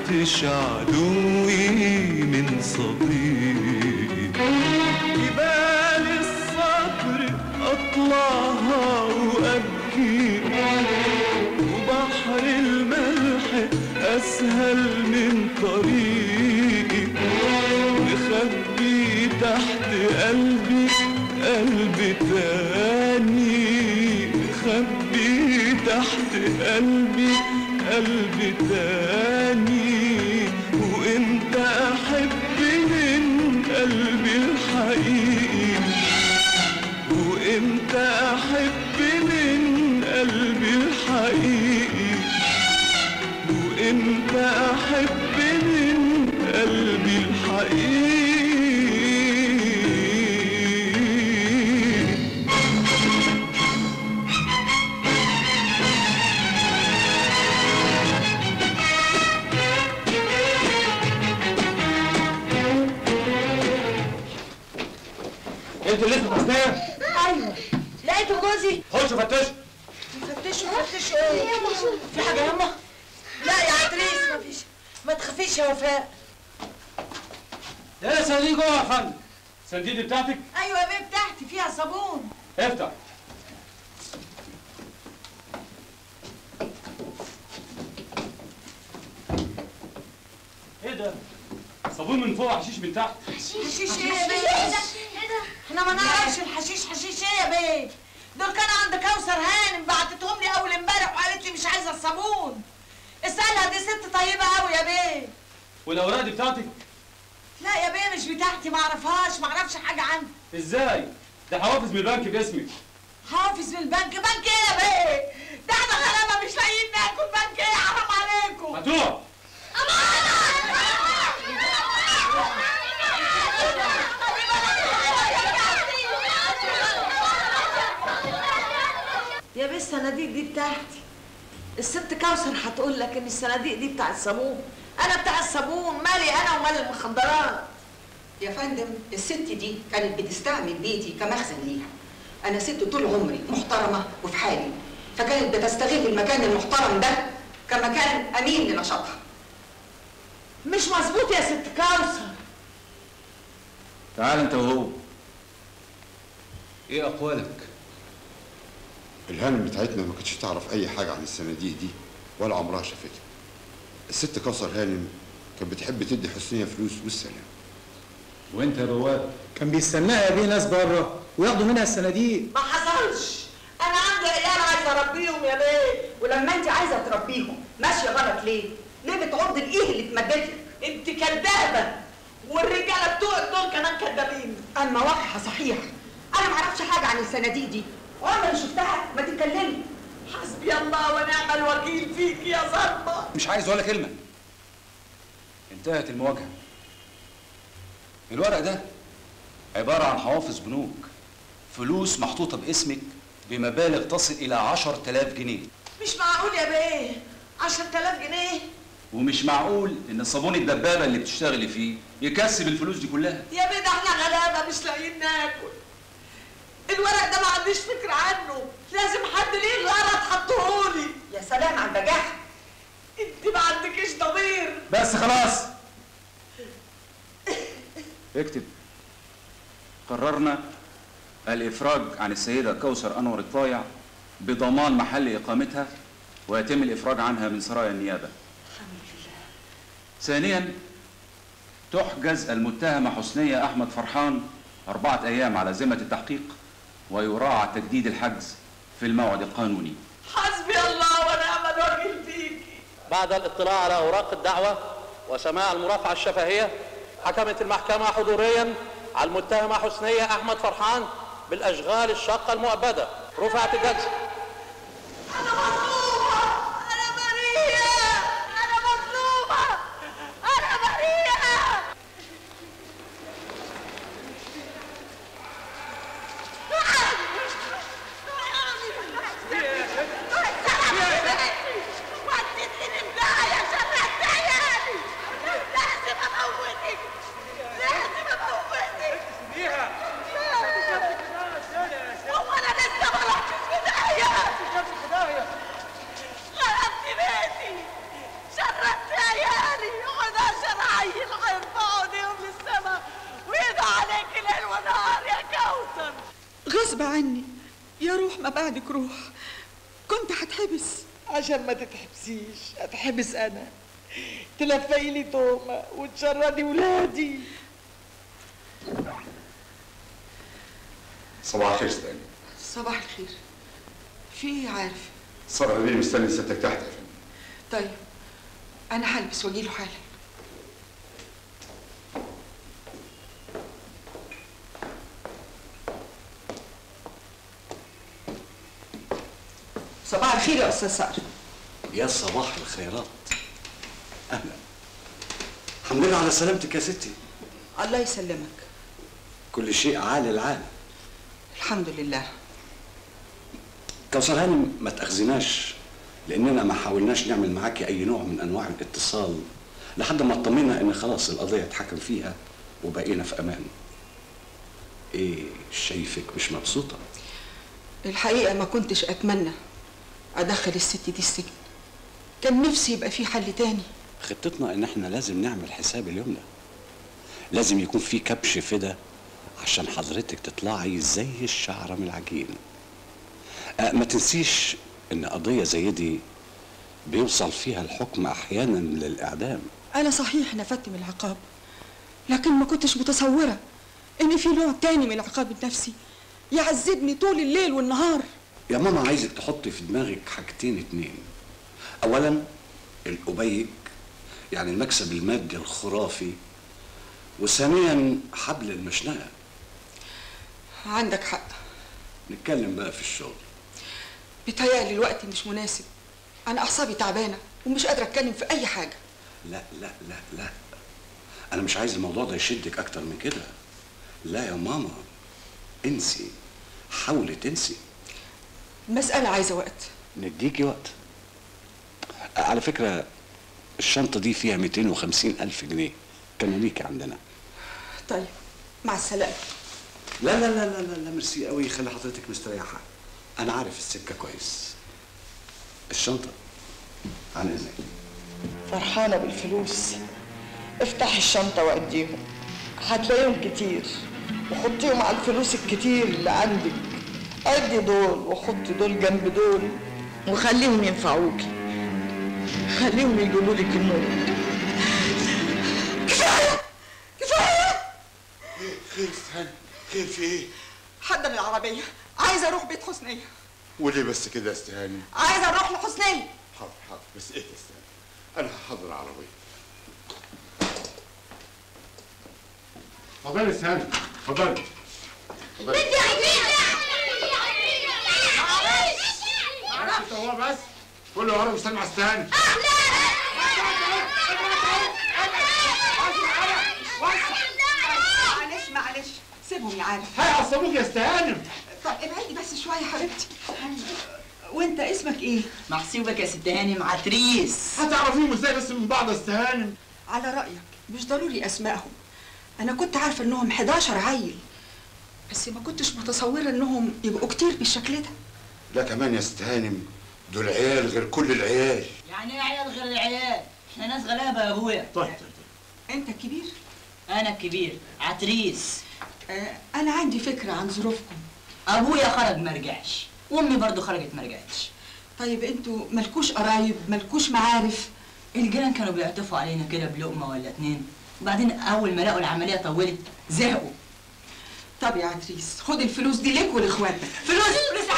عرفتش عدوي من صديق جبال الصبر اطلعها وابكي وبحر الملح اسهل من طريقي مخبي تحت قلبي قلب تاني مخبي تحت قلبي قلب تاني وانت احب من قلبي الحقيقي وامتى احب من قلبي الحقيقي وامتى احب من قلبي الحقيقي انت لسه تصنيع ايوه لقيته جوزي خش فتش فتشوا فتشوا ايه في حاجه ياما لا يا عتريس مفيش ما تخافيش يا وفاء ده صناديق جوه يا فندم الصناديق دي بتاعتك ايوه يا بيه بتاعتي فيها صابون افتح ايه ده صابون من فوق حشيش من تحت حشيش ايه يا بيه احنا ما نعرفش الحشيش حشيش ايه يا بيه دول كانوا عند كوثر هانم بعتتهم لي اول امبارح وقالت لي مش عايزه الصابون اسالها دي ست طيبه قوي يا بيه والاوراق دي بتاعتك لا يا بيه مش بتاعتي ما اعرفهاش ما اعرفش حاجه عنها ازاي ده حوافز من البنك باسمك حافظ من البنك بنك ايه يا بيه ده احنا غلابه مش لاقيين ناكل بنك ايه حرام عليكم هتروح يا بيه الصناديق دي بتاعتي الست كوثر هتقول لك ان الصناديق دي بتاع الصابون انا بتاع الصابون مالي انا ومال المخدرات يا فندم الست دي كانت بتستعمل بيتي كمخزن ليها انا ست طول عمري محترمه وفي حالي فكانت بتستغل المكان المحترم ده كمكان امين لنشاطها مش مظبوط يا ست كوثر تعال انت وهو ايه اقوالك الهانم بتاعتنا ما كانتش تعرف اي حاجه عن الصناديق دي ولا عمرها شافتها الست كوثر هانم كانت بتحب تدي حسنيه فلوس والسلام وانت يا بواب كان بيستناها بيه ناس بره وياخدوا منها الصناديق ما حصلش انا عندي عيال عايزه اربيهم يا بيه ولما انت عايزه تربيهم ماشيه غلط ليه؟ ليه بتعض الايه اللي اتمدت لك؟ انت كدابه والرجاله بتوعك دول كمان كدابين اما واضحه صحيح انا ما اعرفش حاجه عن الصناديق دي عمري شفتها ما تتكلمي حسبي الله ونعم الوكيل فيك يا ظلمه مش عايز ولا كلمه انتهت المواجهه الورق ده عباره عن حوافظ بنوك فلوس محطوطه باسمك بمبالغ تصل الى 10000 جنيه مش معقول يا بيه 10000 جنيه ومش معقول ان صابون الدبابه اللي بتشتغلي فيه يكسب الفلوس دي كلها يا بيه ده احنا غلابه مش لاقيين ناكل الورق ده ما عنديش فكره عنه لازم حد ليه غلط حطهولي يا سلام على البجاحه انت ما عندكيش ضمير بس خلاص اكتب قررنا الافراج عن السيده كوثر انور الطايع بضمان محل اقامتها ويتم الافراج عنها من سرايا النيابه ثانيا تحجز المتهمه حسنيه احمد فرحان اربعه ايام على ذمه التحقيق ويراعى تجديد الحجز في الموعد القانوني حسبي الله ونعم الوكيل فيكي بعد الاطلاع على أوراق الدعوة وسماع المرافعة الشفهية حكمت المحكمة حضوريا على المتهمة حسنية أحمد فرحان بالأشغال الشاقة المؤبدة رفعت الجلسة انا مظلومه انا بريئه انا مظلومه انا بريئه وديتني الداعية شرعت عيالي لازم اموتك لازم اموتك هو انا لسه ما رحتش في داهية غصب عني يا روح ما بعدك روح كنت هتحبس عشان ما تتحبسيش اتحبس انا تلفي لي تومه وتشردي ولادي صباح الخير استني صباح الخير في ايه عارف صار لي مستني ستك تحت يا فندم طيب انا هلبس واجيله حالا صباح الخير يا استاذ صقر يا صباح الخيرات اهلا الحمد لله على سلامتك يا ستي الله يسلمك كل شيء عال العال الحمد لله كوثر هانم ما تاخذناش لاننا ما حاولناش نعمل معاكي اي نوع من انواع الاتصال لحد ما اطمنا ان خلاص القضيه اتحكم فيها وبقينا في امان ايه شايفك مش مبسوطه الحقيقه ما كنتش اتمنى ادخل الست دي السجن كان نفسي يبقى في حل تاني خطتنا ان احنا لازم نعمل حساب اليوم ده لازم يكون في كبش فدا عشان حضرتك تطلعي زي الشعره من العجين أه ما تنسيش ان قضيه زي دي بيوصل فيها الحكم احيانا للاعدام انا صحيح نفدت من العقاب لكن ما كنتش متصوره ان في نوع تاني من العقاب النفسي يعذبني طول الليل والنهار يا ماما عايزك تحطي في دماغك حاجتين اتنين اولا الأبيج يعني المكسب المادي الخرافي وثانيا حبل المشنقه عندك حق نتكلم بقى في الشغل بيتهيألي الوقت مش مناسب انا اعصابي تعبانه ومش قادره اتكلم في اي حاجه لا لا لا لا انا مش عايز الموضوع ده يشدك اكتر من كده لا يا ماما انسي حاولي تنسي المساله عايزه وقت نديكي وقت على فكرة الشنطة دي فيها 250 ألف جنيه كانوا ليكي عندنا طيب مع السلامه لا لا لا لا لا, لا ميرسي قوي خلي حضرتك مستريحة أنا عارف السكة كويس الشنطة عن إذنك فرحانه بالفلوس افتحي الشنطه واديهم هتلاقيهم كتير وحطيهم على الفلوس الكتير اللي عندك ادي دول وحطي دول جنب دول وخليهم ينفعوكي خليهم يجيبوا لك النور كفايه كفايه خير استهاني خير في ايه؟ حضر العربيه عايزه اروح بيت حسنيه وليه بس كده يا استهاني؟ عايزه اروح لحسنيه حاضر حاضر بس ايه يا استهاني؟ انا هحضر العربية اتفضلي يا استهاني اتفضلي اتفضلي انت هو بس كله ورا مستني مع استهاني معلش معلش سيبهم يا عارف هيعصبوك يا استهانم طب ابعدي بس شويه يا حبيبتي وانت اسمك ايه محسوبك يا ست هانم عتريس هتعرفيهم ازاي بس من بعض يا استهانم على رايك مش ضروري اسمائهم انا كنت عارفه انهم 11 عيل بس ما كنتش متصوره انهم يبقوا كتير بالشكل ده لا كمان يا استهانم دول عيال غير كل العيال يعني ايه عيال غير العيال احنا ناس غلابه يا ابويا طيب طيب انت الكبير انا الكبير عتريس آه انا عندي فكره عن ظروفكم ابويا خرج ما رجعش وامي برضو خرجت ما رجعتش طيب انتوا مالكوش قرايب مالكوش معارف الجيران كانوا بيعطفوا علينا كده بلقمه ولا اتنين وبعدين اول ما لقوا العمليه طولت زهقوا طب يا عتريس خد الفلوس دي ليك ولاخواتك فلوس فلوس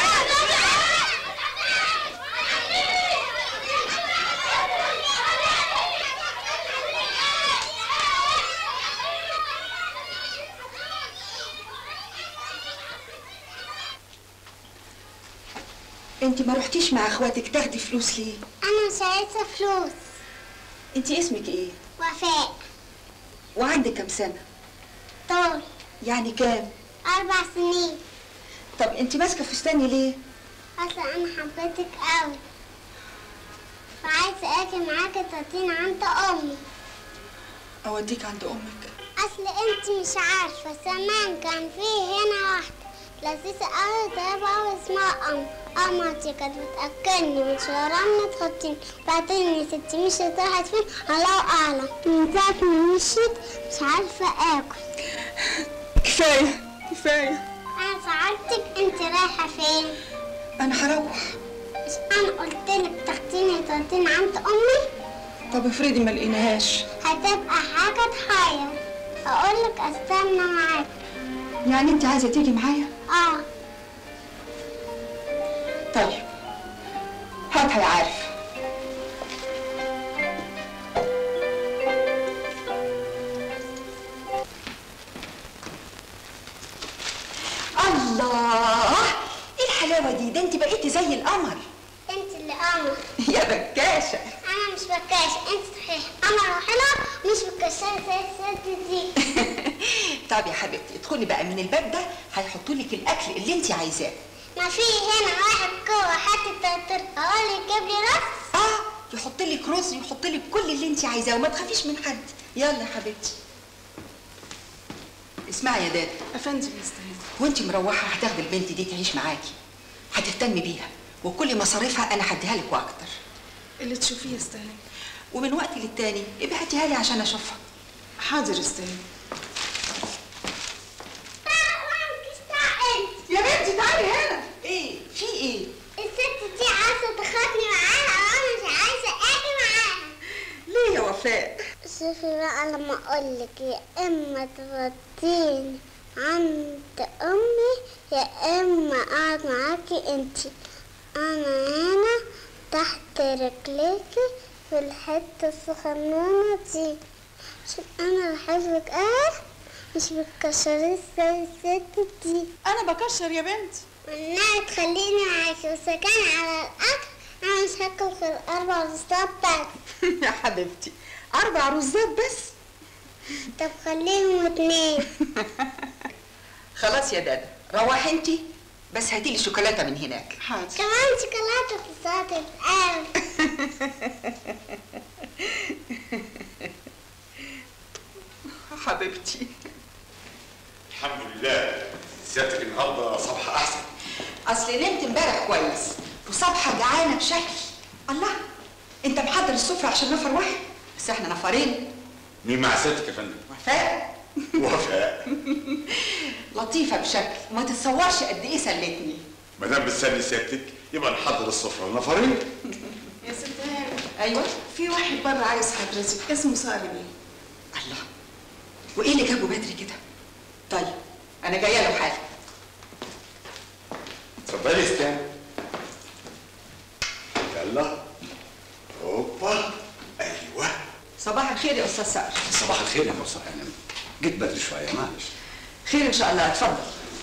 انت ما رحتيش مع اخواتك تاخدي فلوس ليه انا مش عايزه فلوس انت اسمك ايه وفاء وعندك كام سنه طول يعني كام اربع سنين طب انت ماسكه فستاني ليه اصل انا حبيتك قوي فعايزه اجي معاكي توديني عند امي اوديك عند امك اصل انت مش عارفه زمان كان في هنا واحده لذيذة قوي طيبة قوي اسمها أم أما دي كانت بتأكلني وتشربني تحطني بعدين يا ستي مشيت راحت فين الله أعلم من ساعة ما مشيت مش عارفة آكل كفايه كفايه أنا سعادتك انت رايحة فين؟ انا هروح مش انا قلت لك تاخديني توديني عند امي؟ طب افرضي ما لقيناهاش هتبقى حاجة تحير اقول لك استنى معاك يعني انت عايزه تيجي معايا اه طيب هاتها يا عارف الله ايه الحلاوه دي ده انت بقيتي زي القمر انت اللي قمر يا بكاشه انا مش بكاش انت صحيح قمر وحلوة مش بكاشة زي الست دي طب يا حبيبتي ادخلي بقى من الباب ده هيحطوا لك الاكل اللي انت عايزاه ما في هنا واحد جوه حاطط تلاتة اقول لك جيب لي رز اه يحط لك رز يحط لك كل اللي انت عايزاه وما تخافيش من حد يلا يا حبيبتي اسمعي يا داد افندم مستني وانت مروحه هتاخدي البنت دي تعيش معاكي هتهتمي بيها وكل مصاريفها انا هديها لك واكتر اللي تشوفيه يستاهل ومن وقت للتاني ابعتيها لي عشان اشوفها حاضر يستاهل يا بنتي تعالي هنا ايه في ايه الست دي عايزة تاخدني معاها وانا مش عايزة اجي معاها ليه يا وفاء شوفي بقى لما اقول لك يا اما توديني عند امي يا اما اقعد معاكي انتي انا هنا تحت رجليكي في الحته الصغنونه دي عشان انا بحبك اه مش بتكشري زي الست دي انا بكشر يا بنت والنبي تخليني معاكي بس كان على الاكل انا مش هاكل في الاربع رصات بس يا حبيبتي اربع رزات بس طب خليهم اتنين خلاص يا دادا روحي انت بس هاتي لي شوكولاته من هناك حاضر كمان شوكولاتة في صوت القلب حبيبتي الحمد لله سيادتك النهارده صباح احسن اصل نمت امبارح كويس وصبحه جعانه بشكل الله انت محضر السفره عشان نفر واحد بس احنا نفرين مين مع سيادتك يا فندم؟ وفاء وفاء لطيفه بشكل وما تتصورش قد ايه سلتني ما دام بتسلي سيادتك يبقى نحضر السفره لنفرين يا ست هانم ايوه في واحد بره عايز حضرتك اسمه صالح بيه الله وايه اللي جابه بدري كده طيب انا جايه له حالا اتفضلي استنى يلا هوبا ايوه صباح الخير يا استاذ صقر صباح الخير يا مصر هانم جيت بدري شويه معلش خير ان شاء الله اتفضل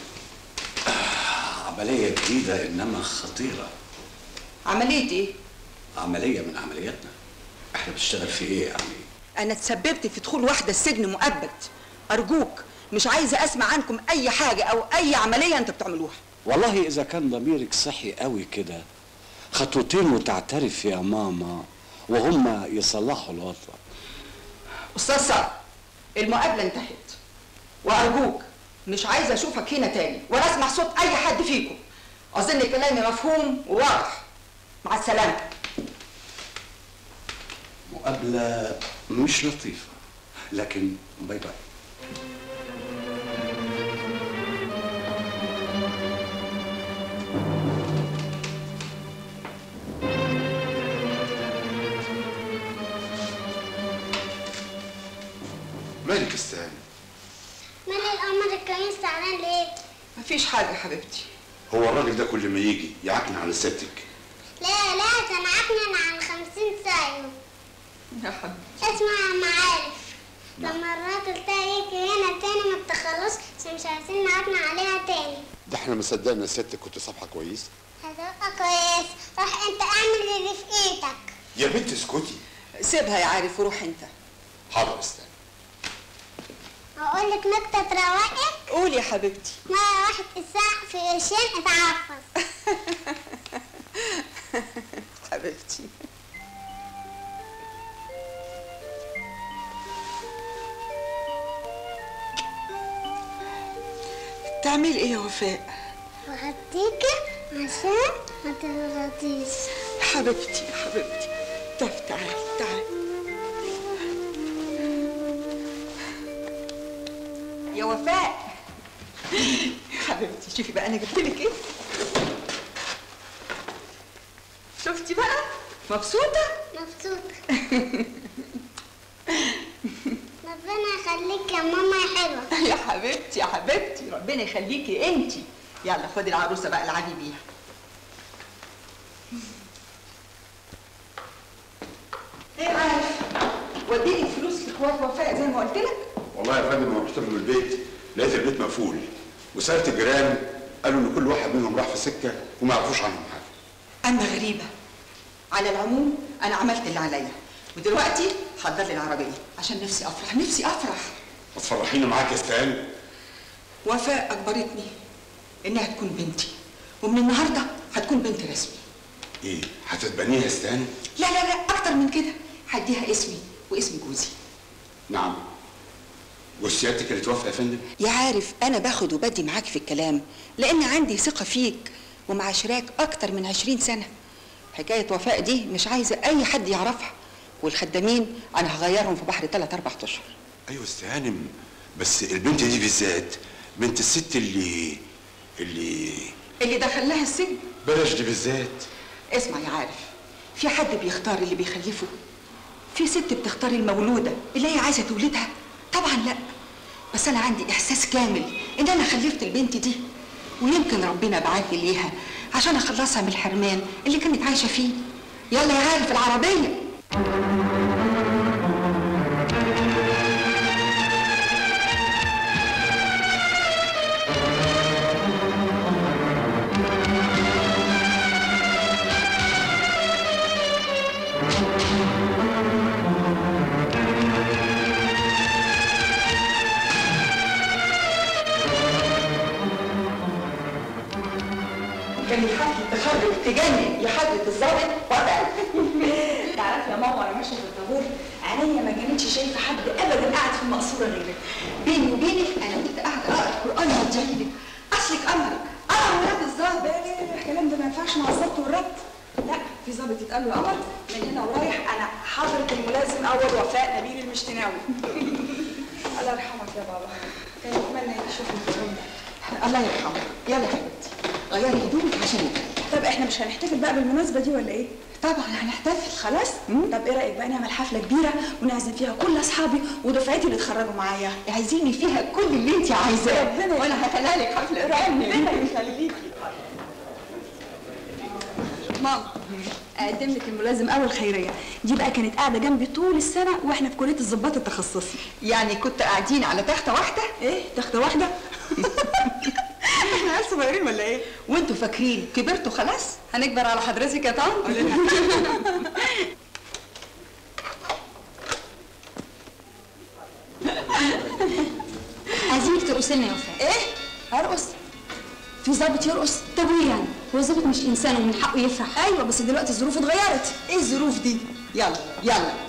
عمليه جديده انما خطيره عمليه ايه عمليه من عملياتنا احنا بنشتغل في ايه يعني انا تسببت في دخول واحده السجن مؤبد ارجوك مش عايزه اسمع عنكم اي حاجه او اي عمليه انتوا بتعملوها والله اذا كان ضميرك صحي قوي كده خطوتين وتعترف يا ماما وهم يصلحوا الوضع استاذ صقر المقابله انتهت وارجوك مش عايزه اشوفك هنا تاني ولا اسمع صوت اي حد فيكم اظن كلامي مفهوم وواضح مع السلامه مقابله مش لطيفه لكن باي باي مالك استهاني مال القمر الكمين زعلان ليه؟ مفيش حاجه يا حبيبتي هو الراجل ده كل ما يجي يعكن على سيادتك لا لا كان عكنن على خمسين سايو يا حبيبتي اسمع يا معارف لما الراجل ده يجي هنا تاني ما تخلص عشان مش عايزين نعكن عليها تاني ده احنا ما صدقنا سيادتك كنت صبحه كويس هتبقى كويس روح انت اعمل اللي في ايدك يا بنت اسكتي سيبها يا عارف وروح انت حاضر استنى هقول لك نكتة تروقك قول يا حبيبتي مرة واحد اتسرق في قرشين اتعفص حبيبتي تعمل ايه يا وفاء وهديكي عشان ما تغلطيش حبيبتي يا حبيبتي طب تعالي تعالي يا وفاء حبيبتي شوفي بقى انا جبت لك ايه شفتي بقى مبسوطه مبسوطة ربنا يخليك يا ماما يا حلوة يا حبيبتي يا حبيبتي ربنا يخليكي انت يلا خدي العروسه بقى العبي بيها ايه عارف وديني الفلوس لاخوات وفاء زي ما قلت لك والله يا فندم لما رحت من البيت لقيت البيت مقفول وسالت الجيران قالوا ان كل واحد منهم راح في سكه وما يعرفوش عنهم حاجه اما غريبه على العموم انا عملت اللي عليا ودلوقتي حضر لي العربيه عشان نفسي افرح نفسي افرح ما تفرحيني معاك يا استهان وفاء اجبرتني انها تكون بنتي ومن النهارده هتكون بنت رسمي ايه هتتبنيها يا استهان لا لا لا اكتر من كده هديها اسمي واسم جوزي نعم وسيادتك اللي توافق يا فندم يا عارف انا باخد وبدي معاك في الكلام لان عندي ثقه فيك ومعاشراك اكتر من عشرين سنه حكايه وفاء دي مش عايزه اي حد يعرفها والخدامين انا هغيرهم في بحر ثلاث اربع اشهر ايوه استهانم بس البنت دي بالذات بنت الست اللي اللي اللي دخل لها السجن بلاش دي بالذات اسمع يا عارف في حد بيختار اللي بيخلفه في ست بتختار المولوده اللي هي عايزه تولدها طبعا لا بس انا عندي احساس كامل ان انا خلفت البنت دي ويمكن ربنا بعتني ليها عشان اخلصها من الحرمان اللي كانت عايشه فيه يلا يا عارف العربيه كان حفله تخرج تجنن يا حضره الظابط وضع تعرفي يا ماما وانا ماشيه في الطابور عينيا ما كانتش شايفه حد ابدا قاعد في المقصوره غيرك بيني وبينك انا كنت قاعده اقرا القران وادعي لك اصلك امرك انا ولاد الظابط الكلام ده ما ينفعش مع الظبط والربط لا في ظابط يتقال له قمر من هنا ورايح انا حضره الملازم اول وفاء نبيل المشتناوي الله يرحمك يا بابا كان يتمنى يشوفني في اليوم ده الله يرحمك يلا يا حبيبتي غيري هدومك عشان نتكلم طب احنا مش هنحتفل بقى بالمناسبه دي ولا ايه؟ طبعا هنحتفل خلاص؟ طب ايه رايك بقى نعمل حفله كبيره ونعزم فيها كل اصحابي ودفعتي اللي اتخرجوا معايا عايزيني فيها كل اللي انت عايزاه ربنا وانا هخليها لك حفله ربنا يخليكي ماما اقدم لك الملازم اول خيريه دي بقى كانت قاعده جنبي طول السنه واحنا في كليه الضباط التخصصي يعني كنت قاعدين على تخته واحده ايه تخته واحده احنا عيال صغيرين ولا ايه وانتوا فاكرين كبرتوا خلاص هنكبر على حضرتك يا طنط عايزينك ترقصي لنا يا وفاء ايه ارقص في ظابط يرقص طب وايه يعني هو الظابط مش انسان ومن حقه يفرح ايوه بس دلوقتي الظروف اتغيرت ايه الظروف دي يلا يلا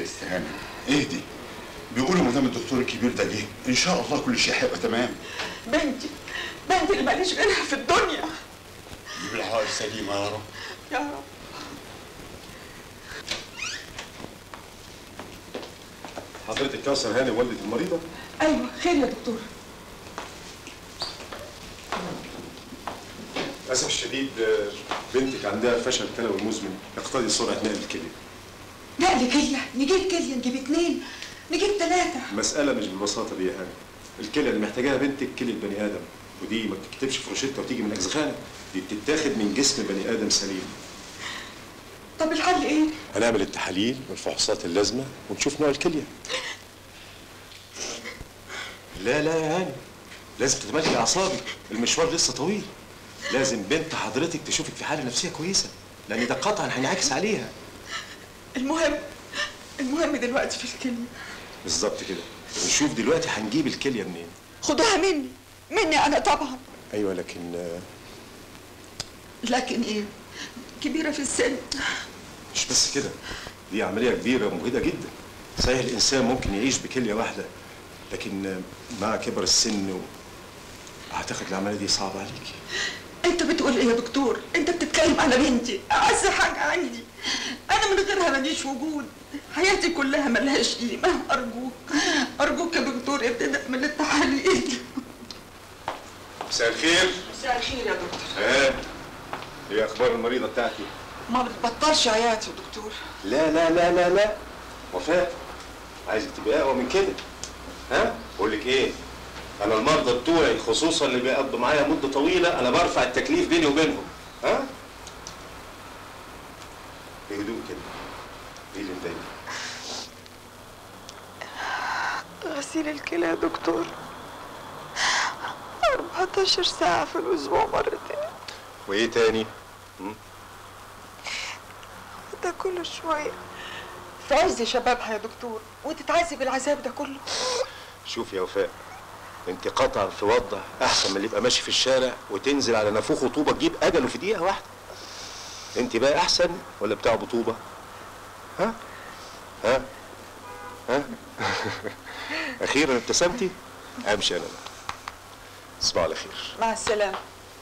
يا استهانه اهدي بيقولوا ما دام الدكتور الكبير ده جه ان شاء الله كل شيء هيبقى تمام بنتي بنتي اللي ماليش غيرها في الدنيا جيب العقل سليمه يا رب يا رب حضرتك كوثر هاني والدة المريضة؟ ايوه خير يا دكتور للأسف الشديد آه، بنتك عندها فشل كلوي مزمن يقتضي سرعة نقل الكلية. نقل كليه نجيب كليه نجيب اتنين نجيب ثلاثه المسألة مش بالبساطة دي يا هاني. الكلية اللي محتاجاها بنتك كلية بني آدم ودي ما بتكتبش في روشتة وتيجي من أجزخانة دي بتتاخد من جسم بني آدم سليم. طب الحل ايه؟ هنعمل التحاليل والفحوصات اللازمة ونشوف نوع الكلية. لا لا يا هاني لازم تتملكي أعصابك المشوار لسه طويل. لازم بنت حضرتك تشوفك في حالة نفسية كويسة لأن ده قطعا هينعكس عليها. المهم المهم دلوقتي في الكليه بالظبط كده. ونشوف دلوقتي هنجيب الكلية منين. خدوها مني مني انا طبعا أيوه لكن آه، لكن ايه كبيره في السن مش بس كده دي عملية كبيرة ومجهدة جدا صحيح الإنسان ممكن يعيش بكلية واحدة لكن مع كبر السن و... أعتقد العملية دي صعبة عليكي انت بتقول ايه يا دكتور انت بتتكلم على بنتي اعز حاجه عندي انا من غيرها ماليش وجود حياتي كلها ملهاش قيمه ارجوك ارجوك يا دكتور ابتدأ من التحاليل مساء الخير مساء الخير يا دكتور ها إيه أخبار المريضة بتاعتي؟ ما بتبطلش عياط يا دكتور لا لا لا لا لا وفاء عايزك تبقى أقوى من كده ها؟ بقول لك إيه؟ أنا المرضى بتوعي خصوصا اللي بيقضوا معايا مدة طويلة أنا برفع التكليف بيني وبينهم ها؟ بهدوء كده إيه اللي مضايقك؟ غسيل الكلى يا دكتور 14 ساعة في الأسبوع مرتين وإيه تاني؟ ده كل شوية في عز شبابها يا دكتور وتتعذب العذاب ده كله شوف يا وفاء انت قطعا في وضع احسن من اللي يبقى ماشي في الشارع وتنزل على نافوخ طوبه تجيب اجله في دقيقه واحده انت بقى احسن ولا بتاع بطوبه ها ها ها اخيرا ابتسمتي امشي انا بقى تصبح على خير مع السلامة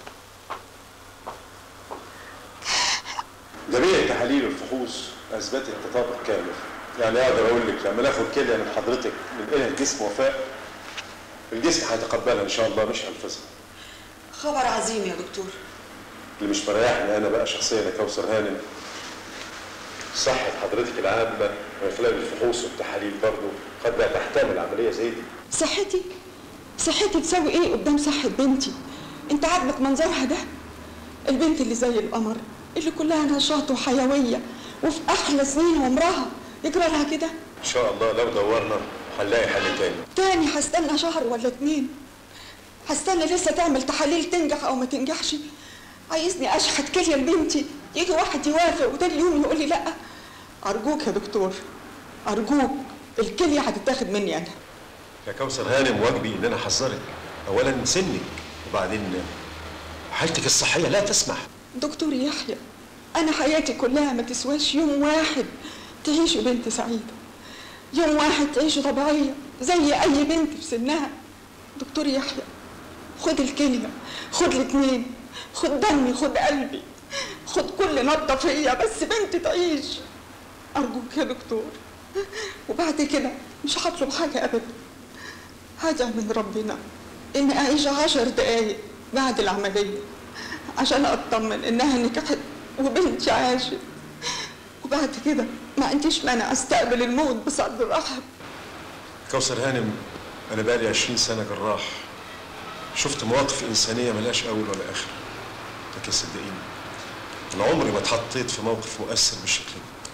جميع التحاليل والفحوص اثبتت تطابق كامل يعني اقدر اقول لك لما ناخد كليه من حضرتك ننقلها لجسم وفاء الجسم هيتقبلها ان شاء الله مش هينفذها خبر عظيم يا دكتور اللي مش مريحني انا بقى شخصيا يا كوثر هانم صحة حضرتك العامة من خلال الفحوص والتحاليل برضه قد لا تحتمل عملية زي دي صحتي صحتي تساوي ايه قدام صحة بنتي انت عاجبك منظرها ده البنت اللي زي القمر اللي كلها نشاط وحيوية وفي احلى سنين عمرها يجرى لها كده ان شاء الله لو دورنا هنلاقي حل تاني تاني هستنى شهر ولا اتنين هستنى لسه تعمل تحاليل تنجح او ما تنجحش عايزني اشحت كليه لبنتي يجي واحد يوافق وتاني يوم يقول لي لا ارجوك يا دكتور ارجوك الكليه هتتاخد مني انا يا كوثر هانم واجبي ان انا احذرك اولا سنك وبعدين حالتك الصحية لا تسمح دكتور يحيى انا حياتي كلها ما تسواش يوم واحد تعيشه بنت سعيده يوم واحد تعيشه طبيعيه زي اي بنت في سنها دكتور يحيى خد الكليه خد الاتنين خد دمي خد قلبي خد كل نبضه فيا بس بنتي تعيش ارجوك يا دكتور وبعد كده مش هطلب حاجه ابدا هدعي من ربنا اني اعيش عشر دقايق بعد العمليه عشان اطمن انها نجحت وبنتي عاشت وبعد كده ما عنديش مانع استقبل الموت بصدر رحب كوثر هانم انا بقالي 20 سنة جراح شفت مواقف انسانية ملهاش اول ولا اخر لكن صدقيني انا عمري ما اتحطيت في موقف مؤثر بالشكل ده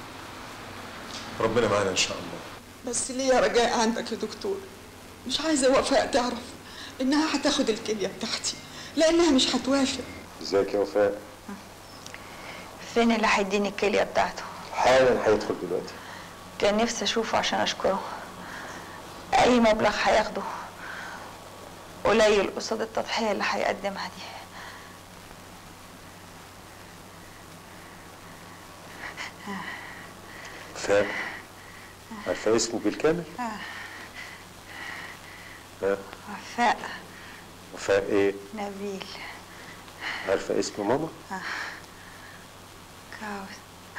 ربنا معانا ان شاء الله بس ليا رجاء عندك يا دكتور مش عايزه وفاء تعرف انها هتاخد الكليه بتاعتي لانها مش هتوافق ازيك يا وفاء فين اللي هيديني الكلية بتاعته حالا هيدخل دلوقتي كان نفسي اشوفه عشان اشكره اي مبلغ هياخده قليل قصاد التضحية اللي هيقدمها دي وفاء عارفه اسمه بالكامل؟ آه. ها وفاء وفاء ايه؟ نبيل عارفه اسم ماما؟ آه. كاوس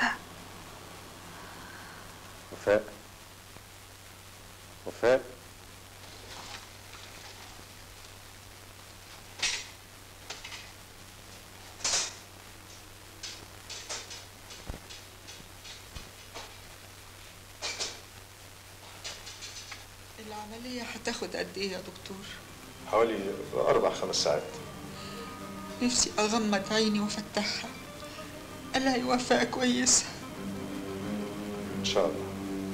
وفاء وفاء العملية هتاخد قد ايه يا دكتور؟ حوالي أربع خمس ساعات نفسي أغمض عيني وأفتحها ألاقي وفاء كويسة إن شاء الله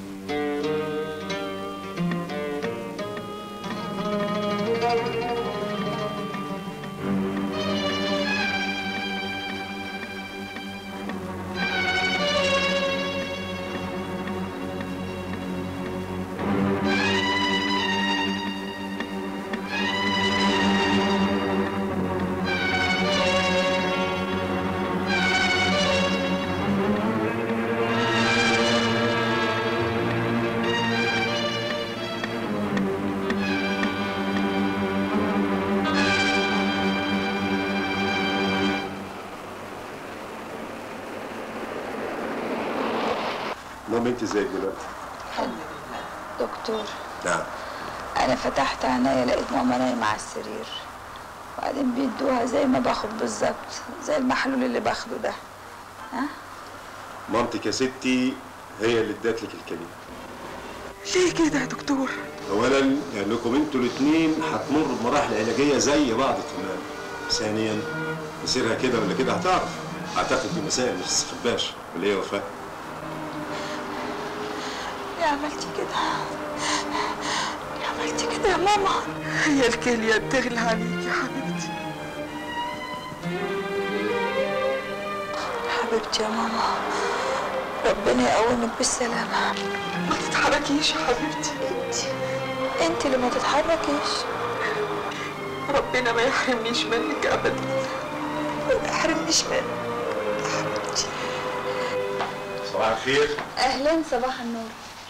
ماما انت ازيك دلوقتي؟ دكتور نعم انا فتحت عينيا لقيت ماما نايمه على السرير وبعدين بيدوها زي ما باخد بالظبط زي المحلول اللي باخده ده ها مامتك يا ستي هي اللي ادت لك الكلمه ليه كده يا دكتور؟ اولا لانكم انتوا الاثنين هتمروا بمراحل علاجيه زي بعض تمام ثانيا مصيرها كده ولا كده هتعرف اعتقد دي مسائل ما تستخباش ولا ايه يا وفاء؟ ليه عملتي كده ليه عملتي كده يا ماما هي الكلية بتغلى عليك يا حبيبتي حبيبتي يا ماما ربنا يقومك بالسلامة ما تتحركيش يا حبيبتي انت انت اللي ما تتحركيش ربنا ما يحرمنيش منك أبدا ما تحرمنيش منك حبيبتي صباح الخير اهلا صباح النور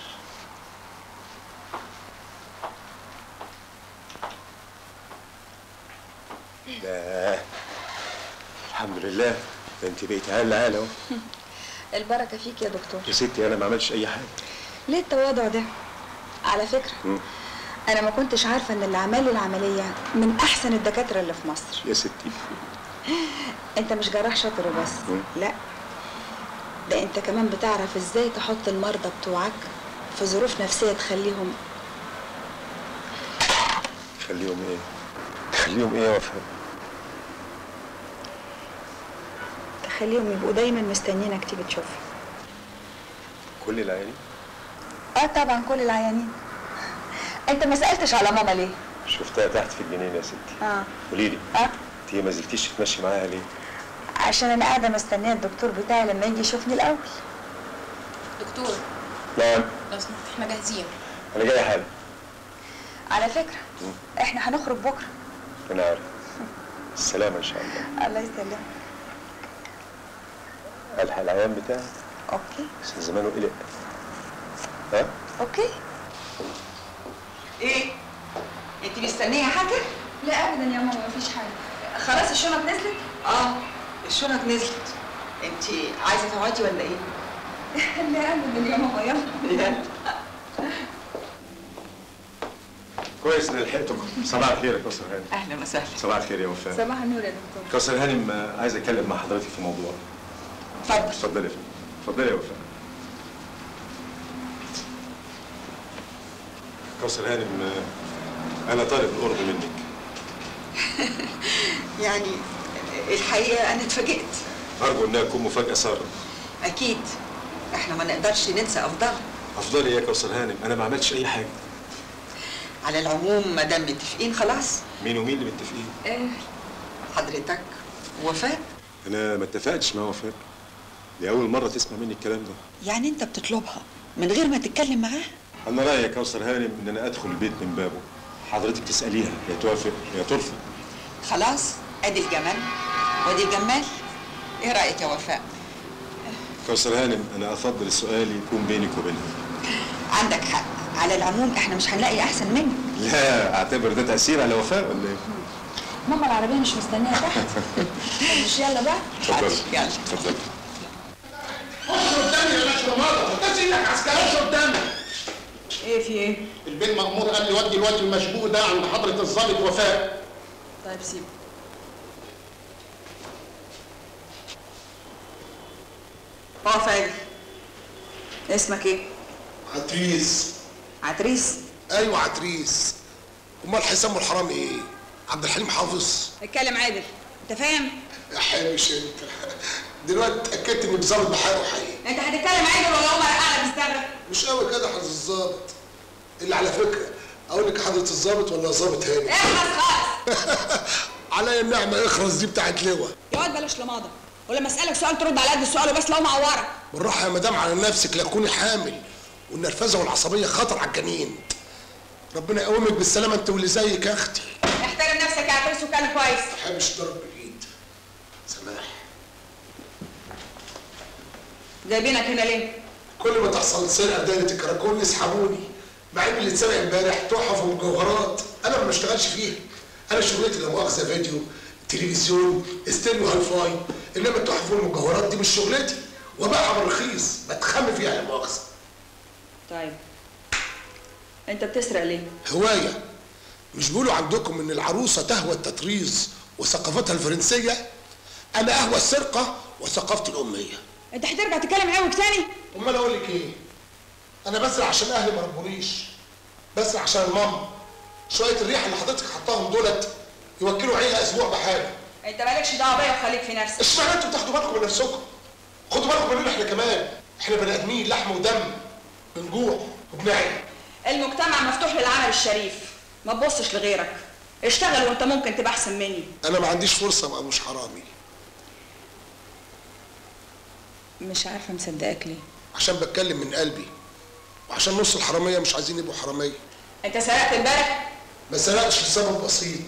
لا الحمد لله ده انت بقيت عال عال اهو البركة فيك يا دكتور يا ستي انا ما عملتش اي حاجه ليه التواضع ده؟ على فكرة مم. أنا ما كنتش عارفة إن اللي عمل لي العملية من أحسن الدكاترة اللي في مصر يا ستي أنت مش جراح شاطر وبس مم. لا ده أنت كمان بتعرف إزاي تحط المرضى بتوعك في ظروف نفسية تخليهم خليهم ايه خليهم ايه يا وفاء تخليهم يبقوا دايما مستنيينك تيجي تشوفهم كل العيانين اه طبعا كل العيانين انت ما سالتش على ماما ليه شفتها تحت في الجنينه يا ستي اه قولي لي اه انت ما زلتيش تتمشي معاها ليه عشان انا قاعده مستنيه الدكتور بتاعي لما يجي يشوفني الاول دكتور نعم لو سمحت احنا جاهزين انا جاي حالا على فكره احنا هنخرج بكره انا عارف السلامه ان شاء الله الله يسلمك الحق العيان بتاعي اوكي بس زمانه قلق ها اوكي ايه؟ انت مستنيه حاجه؟ لا ابدا يا ماما مفيش حاجه خلاص الشنط نزلت اه الشنط نزلت انت عايزه تقعدي ولا ايه؟ لا ابدا يا ماما يلا يلا كويس ان لحقتكم صباح الخير يا كوثر هانم اهلا وسهلا صباح الخير يا وفاء صباح النور يا دكتور كوثر هانم آه، عايز اتكلم مع حضرتك في موضوع اتفضل اتفضلي يا فندم اتفضلي يا وفاء كوثر هانم آه، انا طالب القرب منك يعني الحقيقه انا اتفاجئت ارجو انها تكون مفاجاه ساره اكيد احنا ما نقدرش ننسى افضل افضلي يا كوثر هانم انا ما عملتش اي حاجه على العموم ما دام متفقين خلاص مين ومين اللي متفقين آه، حضرتك وفاء انا ما اتفقتش مع وفاء دي اول مره تسمع مني الكلام ده يعني انت بتطلبها من غير ما تتكلم معاها انا رايي يا كوثر هانم ان انا ادخل البيت من بابه حضرتك تساليها يا توافق يا ترفض خلاص ادي الجمال وادي الجمال ايه رايك يا وفاء كوثر هانم انا افضل السؤال يكون بينك وبينها عندك حق على العموم احنا مش هنلاقي احسن منك لا اعتبر ده تاثير على وفاء ولا ايه؟ ماما العربيه مش مستنيه تحت مش يلا بقى اتفضل يلا اتفضل خش قدامي يا باشا رمضان ما تديش ايدك عسكريه قدامي ايه في ايه؟ البين مأمور قال لي ودي الواد المشبوه ده عند حضرة الضابط وفاء طيب سيبه اه فاجر اسمك ايه؟ عتريس عتريس ايوه عتريس امال هيسموا الحرام ايه؟ عبد الحليم حافظ اتكلم عادل انت فاهم؟ يا حامش انت دلوقتي اتاكدت انك ظابط بحاله حقيقي انت هتتكلم عادل ولا هم قاعده بيستغرب؟ مش قوي كده حضرة الظابط اللي على فكره اقول لك حضرة الظابط ولا ظابط هاني؟ اخلص خالص عليا النعمه اخرس دي بتاعت لواء يا واد بلاش لماضه ولما اسالك سؤال ترد على قد السؤال وبس لو معورك بالراحه يا مدام على نفسك لا تكوني حامل والنرفزه والعصبيه خطر على الجنين ربنا يقومك بالسلامه انت واللي زيك يا اختي احترم نفسك يا عتريس وكان كويس ما بحبش ضرب بالايد سماح جايبينك هنا ليه؟ كل ما تحصل سرقه في دايره الكراكون يسحبوني مع ان اللي اتسرق امبارح تحف ومجوهرات انا ما بشتغلش فيها انا شغلتي لا مؤاخذه فيديو تلفزيون استيريو هاي فاي انما التحف والمجوهرات دي مش شغلتي وباعها بالرخيص بتخم فيها لا مؤاخذه طيب انت بتسرق ليه؟ هوايه مش بيقولوا عندكم ان العروسه تهوى التطريز وثقافتها الفرنسيه انا اهوى السرقه وثقافتي الاميه انت هترجع تتكلم عوج تاني؟ امال اقول لك ايه انا بسرق عشان اهلي ما ربونيش بسرق عشان الماما شويه الريحه اللي حضرتك حطاهم دولت يوكلوا عيله اسبوع بحاله انت مالكش دعوه بيا وخليك في نفسك اشمعنى انتوا بتاخدوا بالكم من نفسكم خدوا بالكم مننا احنا كمان احنا بني ادمين لحم ودم بنجوع وبنعي المجتمع مفتوح للعمل الشريف ما تبصش لغيرك اشتغل وانت ممكن تبقى احسن مني انا ما عنديش فرصه ابقى مش حرامي مش عارفه مصدقاك ليه عشان بتكلم من قلبي وعشان نص الحراميه مش عايزين يبقوا حراميه انت سرقت امبارح ما سرقش لسبب بسيط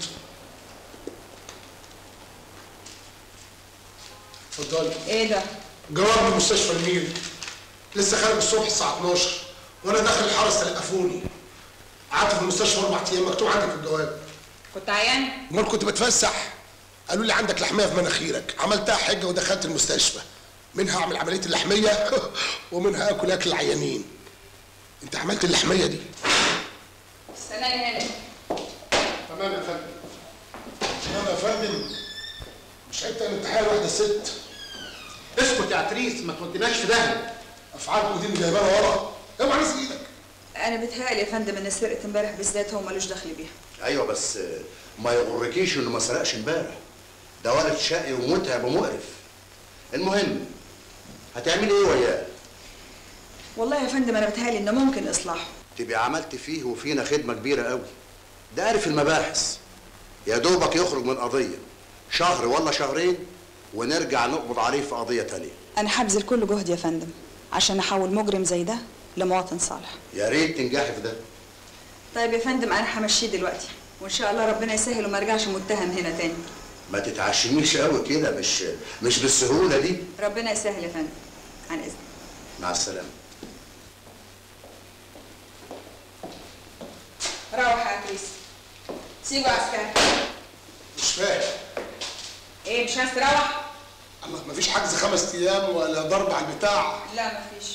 اتفضلي ايه ده جواب من مستشفى النيل لسه خارج الصبح الساعه 12 وانا داخل الحرس تلقفوني قعدت في المستشفى اربع ايام مكتوب عندك الجواب كنت عيان امال كنت بتفسح قالوا لي عندك لحميه في مناخيرك عملتها حجه ودخلت المستشفى منها اعمل عمليه اللحميه ومنها اكل اكل العيانين انت عملت اللحميه دي استناني هنا تمام يا فندم تمام يا فندم مش عيب تعمل امتحان واحده ست اسكت يا عتريس ما توديناش في داهيه افعالكم دي اللي جايبانا ورا اوعى ناس ايدك انا بتهيألي يا فندم ان سرقه امبارح بالذات هو ملوش دخل بيها ايوه بس ما يغركيش انه ما سرقش امبارح ده ولد شقي ومتعب ومقرف المهم هتعملي ايه وياه والله يا فندم انا بتهيألي انه ممكن اصلاحه تبقى عملت فيه وفينا خدمه كبيره قوي ده عارف المباحث يا دوبك يخرج من قضيه شهر ولا شهرين ونرجع نقبض عليه في قضيه تانية انا هبذل كل جهد يا فندم عشان احول مجرم زي ده لمواطن صالح يا ريت تنجحي في ده طيب يا فندم انا همشيه دلوقتي وان شاء الله ربنا يسهل وما ارجعش متهم هنا تاني ما تتعشميش قوي كده مش مش بالسهوله دي ربنا يسهل يا فندم عن اذنك مع السلامه روح يا عتريس سيبوا عسكري مش فاهم ايه مش عايز تروح؟ الله مفيش حجز خمس ايام ولا ضرب على البتاع لا مفيش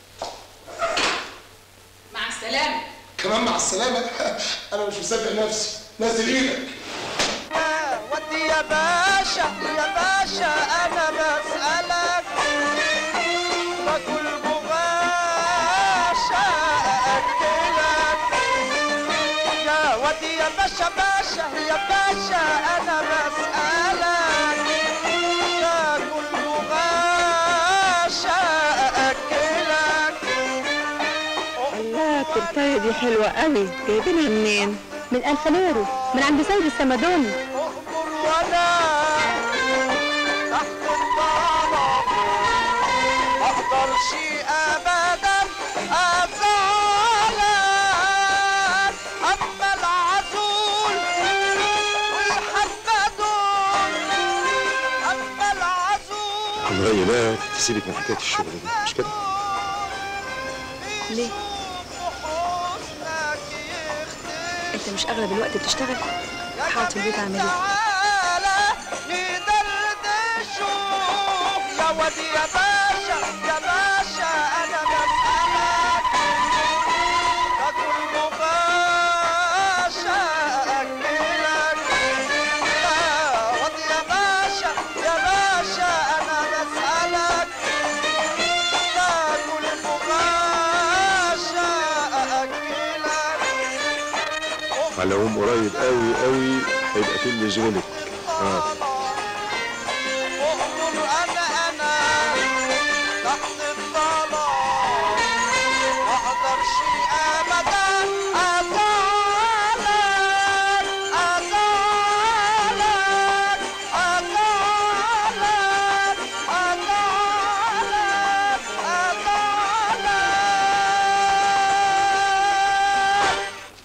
مع السلامة كمان مع السلامه انا مش مصدق نفسي نزل ايدك ودي يا باشا يا باشا انا بسألك باكل بغاشا اكلك يا ودي يا باشا باشا يا باشا انا بسألك باكل بغاشا اكلك الله التورتايه دي حلوه قوي جايبينها منين من الفانيرو من عند سيد السمدوني وانا تحت الطعام ما اقدرش ابدا ازعلك اما العزول والحبه دول اما العزول من رأيي بقى تسيبك من حكاية الشغل دي مش كده؟ ليه انت مش اغلب الوقت بتشتغل حاط في البيت اعمل ايه تعالى ندردش شوف يا ودي يا باشا يا باشا انا بسألك تاكل مباشا اكلك يا ودي يا باشا يا باشا انا بسألك تاكل مباشا اكلك على يوم قريب قوي قوي هيبقى تلفزيونك اه أؤمر أنا أنا تحت الظلام ما أقدرش أبدا أزعلك أزعلك أزعلك أزعلك أزعلك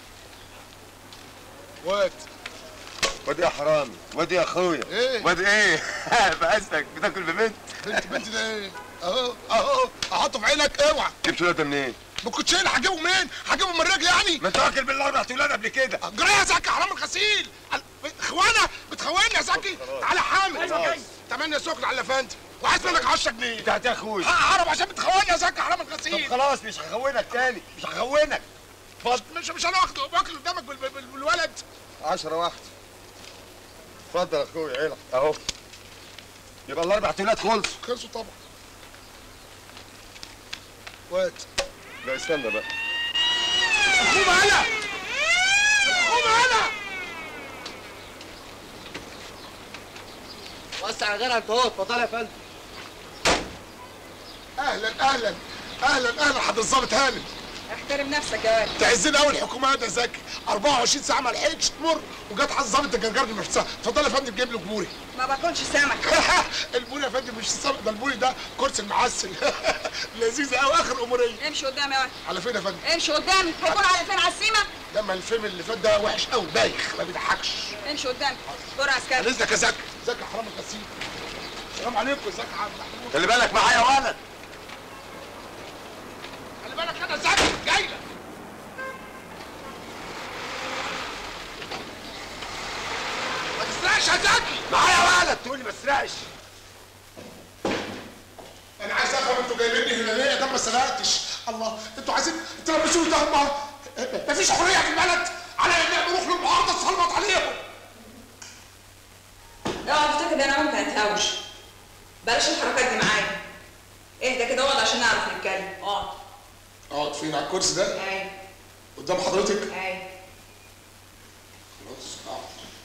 واد واد يا حرامي واد يا اخويا إيه؟ واد ايه بقاسك بتاكل ببنت بنت بنت ده ايه؟ اهو اهو احطه في عينك اوعى جبت الواد ده منين؟ ما كنتش انا هجيبه منين؟ هجيبه من الرجل يعني؟ ما انت واكل بالاربع ولاد قبل كده جرى يا زكي حرام الغسيل اخوانا بتخوني يا زكي تعالى حامد أيوة جاي. تمانية سكر على الافندي وعايز منك 10 جنيه بتاعت يا اخويا ههرب عشان بتخوني يا زكي حرام طب الغسيل خلاص مش هخونك تاني مش هخونك اتفضل مش مش انا واخده واكل قدامك بال- بال- بال- بالولد 10 واحده اتفضل يا اخويا عيلك اهو يبقى الاربع ولاد خلصوا خلصوا طبعا واد لا استنى بقى قوم هلا قوم هلا وسع غيرها انت اهو اتفضل يا فندم اهلا اهلا اهلا اهلا حضرتك الظابط هانم احترم نفسك يا واد تعزين قوي الحكومه ده زكي 24 ساعه ما لحقتش تمر وجت حظ ظابط الجرجرني نفسها اتفضل يا فندم جيب لك بوري ما باكلش سمك البوري يا فندم مش السمك ده البوري ده كرسي المعسل لذيذه قوي اخر اموريه امشي قدامي يا واد على فين يا فندم امشي قدامي هيكون على فين على السيمه لما الفيلم اللي فات ده وحش قوي بايخ ما بيضحكش امشي قدامي دور عسكري على اذنك يا زكي زكي حرام الغسيل السلام عليكم زكي عبد محمود خلي بالك معايا ولد خلي بالك انا زكي جاي لك ما تسرقش يا زكي معايا ولد تقول لي ما تسرقش انا عايز افهم انتوا جايبيني هنا ليه ده ما سرقتش الله انتوا عايزين تلبسوني تهمه مفيش حريه في البلد على ان نروح للمعارضه تسلط عليهم اوعى تفتكر ان انا ممكن اتهاوش بلاش الحركات دي معايا اهدى كده اقعد عشان نعرف نتكلم اقعد اقعد فين على الكرسي ده ايوه قدام حضرتك ايوه خلاص اقعد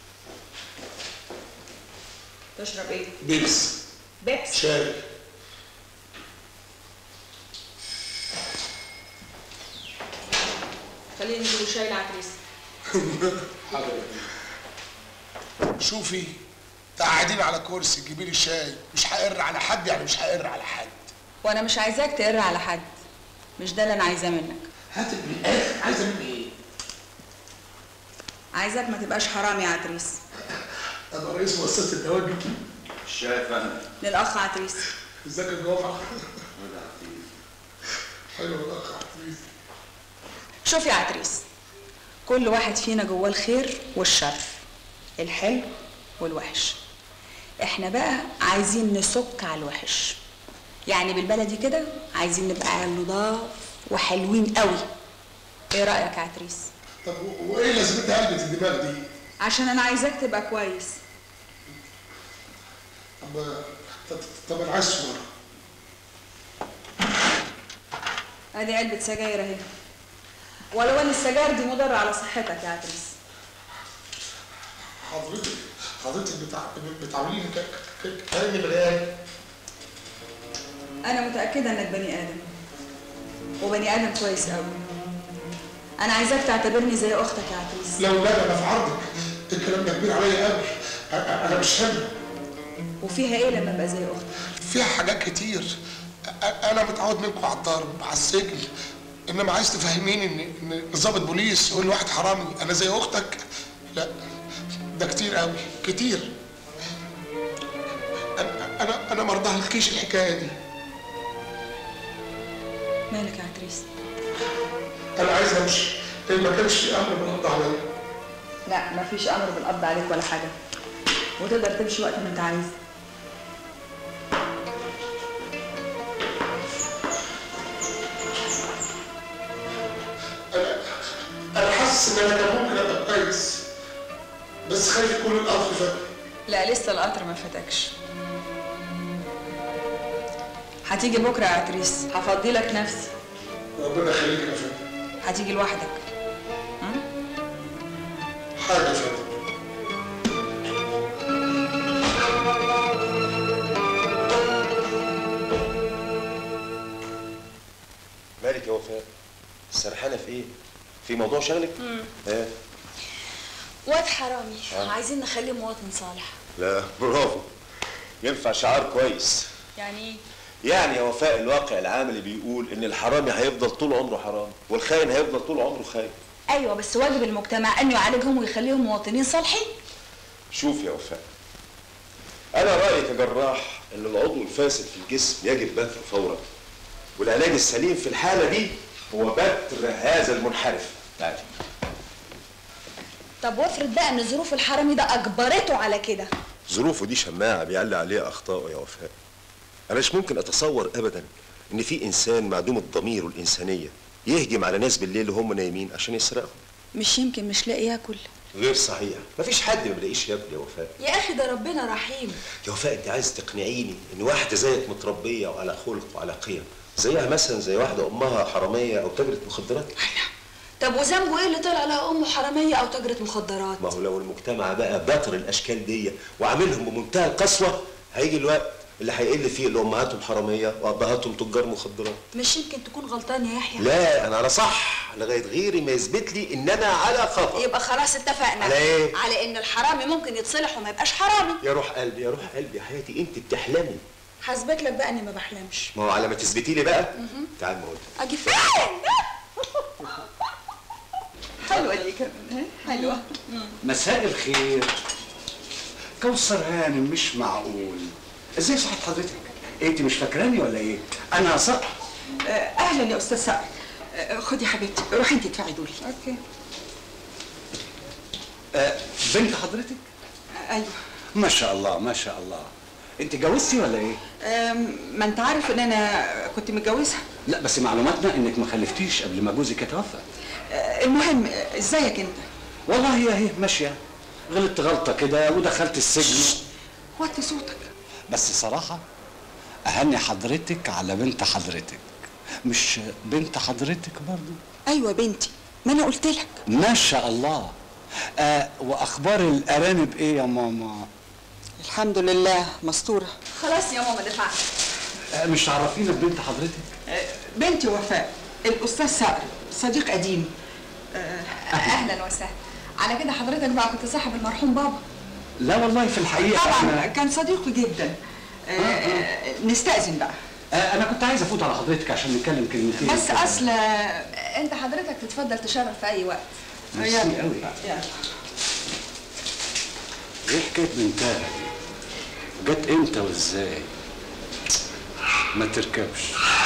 تشرب ايه بيبس بيبس شاي خليني نجيب شاي لعتريس حاضر يا فندم. شوفي قاعدين على كرسي تجيبي لي شاي مش هقر على حد يعني مش هقر على حد وانا مش عايزاك تقر على حد مش ده اللي انا عايزاه منك هات من الاخر عايزه مني ايه؟ عايزاك ما تبقاش حرامي يا عتريس انا رئيس مؤسسه الدواجن الشاي يا فندم للاخ عتريس ازيك يا جماعه حلو الاخ عفريت شوف يا عتريس كل واحد فينا جواه الخير والشر الحلو والوحش احنا بقى عايزين نسك على الوحش يعني بالبلدي كده عايزين نبقى نضاف وحلوين قوي ايه رايك يا عتريس طب و- وايه لازمتها قلبة الدماغ دي؟ عشان انا عايزاك تبقى كويس طب طب, طب انا عايز صوره ادي علبه سجاير اهي ولو ان السجاير دي مضره على صحتك يا عتريس حضرتك حضرتك بتع... بتعامليني ك... ك... كاني بني ادم انا متاكده انك بني ادم وبني ادم كويس قوي انا عايزاك تعتبرني زي اختك يا عتريس لو لا انا في عرضك الكلام ده كبير عليا قوي أ- أ- انا مش حلو وفيها ايه لما ابقى زي اختك فيها حاجات كتير أ- انا متعود منكم على الضرب على السجن انما عايز تفهميني ان ان ضابط بوليس يقول لواحد حرامي انا زي اختك لا ده كتير قوي كتير انا انا انا ما ارضاهلكيش الحكايه دي مالك يا عتريس انا عايز امشي لكن ما كانش في امر بالقبض عليا لا مفيش امر بالقبض عليك ولا حاجه وتقدر تمشي وقت ما انت عايز انا حاسس ان انا كان ممكن ابقى كويس بس خايف يكون القطر فاتني لا لسه القطر ما فاتكش هتيجي بكره يا عتريس هفضي لك نفسي ربنا يخليك يا فندم هتيجي لوحدك حاجه يا فندم مالك يا وفاء سرحانه في ايه في موضوع شغلك ايه واد حرامي آه. عايزين نخليه مواطن صالح لا برافو ينفع شعار كويس يعني ايه يعني يا وفاء الواقع العملي بيقول ان الحرامي هيفضل طول عمره حرامي والخاين هيفضل طول عمره خاين ايوه بس واجب المجتمع انه يعالجهم ويخليهم مواطنين صالحين شوف يا وفاء انا رايي كجراح ان العضو الفاسد في الجسم يجب بتره فورا والعلاج السليم في الحاله دي هو بتر هذا المنحرف تعالي طب وافرض بقى ان ظروف الحرامي ده اجبرته على كده ظروفه دي شماعه بيعلي عليها اخطائه يا وفاء انا مش ممكن اتصور ابدا ان في انسان معدوم الضمير والانسانيه يهجم على ناس بالليل وهم نايمين عشان يسرقهم مش يمكن مش لاقي ياكل غير صحيح مفيش حد ما بيلاقيش ياكل يا وفاء يا اخي ده ربنا رحيم يا وفاء انت عايز تقنعيني ان واحده زيك متربيه وعلى خلق وعلى قيم زيها مثلا زي واحده امها حراميه او تاجره مخدرات طب وذنبه ايه اللي طلع لها امه حراميه او تاجره مخدرات ما هو لو المجتمع بقى بطر الاشكال دي وعاملهم بمنتهى القسوه هيجي الوقت اللي هيقل فيه اللي امهاتهم حراميه وابهاتهم تجار مخدرات مش يمكن تكون غلطان يا يحيى لا انا على صح لغايه غيري ما يثبت لي ان انا على خطا يبقى خلاص اتفقنا على إيه؟ على ان الحرامي ممكن يتصلح وما يبقاش حرامي يا روح قلبي يا روح قلبي يا حياتي انت بتحلمي هثبت لك بقى اني ما بحلمش ما هو على ما تثبتي لي بقى مهم. تعال ما اقول اجي فين حلوه دي كمان ها؟ حلوه مساء الخير كوثر هانم مش معقول ازاي صحة حضرتك انت مش فاكراني ولا ايه انا صقر آه، اهلا يا استاذ صقر آه، خدي حبيبتي روحي انت ادفعي دول اوكي آه بنت حضرتك ايوه ما شاء الله ما شاء الله انت جوزتي ولا ايه آم، ما انت عارف ان انا كنت متجوزها لا بس معلوماتنا انك ما خلفتيش قبل ما جوزك يتوفى آه، المهم آه، ازيك انت والله هي هي ماشيه غلطت غلطه كده ودخلت السجن وطي صوتك بس صراحه اهني حضرتك على بنت حضرتك مش بنت حضرتك برضو ايوه بنتي ما انا قلت لك ما شاء الله آه واخبار الارانب ايه يا ماما الحمد لله مستوره خلاص يا ماما دفعت آه مش تعرفينا ببنت حضرتك آه، بنتي وفاء الاستاذ صقر صديق قديم آه، اهلا وسهلا على كده حضرتك بقى كنت صاحب المرحوم بابا لا والله في الحقيقه طبعا أنا- كان صديقي جدا آه، آه، نستأذن بقى آه انا كنت عايز افوت على حضرتك عشان نتكلم كلمتين بس كده. اصل انت حضرتك تتفضل تشرف في اي وقت ميرسي قوي ايه حكايه بنتها دي جت امتى وازاي ما تركبش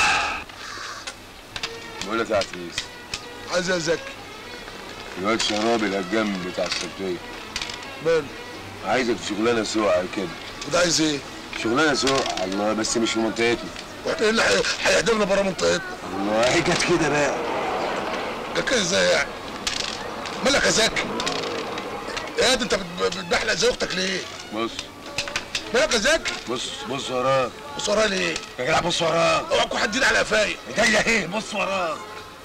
بقول لك يا عفريس عايز ازكي الواد شرابي الهجام بتاع السبتية ماله عايزك في شغلانه سوق كده وده عايز ايه؟ شغلانه سوق الله بس مش في منطقتنا واحنا ايه اللي هيهدمنا بره منطقتنا؟ والله جت كده بقى جت كده ازاي يعني؟ مالك يا زكي؟ ايه ده انت بت- بتبحلق زي اختك ليه؟ بص مالك يا زكي؟ بص بص وراك بص ورايا ليه؟ يا جدع بص وراك اوعى تكون حدين على قفايا ايديا ايه؟ بص وراك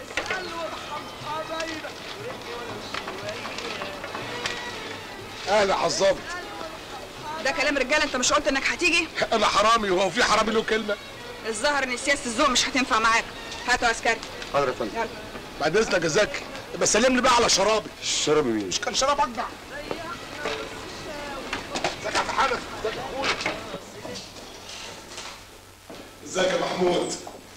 اهلا حظبت ده كلام رجاله انت مش قلت انك هتيجي انا حرامي وهو في حرامي له كلمه الظاهر ان سياسه الذوق مش هتنفع معاك هاتوا عسكري حاضر يا فندم يلا بعد اذنك يا زكي بس سلم لي بقى على شرابي شرابي مين؟ مش كان شراب اجدع ازيك يا عم حنفي ازيك يا اخويا ازيك يا محمود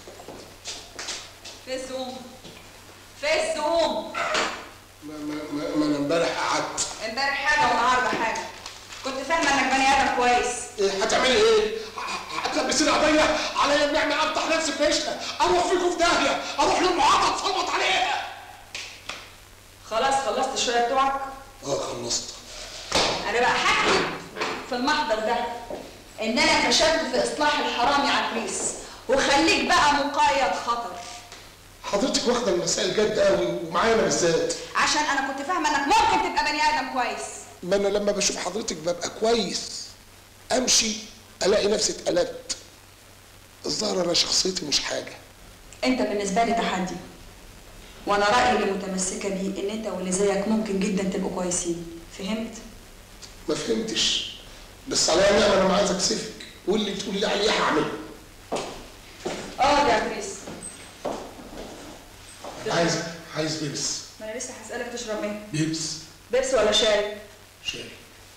في الزوم في الزوم ما, ما, ما, ما انا امبارح قعدت امبارح حاجه والنهارده حاجه كنت فاهمه انك بني ادم كويس إيه هتعملي ايه؟ ه- هتلبسيني قضيه عليا النعمه افتح نفسي في عشقه اروح فيكم في داهيه اروح للمعاطى اتصوت عليها خلاص خلصت شويه بتوعك اه خلصت انا بقى حكي في المحضر ده ان انا فشلت في اصلاح الحرامي عفريس وخليك بقى مقيد خطر حضرتك واخده المسائل جد قوي ومعايا انا بالذات عشان انا كنت فاهمه انك ممكن تبقى بني ادم كويس ما انا لما بشوف حضرتك ببقى كويس امشي الاقي نفسي اتقلبت الظاهر انا شخصيتي مش حاجه انت بالنسبه لي تحدي وانا رايي اللي متمسكه بيه ان انت واللي زيك ممكن جدا تبقوا كويسين فهمت ما فهمتش بس على نعمه انا ما عايز اكسفك واللي تقول لي عليه هعمله اه يا عفريس عايز عايز بيبس ما انا لسه هسالك تشرب ايه بيبس بيبس ولا شاي شاي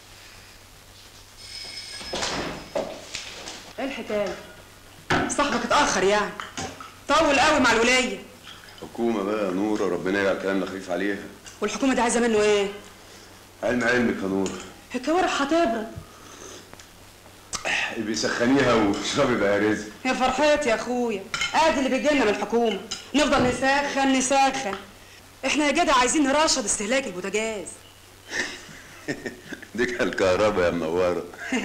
ايه الحكايه صاحبك اتاخر يعني طول قوي مع الولايه حكومة بقى يا نورة ربنا يجعل كلامنا خفيف عليها والحكومه دي عايزه منه ايه علم علمك يا نورة الكوارع هتبرد بيسخنيها واشربي بقى رزق يا فرحتي يا اخويا ادي اللي بيجيلنا من الحكومه نفضل نسخن نسخن احنا يا جدع عايزين نرشد استهلاك البوتاجاز ديك الكهرباء يا منورة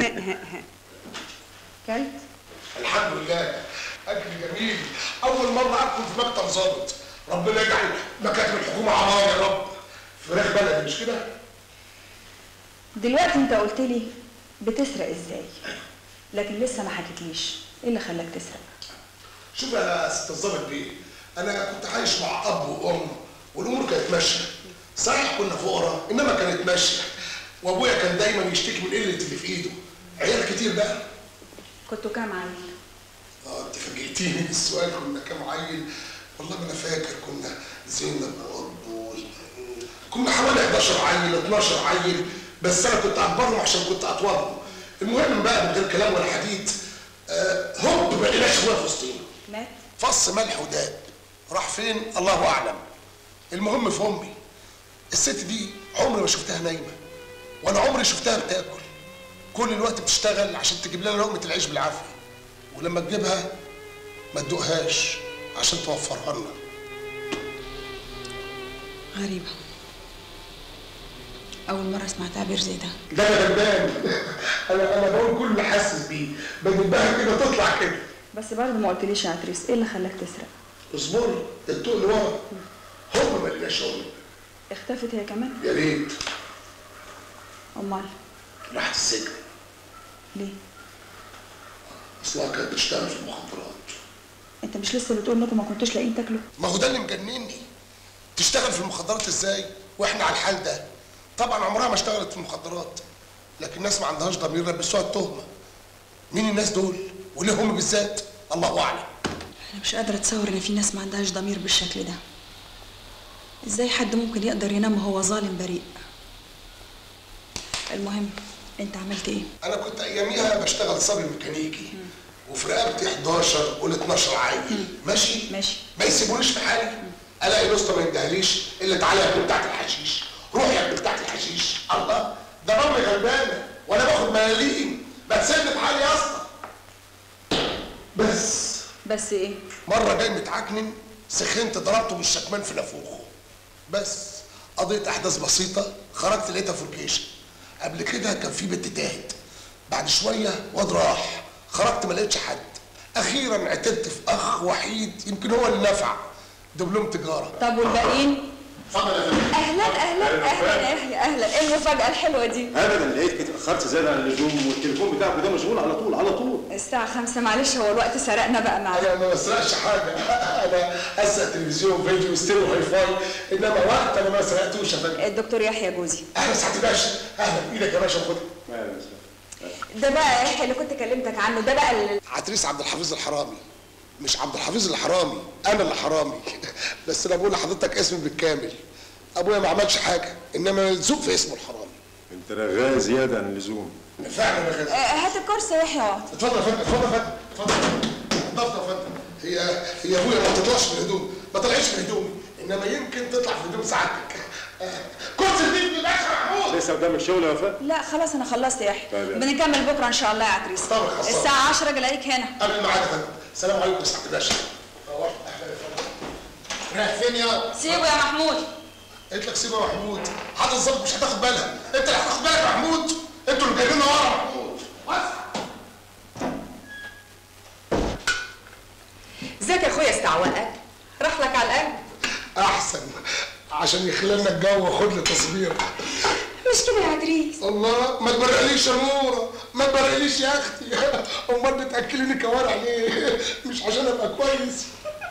كلت الحمد لله اكل جميل اول مره اكل في مكتب ظابط ربنا يجعل مكاتب الحكومه عمار يا رب فراخ بلدي مش كده دلوقتي انت قلت لي بتسرق ازاي لكن لسه ما حكيتليش ايه اللي خلاك تسرق شوف يا ست الظابط بيه انا كنت عايش مع اب وام والامور كانت ماشيه صحيح كنا فقراء انما كانت ماشيه وابويا كان دايما يشتكي من قله اللي في ايده عيال كتير بقى كنتوا كام عيل اه انت فاجئتيني بالسؤال كنا كام عيل والله ما انا فاكر كنا زينب وابو كنا حوالي 11 عيل 12 عيل بس انا كنت اكبرهم عشان كنت اطولهم المهم بقى من غير كلام ولا حديد آه هوب ما لقيناش ابويا في وسطينا مات فص ملح وداب راح فين الله اعلم المهم في امي الست دي عمري ما شفتها نايمه ولا عمري شفتها بتاكل كل الوقت بتشتغل عشان تجيب لنا لقمه العيش بالعافيه ولما تجيبها ما تدوقهاش عشان توفرها لنا غريبة أول مرة أسمع تعبير زي ده ده انا غلبان انا انا بقول كل اللي حاسس بيه بدبها كده تطلع كده بس برضه ما قلتليش يا عتريس ايه اللي خلاك تسرق اصبري الطوق اللي ورا هم ما لقيناش شغل اختفت هي كمان يا ريت امال راحت السجن ليه اصلها كانت بتشتغل في المخدرات انت مش لسه بتقول انكم ما كنتوش لاقيين تاكلوا ما هو ده اللي مجنني تشتغل في المخدرات ازاي واحنا على الحال ده طبعا عمرها ما اشتغلت في المخدرات لكن الناس ما عندهاش ضمير لبسوها التهمه مين الناس دول وليه هم بالذات الله اعلم أنا مش قادرة أتصور إن في ناس ما عندهاش ضمير بالشكل ده إزاي حد ممكن يقدر ينام وهو ظالم بريء المهم أنت عملت إيه؟ انا كنت اياميها بشتغل صبي ميكانيكي وفي رقبتي 11 قول 12 عيل ماشي ماشي ما يسيبونيش في حالي الاقي الاسطى ما يندهليش الا تعالى يا ابن بتاعت الحشيش روح يا ابن بتاعت الحشيش الله ده مامي غلبانه وانا باخد ملاليم ما تسيبني في حالي يا اسطى بس بس ايه مره جاي متعكنن سخنت ضربته بالشكمان في نافوخه بس قضيت احداث بسيطه خرجت لقيتها فركيشه قبل كده كان في بنت تاهت بعد شويه واد راح خرجت ما لقيتش حد اخيرا عتدت في اخ وحيد يمكن هو اللي نفع دبلوم تجاره طب والباقيين اتفضل يا فندم اهلا اهلا اهلا يا يحيى اهلا ايه المفاجاه الحلوه دي ابدا لقيتك اتاخرت زياده عن اللزوم والتليفون بتاعك ده مشغول على طول على طول الساعه خمسة معلش هو الوقت سرقنا بقى معلش انا ما بسرقش حاجه انا اسرق تلفزيون فيديو ستيريو هاي فاي انما وقت انا ما سرقتوش يا فندم الدكتور يحيى جوزي اهلا سعاده باشا اهلا بايدك يا باشا وخدها ده بقى يا يحيى اللي كنت كلمتك عنه ده بقى اللي عتريس عبد الحفيظ الحرامي مش عبد الحفيظ الحرامي انا اللي حرامي بس انا بقول لحضرتك اسمي بالكامل ابويا ما عملش حاجه انما ملزوق في اسمه الحرامي انت رغاي زياده عن اللزوم فعلا يا آه، غازي هات الكرسي يا يحيى اقعد اتفضل يا فندم اتفضل يا فندم اتفضل اتفضل يا فندم هي هي ابويا ما بتطلعش من هدوم ما طلعتش من هدومي انما يمكن تطلع في هدوم سعادتك آه، كرسي جديد من باشا محمود لسه قدامك شغل يا وفاء لا خلاص انا خلصت يا يحيى طيب يلا. بنكمل بكره ان شاء الله يا عتريس طبعا خلصان. الساعه 10 الاقيك هنا قبل الميعاد يا فندم السلام عليكم يا سعاده باشا روحت اهلا يا فندم رايح فين يا سيبه يا محمود قالت لك سيبها يا محمود حد الظابط مش هتاخد بالها انت اللي هتاخد بالك يا محمود انتوا اللي جايبيننا ورا يا محمود ازيك يا اخويا استعوقك راح لك على القلب احسن عشان يخلي لنا الجو وخد لي تصوير مش كده يا عدريس الله ما تبرقليش يا نوره ما تبرقليش يا اختي امال بتاكليني كوارع ليه مش عشان ابقى كويس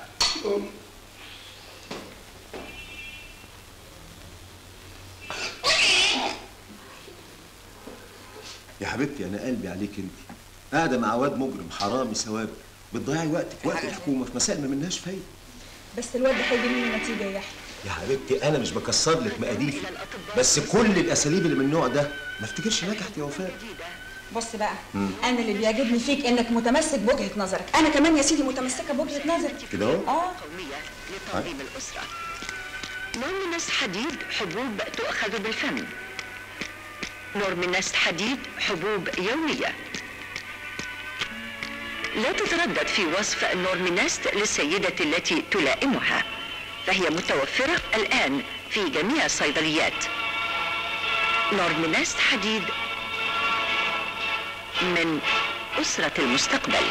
يا حبيبتي انا قلبي عليك انت قاعده مع واد مجرم حرامي سوابق بتضيعي وقتك وقت الحكومه في مسائل ما منهاش فايده بس الواد ده هيجي منه نتيجه يا يحيى يا حبيبتي انا مش بكسر لك مقاديفي بس كل الاساليب اللي من النوع ده ما افتكرش نجحت يا وفاء بص بقى مم. انا اللي بيعجبني فيك انك متمسك بوجهه نظرك انا كمان يا سيدي متمسكه بوجهه نظري كده اهو اه لتنظيم الأسرة نورمينس حديد حبوب تؤخذ بالفم نورمينس حديد حبوب يومية لا تتردد في وصف نورمينست للسيدة التي تلائمها فهي متوفرة الآن في جميع الصيدليات نورمينست حديد من أسرة المستقبل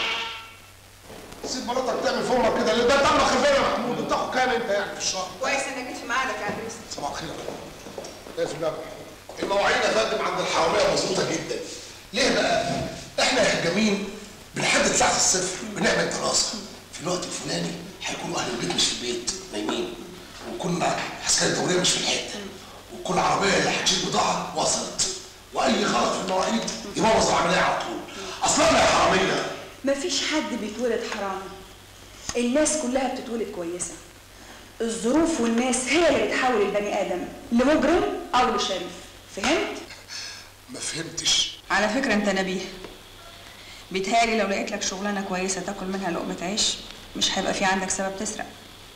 سيب مراتك تعمل فمك كده ليه ده دم خفيف يا محمود بتاخد كام انت يعني في الشهر كويس انك جيت في ميعادك يا عدريس صباح الخير يا فندم ايه في الله المواعيد يا فندم عند الحراميه مظبوطه جدا ليه بقى؟ احنا يا هجامين بنحدد ساعه الصفر بنعمل دراسه في الوقت الفلاني هيكونوا اهل البيت مش في البيت نايمين وكل عسكري الدوريه مش في الحته وكل عربيه اللي هتشيل بضاعه وصلت واي غلط في المواعيد يبوظ العمليه على طول اصلا يا حراميه مفيش حد بيتولد حرامي الناس كلها بتتولد كويسه الظروف والناس هي اللي بتحول البني ادم لمجرم او لشريف فهمت ما فهمتش على فكره انت نبيه بيتهيألي لو لقيت لك شغلانه كويسه تاكل منها لقمه عيش مش هيبقى في عندك سبب تسرق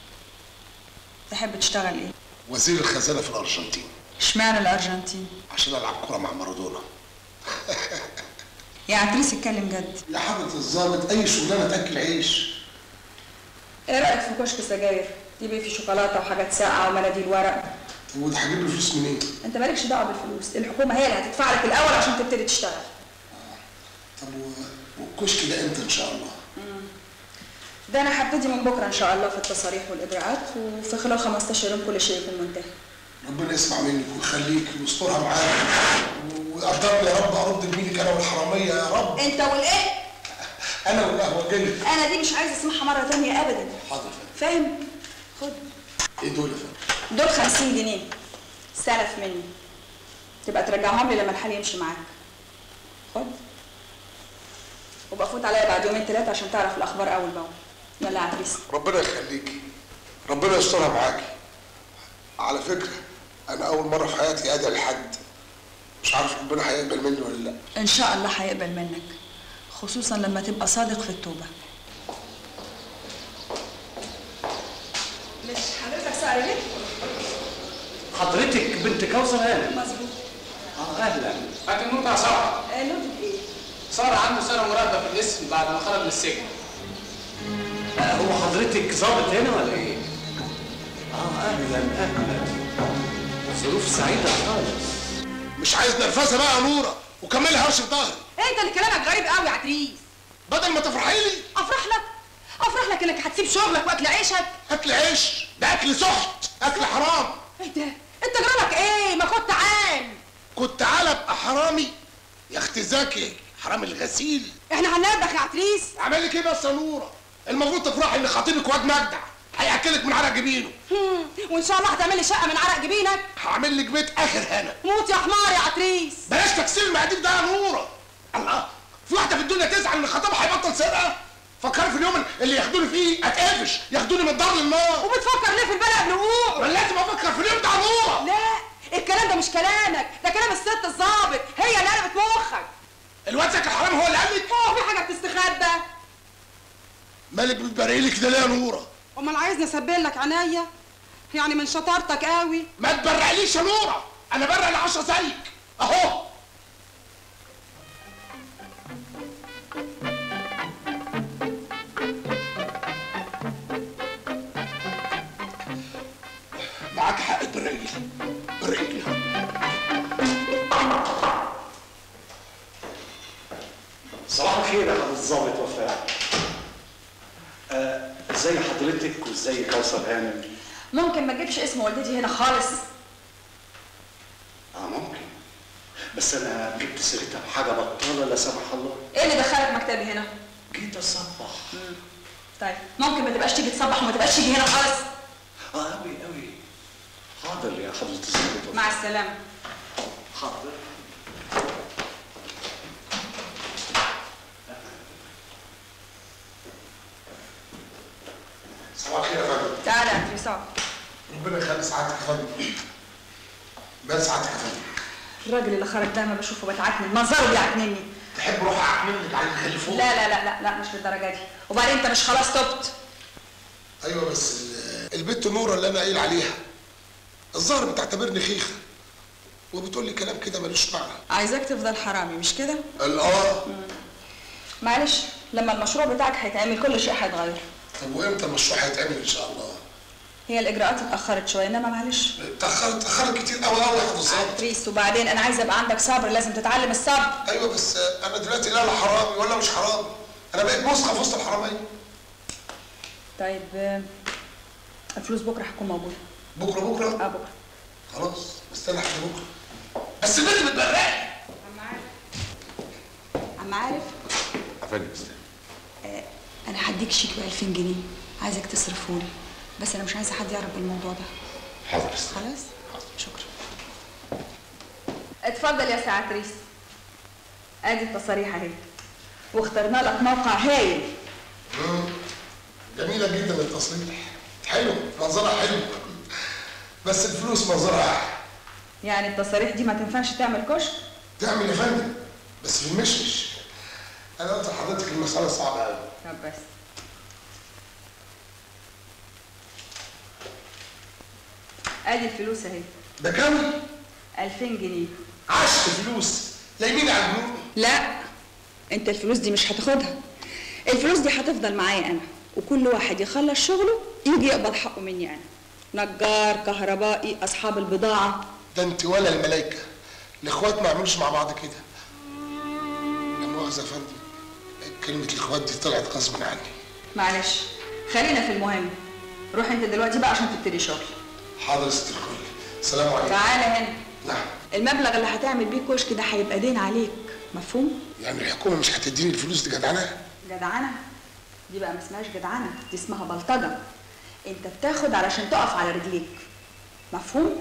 تحب تشتغل ايه وزير الخزانه في الارجنتين اشمعنى الارجنتين عشان العب كوره مع مارادونا يا عتريس اتكلم جد يا حضرة الظابط أي شغلانة تاكل عيش ايه رايك في كشك سجاير تجيبي فيه شوكولاته وحاجات ساقعه ومناديل ورق وده هجيب له فلوس منين؟ انت مالكش دعوه بالفلوس الحكومه هي اللي هتدفع لك الاول عشان تبتدي تشتغل طب و- والكشك ده امتى إن شاء الله؟ ده انا هبتدي من بكره ان شاء الله في التصاريح والاجراءات وفي خلال 15 يوم كل شيء يكون منتهي ربنا يسمع منك ويخليك ويسترها معاك ويقدرني يا رب أرد جميلك أنا والحرامية يا رب انت والايه أنا والقهوة جاي انا دي مش عايزه اسمعها مره تانية ابدا حاضر فاهم خد إيه دول يا فندم؟ دول 50 جنيه سلف مني تبقى ترجعهم لي لما الحال يمشي معاك خد وبقى فوت عليا بعد يومين ثلاثه عشان تعرف الاخبار اول باول يلا يا عتريس ربنا يخليكي ربنا يسترها معاكي على فكرة أنا أول مرة في حياتي أدعي لحد مش عارف ربنا هيقبل مني ولا لأ ان شاء الله هيقبل منك خصوصا لما تبقى صادق في التوبه مش حضرتك سعر ليه؟ حضرتك بنت كوثر هانم مظبوط اه اهلا هات النقطة يا سارة آه، لودك ايه؟ سارة عنده سنة مراقبة في الاسم بعد ما خرج من السجن آه هو حضرتك ظابط هنا ولا ايه؟ اه اهلا اهلا ظروف سعيدة خالص مش عايز نرفزة بقى يا نورة وكملي هرش في ظهري انت اللي كلامك غريب قوي يا عتريس بدل ما تفرحي لي افرح لك افرح لك انك هتسيب شغلك واكل عيشك أكل عيش ده أكل سحت أكل حرام ايه ده انت جرالك ايه ما كنت عال كنت تعالى ابقى حرامي يا اختي زكي حرامي الغسيل احنا هننبخ يا عتريس اعمل لك ايه بس يا نوره المفروض تفرحي ان خطيبك واد مجدع هياكلك من عرق جبينه هم، وان شاء الله هتعمل لي شقه من عرق جبينك هعمل لك بيت اخر هنا موت يا حمار يا عتريس بلاش تكسير المقاديف ده يا نوره الله في واحده في الدنيا تزعل ان خطيبها هيبطل سرقه فكري في اليوم اللي ياخدوني فيه اتقفش ياخدوني من الدار للنار وبتفكر ليه في البلد نقوع ما لازم افكر في اليوم ده يا نوره لا الكلام ده مش كلامك ده كلام الست الظابط هي اللي قلبت مخك الواد زكي الحرامي هو اللي قال لك هو في حاجه بتستخبى مالك بتبرقي لي كده ليه يا نوره امال عايزني اسبل لك عينيا يعني من شطارتك قوي ما تبرقليش يا نوره انا برق العشرة زيك اهو معاك حق تبرق برقلي صباح الخير يا حضرة الظابط وفاء آه، ازي حضرتك وازي كوثر هانم ممكن ما تجيبش اسم والدتي هنا خالص اه ممكن بس انا جبت سيرتها بحاجه بطاله لا سمح الله ايه اللي دخلك مكتبي هنا جيت اصبح طيب ممكن ما تبقاش تيجي تصبح وما تبقاش تيجي هنا خالص اه قوي قوي حاضر يا حضرة الظابط مع السلامه حاضر صباح الخير يا فندم تعالى يا عصام ربنا يخلي سعادتك يا فندم مال سعادتك يا فندم الراجل اللي خرج ده ما بشوفه بتعكنن منظره بيعكنني تحب روح اعمل لك على الخلفون لا لا لا لا لا مش للدرجه دي وبعدين انت مش خلاص تبت ايوه بس ال- البت نوره اللي انا قايل عليها الظاهر بتعتبرني خيخه وبتقول لي كلام كده ملوش معنى عايزاك تفضل حرامي مش كده قال اه معلش لما المشروع بتاعك هيتعمل كل شيء هيتغير طب وامتى المشروع هيتعمل ان شاء الله هي الاجراءات اتاخرت شويه انما معلش اتاخرت اتاخرت كتير قوي قوي يا حضرتك تريس وبعدين انا عايزه يبقى عندك صبر لازم تتعلم الصبر ايوه بس انا دلوقتي لا لا حرامي ولا مش حرامي انا بقيت مسخه في وسط الحراميه طيب آه، الفلوس بكره هتكون موجوده بكره بكره اه بكره خلاص استنى لحد بكره بس البنت بتبرقني عم عارف افندم آه، انا هديك شيك ب 2000 جنيه عايزك تصرفه لي بس انا مش عايزه حد يعرف بالموضوع ده حاضر خلاص شكرا اتفضل يا سعاتريس ادي التصاريح اهي واخترنا لك موقع هايل مم. جميله جدا التصريح حلو منظرها حلو بس الفلوس منظرها احلى يعني التصاريح دي ما تنفعش تعمل كشك تعمل يا فندم بس في المشمش انا قلت لحضرتك المساله صعبه قوي طب بس ادي الفلوس اهي ده كام 2000 جنيه عشت فلوس لا يمين على الجنوب لا انت الفلوس دي مش هتاخدها الفلوس دي هتفضل معايا انا وكل واحد يخلص شغله يجي يقبض حقه مني انا نجار كهربائي اصحاب البضاعه ده انت ولا الملايكه الاخوات ما يعملوش مع بعض كده لا مؤاخذه يا فندم كلمه الاخوات دي طلعت غصب عني معلش خلينا في المهم روح انت دلوقتي بقى عشان تبتدي شغل حاضر يا ست الكل سلام عليكم تعالى هنا نعم المبلغ اللي هتعمل بيه كشك ده هيبقى دين عليك مفهوم يعني الحكومه مش هتديني الفلوس دي جدعنه جدعنه دي بقى ما اسمهاش جدعنه دي اسمها بلطجه انت بتاخد علشان تقف على رجليك مفهوم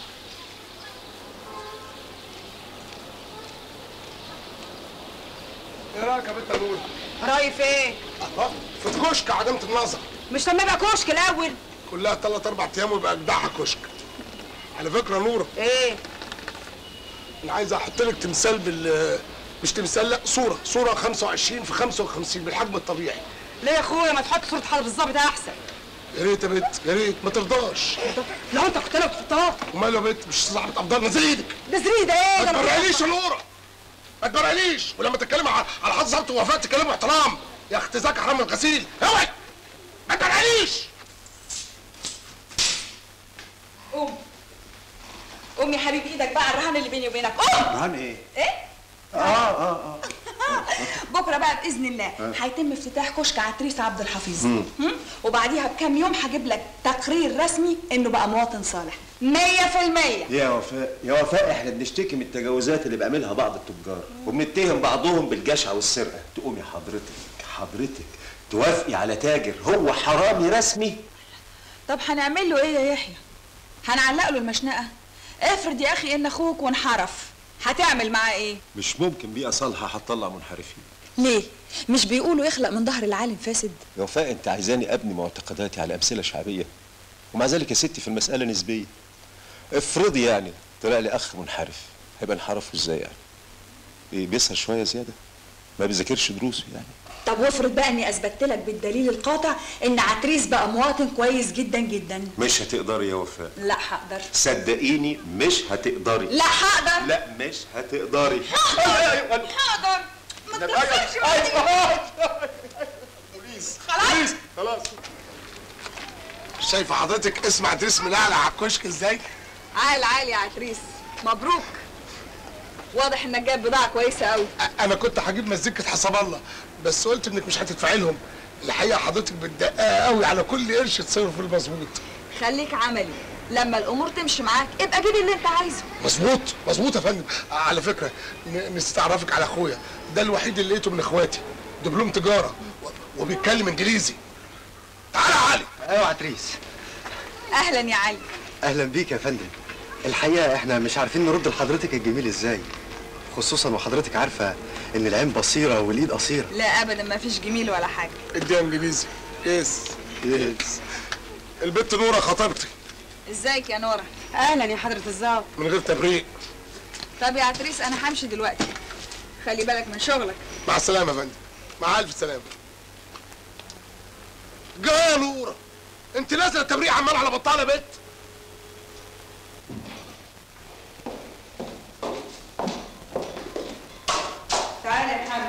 ايه رايك يا بنت نور رايي في ايه؟ الله في كشك عدمت النظر مش لما يبقى كشك الاول كلها ثلاث اربع ايام ويبقى اجدعها كشك على فكره نوره ايه؟ انا عايز احط لك تمثال بال مش تمثال لا صوره صوره 25 في 55 بالحجم الطبيعي ليه يا اخويا ما تحط صوره حضر الظابط احسن يا ريت يا بنت يا ريت ما ترضاش لو انت كنت لو تحطها وماله يا بنت مش صاحبة افضل نزل ايدك ده زريده ايه؟ ما ده أنا تبرقليش يا نوره ما تبرقليش ولما تتكلم على على حد ظبط ووفاء تتكلم باحترام يا اختي زكي حرام الغسيل اوعي ما تبرقليش قوم قوم يا حبيبي ايدك بقى على الرهان اللي بيني وبينك قوم عن ايه؟ ايه؟ اه اه اه بكره بقى باذن الله آه. هيتم افتتاح كشك عتريس عبد الحفيظ مم. هم؟ وبعديها بكام يوم هجيب لك تقرير رسمي انه بقى مواطن صالح 100% يا وفاء يا وفاء احنا بنشتكي من التجاوزات اللي بيعملها بعض التجار وبنتهم بعضهم بالجشع والسرقه تقومي حضرتك حضرتك توافقي على تاجر هو حرامي رسمي طب هنعمل له ايه يا يحيى هنعلق له المشنقه افرض يا اخي ان اخوك وانحرف هتعمل معاه ايه مش ممكن بيئه صالحه هتطلع منحرفين ليه مش بيقولوا يخلق من ظهر العالم فاسد يا وفاء انت عايزاني ابني معتقداتي على امثله شعبيه ومع ذلك يا ستي في المساله نسبيه افرضي يعني طلع لي اخ منحرف هيبقى انحرفه ازاي يعني ايه بيسهر شويه زياده ما بيذاكرش دروسه يعني طب وافرض بقى اني اثبتت لك بالدليل القاطع ان عتريس بقى مواطن كويس جدا جدا مش هتقدري يا وفاء لا هقدر صدقيني مش هتقدري لا هقدر لا مش هتقدري هقدر ما تكسرش بوليس خلاص خلاص شايفه حضرتك اسم عدريس من اعلى على الكشك ازاي عال عال يا عتريس مبروك واضح انك جايب بضاعه كويسه قوي انا كنت هجيب مزيكه حسب الله بس قلت انك مش هتدفعي لهم الحقيقه حضرتك بتدقق قوي على كل قرش تصرف في المظبوط خليك عملي لما الامور تمشي معاك ابقى جيب اللي انت عايزه مظبوط مظبوط يا فندم على فكره ن- نسيت اعرفك على اخويا ده الوحيد اللي لقيته من اخواتي دبلوم تجاره و- وبيتكلم انجليزي تعالى يا علي ايوه عتريس اهلا يا علي اهلا بيك يا فندم الحقيقه احنا مش عارفين نرد لحضرتك الجميل ازاي خصوصا وحضرتك عارفه ان العين بصيره والايد قصيره لا ابدا ما فيش جميل ولا حاجه اديها انجليزي يس يس البت نوره خطيبتي ازيك يا نورة اهلا يا حضره الظابط من غير تبريق طب يا عتريس انا همشي دلوقتي خلي بالك من شغلك مع السلامه يا فندم مع الف سلامه جا يا نوره انت نازله تبريق عمال على بطاله بيت تعالى يا محمد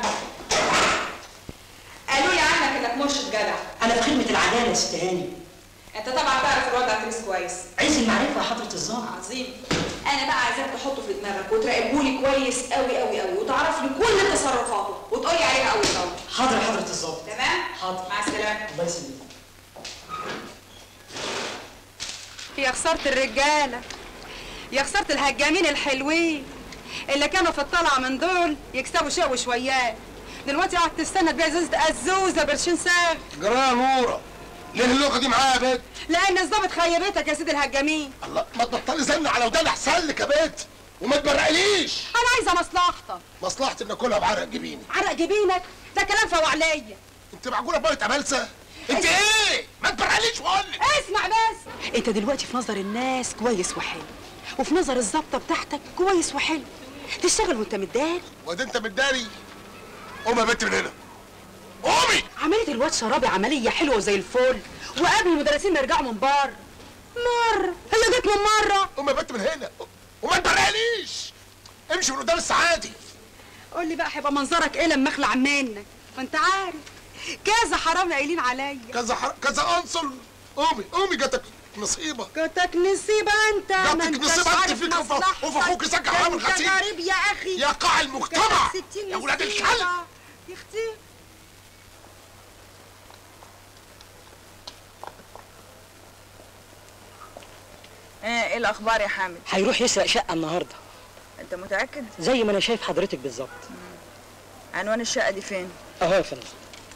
قالوا لي عنك انك مرشد جدع انا في خدمه العداله يا ست هاني انت طبعا تعرف الوضع عتريس كويس عايز المعرفه يا حضره الظابط عظيم انا بقى عايزاك تحطه في دماغك وتراقبه لي كويس قوي قوي قوي وتعرف لي كل تصرفاته وتقول لي عليها اول باول حاضر يا حضره الظابط تمام حاضر مع السلامه الله يسلمك يا خسارة الرجالة يا خسارة الهجامين الحلوين اللي كانوا في الطلعة من دول يكسبوا شيء وشويات دلوقتي قاعد تستنى تبيع ازازة ازوزة برشين ساغ جرى يا نوره ليه اللغه دي معايا يا بيت لان الظابط خيبتك يا سيدي الهجامين الله ما تبطلي زن على ودان احسن لك يا بيت وما تبرقليش انا عايزة مصلحتك مصلحتي ان اكلها بعرق جبيني عرق جبينك ده كلام فوق عليا انت معقوله بقى تبلسه انت ايه ما تبرقليش وقول لي اسمع بس انت دلوقتي في نظر الناس كويس وحلو وفي نظر الظابطة بتاعتك كويس وحلو تشتغل وانت متداري وده انت متداري قوم يا بنت من هنا قومي عملية الواد شرابي عملية حلوة زي الفل وقبل المدرسين ما يرجعوا من بره مرة هي جت من مرة قوم يا بنت من هنا وما تبرقليش امشي من قدام السعادي قول لي بقى هيبقى منظرك ايه لما اخلع منك ما انت عارف كذا حرامي قايلين عليا كذا حر... كذا انصل قومي قومي جاتك نصيبه جاتك نصيبه انت ما جاتك انتش نصيبه انت عارف فيك وف- مصلحتك. وفي اخوك سجع ده عامل انت غسيل غريب يا اخي يا قاع المجتمع جاتك ستين يا ولاد نصيبة. الكلب يا اختي ايه ايه الاخبار يا حامد هيروح يسرق شقه النهارده انت متاكد زي ما انا شايف حضرتك بالظبط عنوان الشقه دي فين اهو يا فندم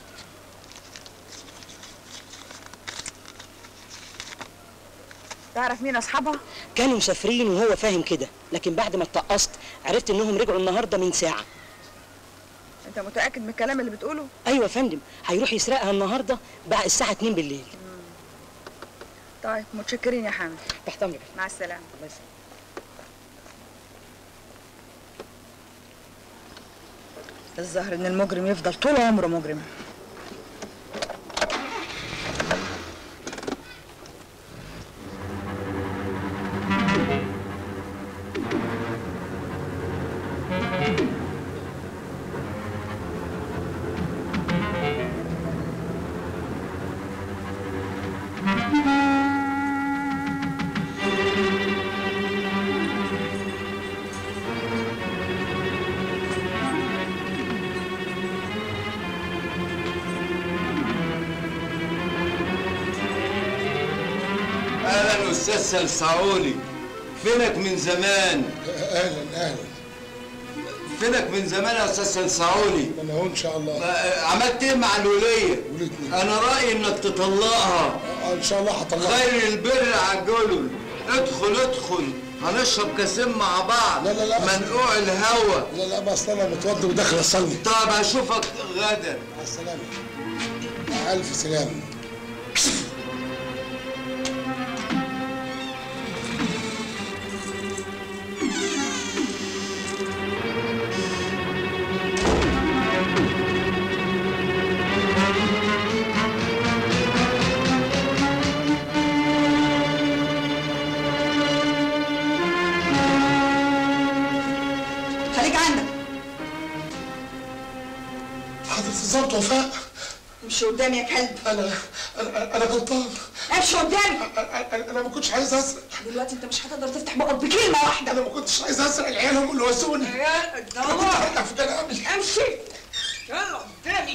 تعرف مين اصحابها كانوا مسافرين وهو فاهم كده لكن بعد ما اتقصت عرفت انهم رجعوا النهارده من ساعه انت متاكد من الكلام اللي بتقوله ايوه يا فندم هيروح يسرقها النهارده بعد الساعه 2 بالليل طيب متشكرين يا حامد تحت امرك مع السلامه الله يسلمك الظاهر ان المجرم يفضل طول عمره مجرم اهلا استاذ سلسعوني فينك من زمان اهلا اهلا فينك من زمان يا استاذ سلسعوني انا اهو ان شاء الله ما- عملت ايه مع الوليه انا رايي انك تطلقها ان شاء الله هطلقها خير البر عجله ادخل ادخل هنشرب كاسين مع بعض لا لا لا منقوع الهوا لا لا بس انا متوضي وداخل اصلي طب اشوفك غدا مع السلامه مع الف سلامه خليك عندك حضرة الظابط وفاء امشي قدامي يا كلب انا انا انا غلطان امشي قدامي انا ما كنتش عايز اسرق دلوقتي انت مش هتقدر تفتح بقك بكلمه واحده انا ما كنتش عايز اسرق العيال هم اللي وزوني يا انا كنت هرجع في كلامي امشي يلا قدامي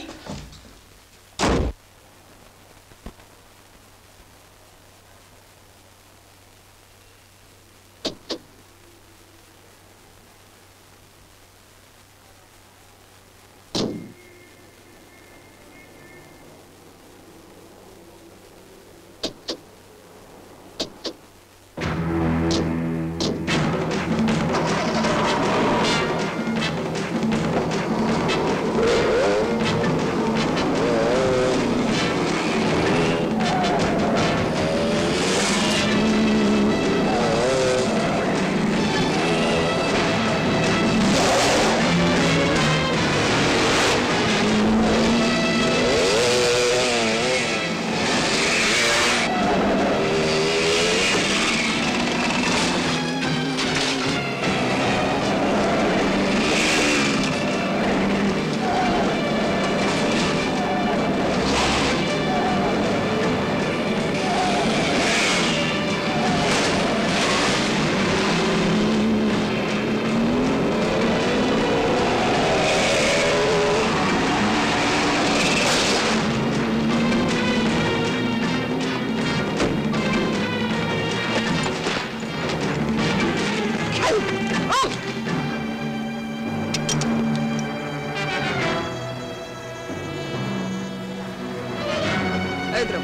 اضرب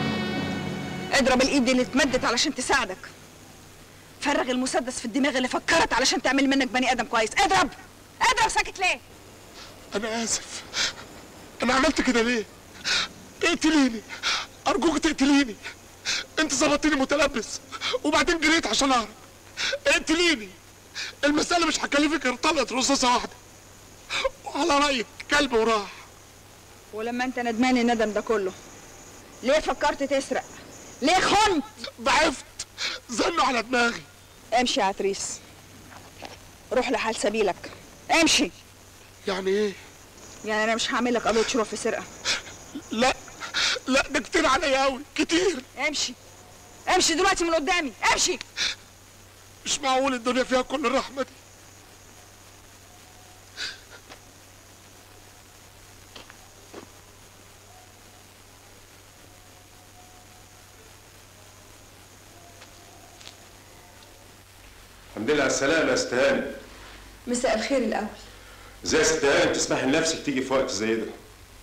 اضرب الايد اللي اتمدت علشان تساعدك فرغ المسدس في الدماغ اللي فكرت علشان تعمل منك بني ادم كويس اضرب اضرب ساكت ليه انا اسف انا عملت كده ليه اقتليني ارجوك تقتليني انت ظبطتني متلبس وبعدين جريت عشان اهرب اقتليني المسألة مش هكلفك غير طلقة رصاصة واحدة وعلى رأيك كلب وراح ولما انت ندمان الندم ده كله ليه فكرت تسرق ليه خنت ضعفت زنوا على دماغي امشي يا عتريس روح لحال سبيلك امشي يعني ايه يعني انا مش هعمل لك قضيه شروع في سرقه لا لا ده كتير عليا قوي كتير امشي امشي دلوقتي من قدامي امشي مش معقول الدنيا فيها كل الرحمة دي الحمد لله على السلامة يا استهاني مساء الخير الاول ازاي يا استهاني تسمحي لنفسك تيجي في وقت زي ده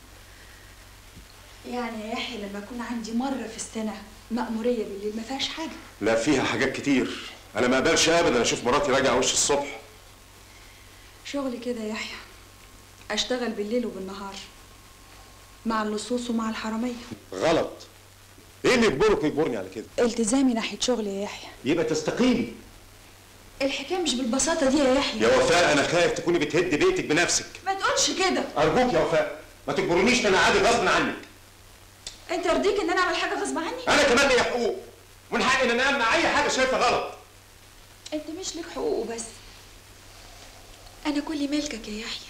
يعني يا يحيى لما اكون عندي مره في السنه مأموريه بالليل ما فيهاش حاجه لا فيها حاجات كتير انا ما اقبلش ابدا اشوف مراتي راجعه وش الصبح شغلي كده يا يحيى اشتغل بالليل وبالنهار مع اللصوص ومع الحراميه غلط ايه اللي يجبرك ويجبرني على كده التزامي ناحيه شغلي يا يحيى يبقى تستقيلي الحكايه مش بالبساطه دي يا يحيى يا وفاء انا خايف تكوني بتهدي بيتك بنفسك ما تقولش كده ارجوك يا وفاء ما تجبرنيش ان انا عادي غصب عنك انت يرضيك ان انا اعمل حاجه غصب عني انا كمان ليا حقوق ومن حقي ان انا امنع اي حاجه شايفها غلط انت مش لك حقوق وبس انا كل ملكك يا يحيى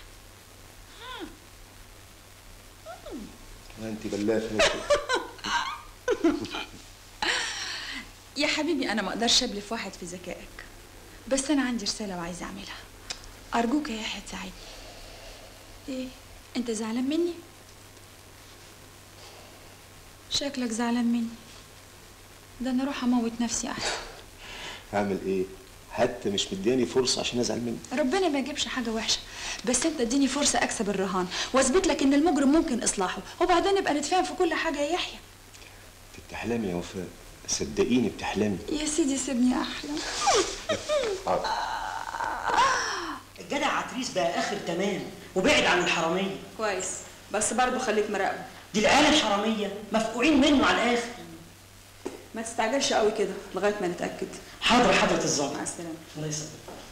انت بلافه يا حبيبي انا ما اقدرش ابلف واحد في ذكائك بس انا عندي رساله وعايزه اعملها ارجوك يا يحيى تساعدني ايه انت زعلان مني شكلك زعلان مني ده انا اروح اموت نفسي احسن هعمل ايه حتى مش مدياني فرصه عشان ازعل منك ربنا ما يجيبش حاجه وحشه بس انت اديني فرصه اكسب الرهان واثبت لك ان المجرم ممكن اصلاحه وبعدين نبقى نتفاهم في كل حاجه يا يحيى انت بتحلمي يا وفاء صدقيني بتحلمي يا سيدي سيبني احلم حاضر. الجدع عتريس بقى اخر تمام وبعد عن الحراميه كويس بس برضه خليك مراقبه دي العيال الحراميه مفقوعين منه على الاخر ما تستعجلش قوي كده لغايه ما نتاكد حاضر حضره الظابط مع السلامه الله يسلمك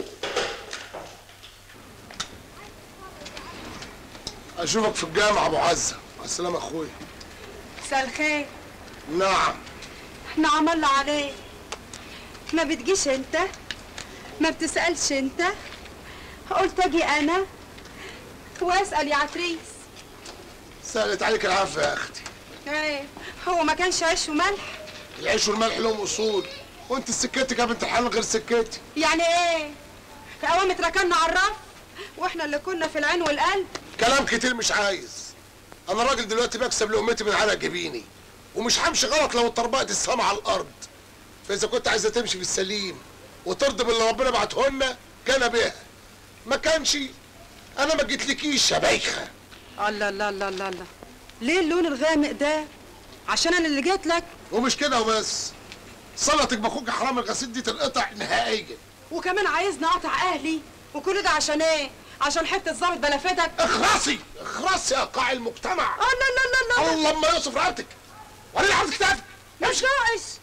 اشوفك في الجامعة ابو عزة مع السلامة اخويا مساء الخير نعم نعم الله عليك ما بتجيش انت ما بتسألش انت قلت اجي انا واسأل يا عتريس سألت عليك العافية يا اختي ايه هو ما كانش عيش وملح العيش والملح لهم اصول وانت سكتك يا بنت الحلال غير سكتي يعني ايه قوامة ركنا على الرف واحنا اللي كنا في العين والقلب كلام كتير مش عايز انا راجل دلوقتي بكسب لقمتي من على جبيني ومش همشي غلط لو اتطربقت السما على الارض فاذا كنت عايزه تمشي في السليم وترضي باللي ربنا بعته لنا كان بها ما كانش انا ما جيتلكيش يا بايخه الله الله الله الله الله ليه اللون الغامق ده عشان انا اللي جيت لك ومش كده وبس صلتك باخوك حرام الغسيل دي تنقطع نهائيا وكمان عايزني اقطع اهلي وكل ده عشان ايه عشان حته ظابط بلفتك اخرسي اخرسي يا قاع المجتمع الله الله الله الله ما يوصف رقبتك وريني حاطط كتافك مش ناقص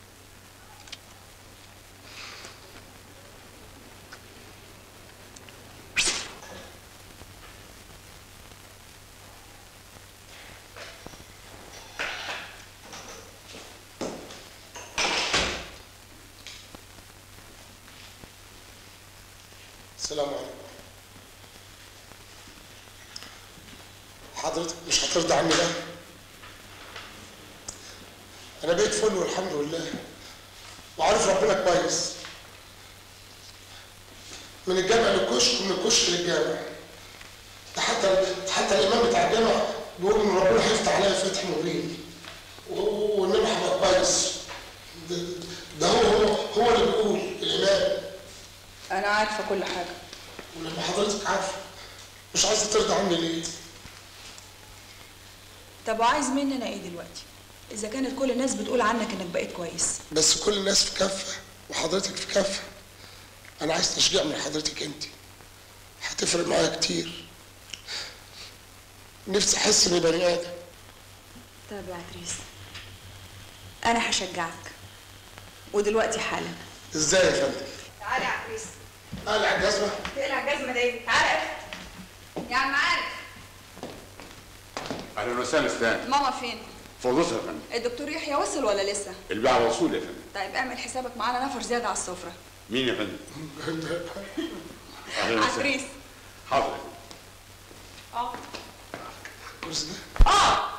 السلام عليكم حضرتك مش هترضى عني بقى انا بقيت فل والحمد لله وعارف ربنا كويس من الجامع للكشك ومن الكشك للجامع ده حتى حتى الامام بتاع الجامع بيقول ان ربنا هيفتح عليا فتح مبين و- وان انا هبقى كويس ده, ده هو هو هو اللي بيقول الامام انا عارفه كل حاجه ولما حضرتك عارفه مش عايزه ترضى عني ليه؟ طب وعايز مني انا ايه دلوقتي اذا كانت كل الناس بتقول عنك انك بقيت كويس بس كل الناس في كفه وحضرتك في كفه انا عايز تشجيع من حضرتك انت هتفرق معايا كتير نفسي احس اني بني ادم طب يا عتريس انا هشجعك ودلوقتي حالا ازاي يا فندم؟ تعالى يا عفريس اقلع الجزمه تقلع الجزمه دي تعالى يا عم عارف اهلا وسهلا استاذ ماما فين فوضتها يا فندم الدكتور يحيى وصل ولا لسه البيع وصول يا فندم طيب اعمل حسابك معانا نفر زياده على السفره مين يا فندم؟ اهلا وسهلا عتريس حاضر اه الكرسي ده اه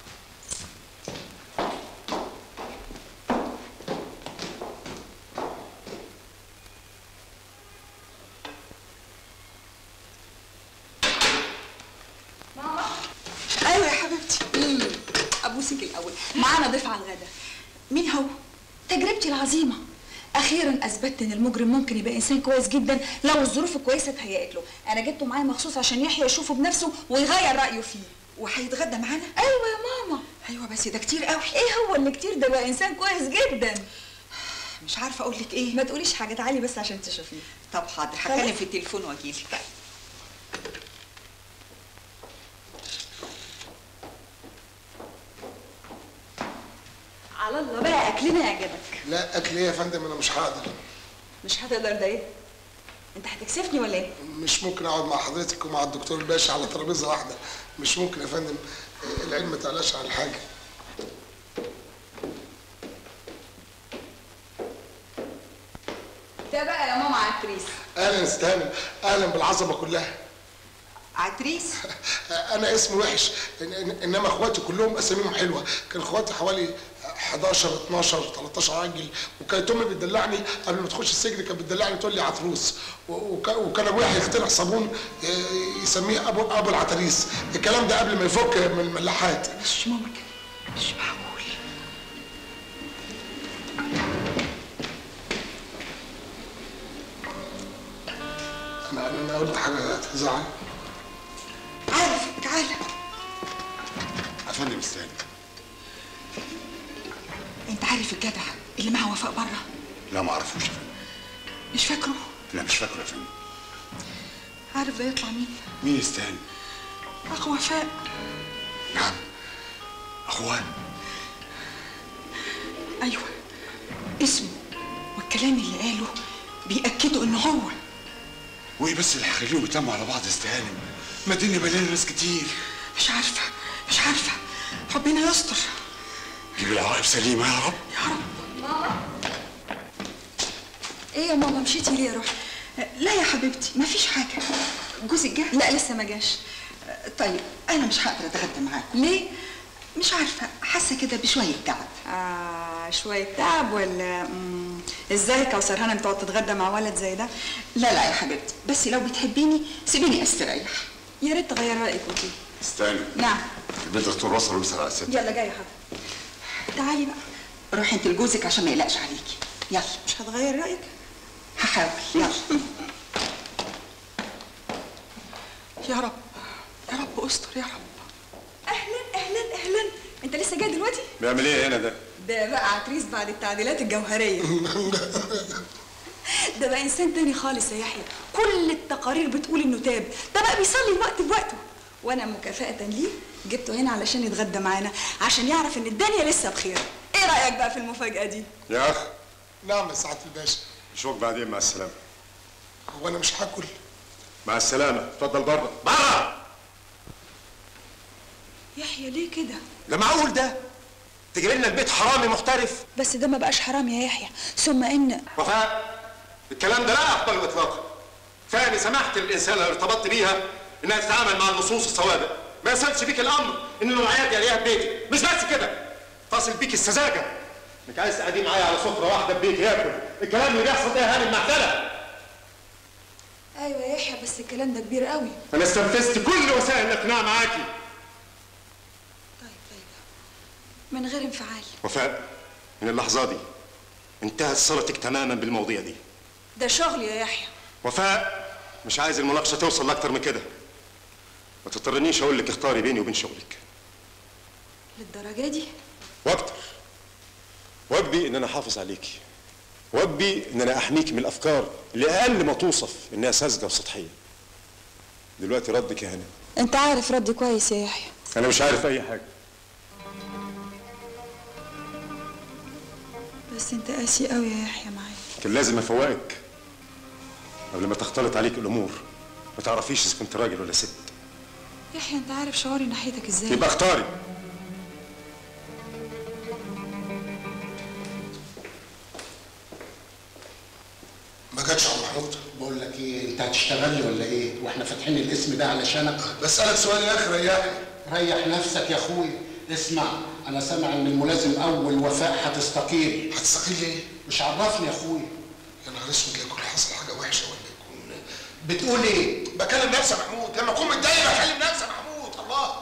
ماما ايوه يا حبيبتي مم. ابوسك الاول معانا ضيف على الغدا مين هو تجربتي العظيمه اخيرا اثبتت ان المجرم ممكن يبقى انسان كويس جدا لو الظروف الكويسه اتهيأت له انا جبته معايا مخصوص عشان يحيى يشوفه بنفسه ويغير رايه فيه وهيتغدى معانا ايوه يا ماما ايوه بس ده كتير قوي ايه هو اللي كتير ده بقى انسان كويس جدا مش عارفه اقول لك ايه ما تقوليش حاجه تعالي بس عشان تشوفيه طب حاضر هكلم في التليفون واجيلك على الله بقى اكلنا يعجبك لا اكل ايه يا فندم انا مش هقدر مش هتقدر ده ايه انت هتكسفني ولا ايه مش ممكن اقعد مع حضرتك ومع الدكتور الباشا على ترابيزه واحده مش ممكن يا فندم العلم ما تعلاش عن حاجه ده بقى يا ماما عتريس اهلا استهانم اهلا بالعظمه كلها عتريس انا اسمي وحش إن- إن- انما اخواتي كلهم اساميهم حلوه كان اخواتي حوالي 11 12 13 راجل وكانت امي بتدلعني قبل ما تخش السجن كانت بتدلعني تقول لي عتروس و- وك- وكان ابويا هيخترع صابون ي- يسميه ابو ابو العتريس الكلام ده قبل ما يفك من الملاحات مش ممكن مش معقول انا انا قلت حاجه تزعل عارف تعالى يا فندم استاذ انت عارف الجدع اللي معاه وفاء بره لا ما اعرفوش يا فندم مش فاكره لا مش فاكره يا فندم عارف ده يطلع مين مين يستاهل اخو وفاء نعم اخوان ايوه اسمه والكلام اللي قاله بيأكدوا ان هو وايه بس اللي هيخليهم يتلموا على بعض استهانم ما الدنيا مليانه ناس كتير مش عارفه مش عارفه ربنا يستر جيب العواقب سليمه يا رب ماما ايه يا ماما مشيتي ليه يا روحي لا يا حبيبتي مفيش حاجه جوزك جه لا لسه ما جاش طيب انا مش هقدر اتغدى معاكم ليه مش عارفه حاسه كده بشويه تعب آه مع شويه تعب ولا مم، ازاي كوثر هانم تقعد تتغدى مع ولد زي ده لا لا يا حبيبتي بس لو بتحبيني سيبيني استريح يا ريت تغير رايك انتي استنى نعم البنت الدكتور وصل وبيسأل على الست يلا جاي يا حبيبي تعالي بقى روحي انت لجوزك عشان ما يقلقش عليكي يلا مش هتغير رايك هحاول يلا يا رب يا رب استر يا رب اهلا اهلا اهلا انت لسه جاي دلوقتي بيعمل ايه هنا ده؟ ده بقى عتريس بعد التعديلات الجوهريه ده بقى انسان تاني خالص يا يحيى كل التقارير بتقول انه تاب ده بقى بيصلي الوقت بوقته وانا مكافاه ليه جبته هنا علشان يتغدى معانا عشان يعرف ان الدنيا لسه بخير ايه رايك بقى في المفاجاه دي يا اخ نعم يا سعاده الباشا نشوفك بعدين مع السلامه هو انا مش هاكل مع السلامه اتفضل بره بره يحيى ليه كده ده معقول ده تجيب لنا البيت حرامي محترف بس ده ما بقاش حرام يا يحيى ثم ان وفاء الكلام ده لا اقبله اطلاقا فاني سمحت للانسان اللي ارتبطت بيها انها تتعامل مع اللصوص السوابق ما يصلش بيك الامر ان النوعيات دي عليها بيتي مش بس كده تصل بيك السذاجه انك عايز تقعدي معايا على سفره واحده في بيتي ياكل الكلام اللي بيحصل ده يا هاني المعتله ايوه يا يحيى بس الكلام ده كبير قوي انا استنفذت كل وسائل الاقناع معاكي من غير انفعال وفاء من اللحظه دي انتهت صلتك تماما بالمواضيع دي ده شغل يا يحيى وفاء مش عايز المناقشه توصل لاكتر من كده ما تضطرنيش اقول لك اختاري بيني وبين شغلك للدرجه دي واكتر واجبي ان انا احافظ عليكي واجبي ان انا احميك من الافكار اللي اقل ما توصف انها ساذجه وسطحيه دلوقتي ردك يا هنا انت عارف ردي كويس يا يحيى انا مش عارف اي حاجه بس انت قاسي قوي يا يحيى معايا كان لازم افوقك قبل ما تختلط عليك الامور ما تعرفيش اذا كنت راجل ولا ست يحيى انت عارف شعوري ناحيتك ازاي يبقى اختاري ما جاتش عم محمود بقول لك ايه انت هتشتغل لي ولا ايه واحنا فاتحين الاسم ده علشانك بسألك سؤال يا اخي ريحني ريح نفسك يا اخويا اسمع انا سامع ان الملازم اول وفاء هتستقيل هتستقيل ليه؟ مش عرفني يا اخويا يا نهار اسود لا يكون حصل حاجه وحشه ولا يكون بتقول ايه؟ بكلم نفسي يا محمود لما اكون متضايق بكلم نفسي يا محمود الله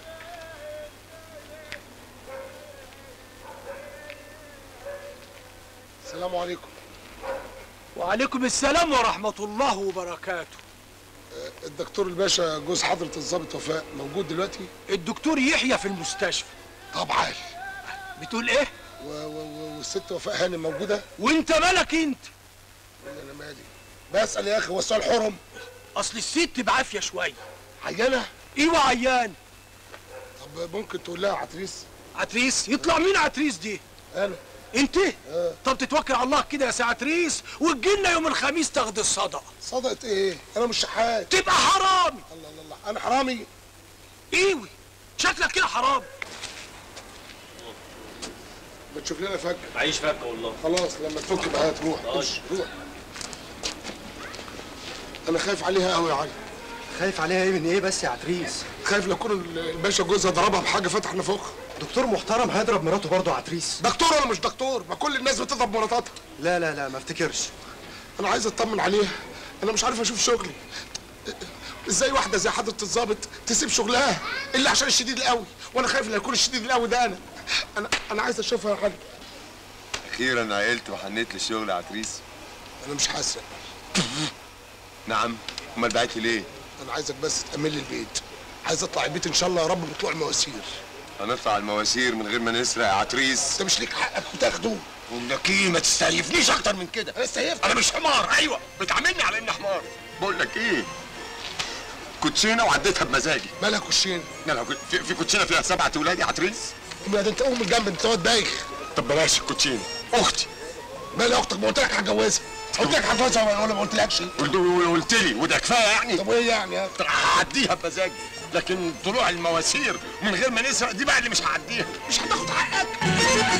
السلام عليكم وعليكم السلام ورحمة الله وبركاته آه، الدكتور الباشا جوز حضرة الضابط وفاء موجود دلوقتي؟ الدكتور يحيى في المستشفى طبعا بتقول ايه؟ و- و- و- والست وفاء هانم موجودة؟ وانت مالك انت؟ انا مالي بسأل يا اخي هو السؤال حرم اصل الست بعافية شوية عيانة؟ ايوه عيان طب ممكن تقول لها عتريس؟ عتريس يطلع مين عتريس دي؟ انا انت؟ طب تتوكل على الله كده يا سي عتريس وتجيلنا يوم الخميس تاخد الصدقة صدقة ايه؟ انا مش شحات تبقى حرامي الله الله الله انا حرامي ايوه شكلك كده حرامي ما تشوف لنا فك معيش فكه والله خلاص لما تفك بقى تروح خش روح انا خايف عليها قوي يا علي خايف عليها ايه من ايه بس يا عتريس خايف لو يكون الباشا جوزها ضربها بحاجه فتح نفوخ دكتور محترم هيضرب مراته برضه عتريس دكتور ولا مش دكتور ما كل الناس بتضرب مراتاتها لا لا لا ما افتكرش انا عايز اطمن عليها انا مش عارف اشوف شغلي ازاي واحده زي حضره الضابط تسيب شغلها الا عشان الشديد القوي وانا خايف لا يكون الشديد القوي ده انا انا انا عايز اشوفها يا علي اخيرا عقلت وحنيت للشغل يا عتريس انا مش حاسه نعم امال بعت لي ليه انا عايزك بس تامن لي البيت عايز اطلع البيت ان شاء الله يا رب بطلوع المواسير هنطلع المواسير من غير ما نسرق يا عتريس انت مش ليك حقك وتاخده بقولك ايه ما تستهيفنيش اكتر من كده انا استهيفت انا مش حمار ايوه بتعاملني على اني حمار بقول لك ايه كوتشينه وعديتها بمزاجي مالها كوتشينه مالها كو- في, في كوتشينه فيها سبعة ولاد يا عتريس ما ده انت قوم من جنب انت واد بايخ طب بلاش الكوتشينه اختي مالها اختك ما قلت لك هتجوزها قلت لك هتجوزها ولا ما قلتلكش قلت قلت لي وده كفايه يعني طب وايه يعني يا هعديها بمزاجي لكن طلوع المواسير من غير ما نسرق دي بقى اللي مش هعديها مش هتاخد حقك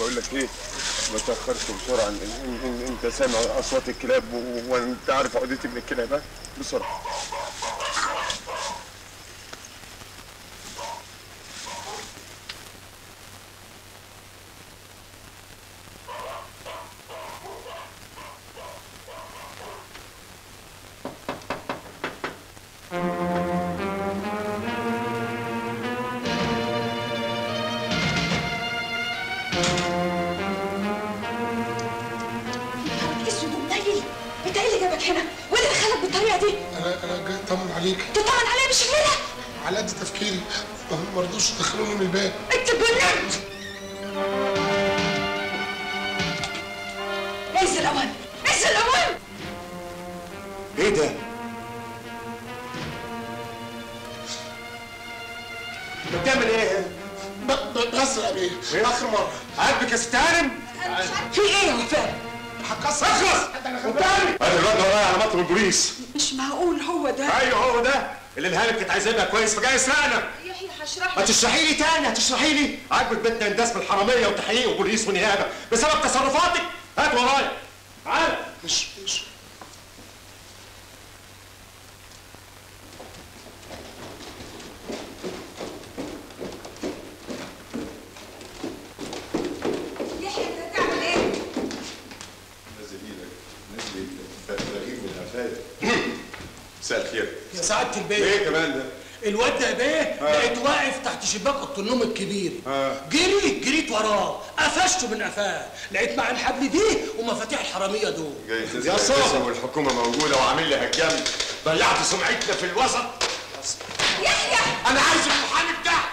بقول لك ايه ما تاخرش بسرعه إن إن إن انت سامع اصوات الكلاب و- وانت عارف عقدتي من الكلاب ها بسرعه اسود ومنيل انت ايه اللي جابك هنا؟ وايه اللي دخلك بالطريقه دي؟ انا انا جاي اطمن عليك تطمن عليا مش كده؟ على قد تفكيري هم ما رضوش يدخلوني من الباب انت اتجننت انزل اوان انزل اوان ايه ده؟ انت بتعمل ايه؟ بسرق بيه اخر مره عاجبك يا ست هانم؟ في ايه يا وفاء؟ هكسر اخلص قدامي انا الواد ورايا على مطلب البوليس مش معقول هو ده ايوه هو ده اللي الهانم كانت عايزاه يبقى كويس فجاي يسرقنا يحيى هشرح ما تشرحي لي تاني هتشرحي لي عاجبك بيتنا انداس بالحراميه وتحقيق وبوليس ونيابه بسبب تصرفاتك هات ورايا تعال مش مش يحيى انت هتعمل ايه؟ نزل ايدك نزل ايدك تغيير من الافات مساء الخير يا سعاده البيه ايه كمان ده؟ الواد ده بيه آه. لقيته واقف تحت شباك اوضه النوم الكبير اه جريت جريت وراه قفشته من قفاه لقيت مع الحبل دي ومفاتيح الحراميه دول جاي يا تسرق صاحبي. الاسم والحكومه موجوده وعامل لي هجام ضيعت سمعتنا في الوسط يحيى انا عايز المحامي بتاعك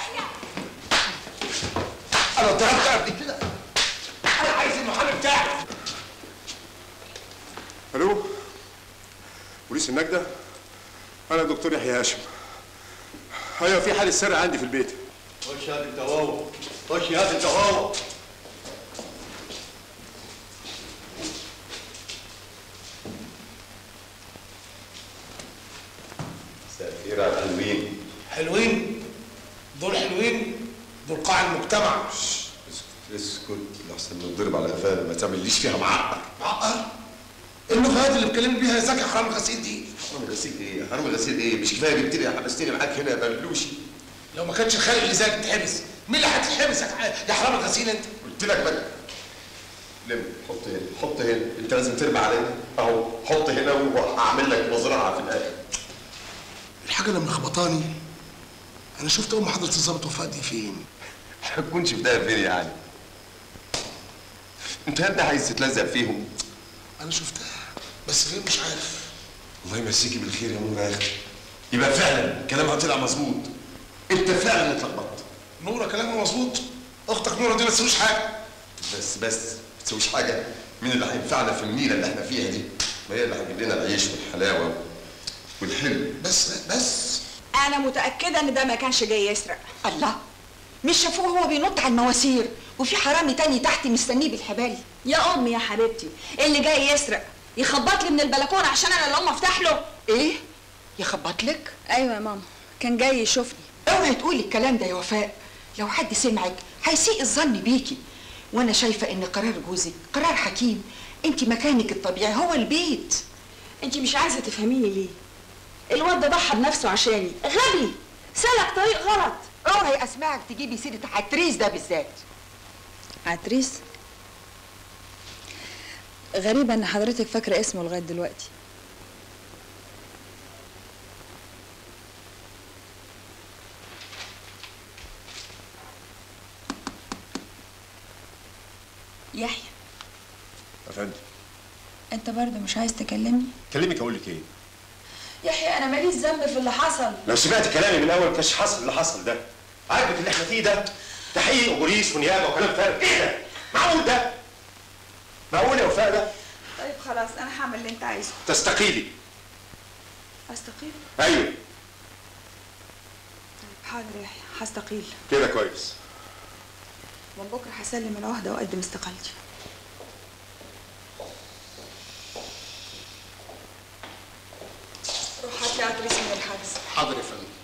انا ضربت قبل كده انا عايز المحامي بتاعك الو بوليس النجده انا دكتور يحيى هاشم ايوه في حاله سرقه عندي في البيت خش هات انت وهو خش هات انت وهو مساء الخير على الحلوين حلوين دول حلوين دول قاع المجتمع اسكت اسكت لحسن نضرب على قفانا ما تعمليش فيها معقر معقر اللغات اللي بتكلمني بيها يا زكي حرام الغسيل دي حرام غسيل ايه حرام غسيل ايه مش كفايه جبت لي حبستني معاك هنا يا بلوشي لو ما كانش الخالق اللي زيك تحبس مين اللي هتتحبس يا ح- يا حرام الغسيل انت قلت لك بقى لم حط هنا حط هنا انت لازم ترمي علينا اهو حط هنا وهعمل لك مزرعه في الاخر الحاجه اللي مخبطاني انا شفت ام حضره الظابط وفاء دي فين هتكون شفتها فين يعني انت يا ابني عايز تتلزق فيهم انا شفتها بس فين مش عارف الله يمسيكي بالخير يا نور يا اخي يبقى فعلا كلامها طلع مظبوط انت فعلا اتلخبطت نوره كلامها مظبوط اختك نوره دي ما تسويش حاجه بس بس ما تسويش حاجه مين اللي هينفعنا في النيله اللي احنا فيها دي ما هي اللي هتجيب لنا العيش والحلاوه والحلو بس بس انا متاكده ان ده ما كانش جاي يسرق الله مش شافوه هو بينط على المواسير وفي حرامي تاني تحت مستنيه بالحبال يا امي يا حبيبتي اللي جاي يسرق يخبط لي من البلكونه عشان انا اللي اقوم افتح له ايه يخبط لك ايوه يا ماما كان جاي يشوفني اوعي تقولي الكلام ده يا وفاء لو حد سمعك هيسيء الظن بيكي وانا شايفه ان قرار جوزك قرار حكيم انت مكانك الطبيعي هو البيت انت مش عايزه تفهميني ليه الواد ده ضحى بنفسه عشاني غبي سلك طريق غلط اوعي اسمعك تجيبي سيره عتريس ده بالذات عتريس غريبة ان حضرتك فاكرة اسمه لغاية دلوقتي يحيى يا فندم انت برضه مش عايز تكلمني كلمك اقول لك ايه يحيى انا ماليش ذنب في اللي حصل لو سمعت كلامي من الاول كانش حصل اللي حصل ده عاجبك اللي احنا فيه ده تحقيق وبوليس ونيابه وكلام فارغ ايه ده معقول ده معقول يا وفاء ده طيب خلاص انا هعمل اللي انت عايزه تستقيلي استقيل ايوه طيب حاضر يا يحيى هستقيل كده كويس من بكره هسلم العهده واقدم استقالتي روح هات لي عتريس من الحجز حاضر يا فندم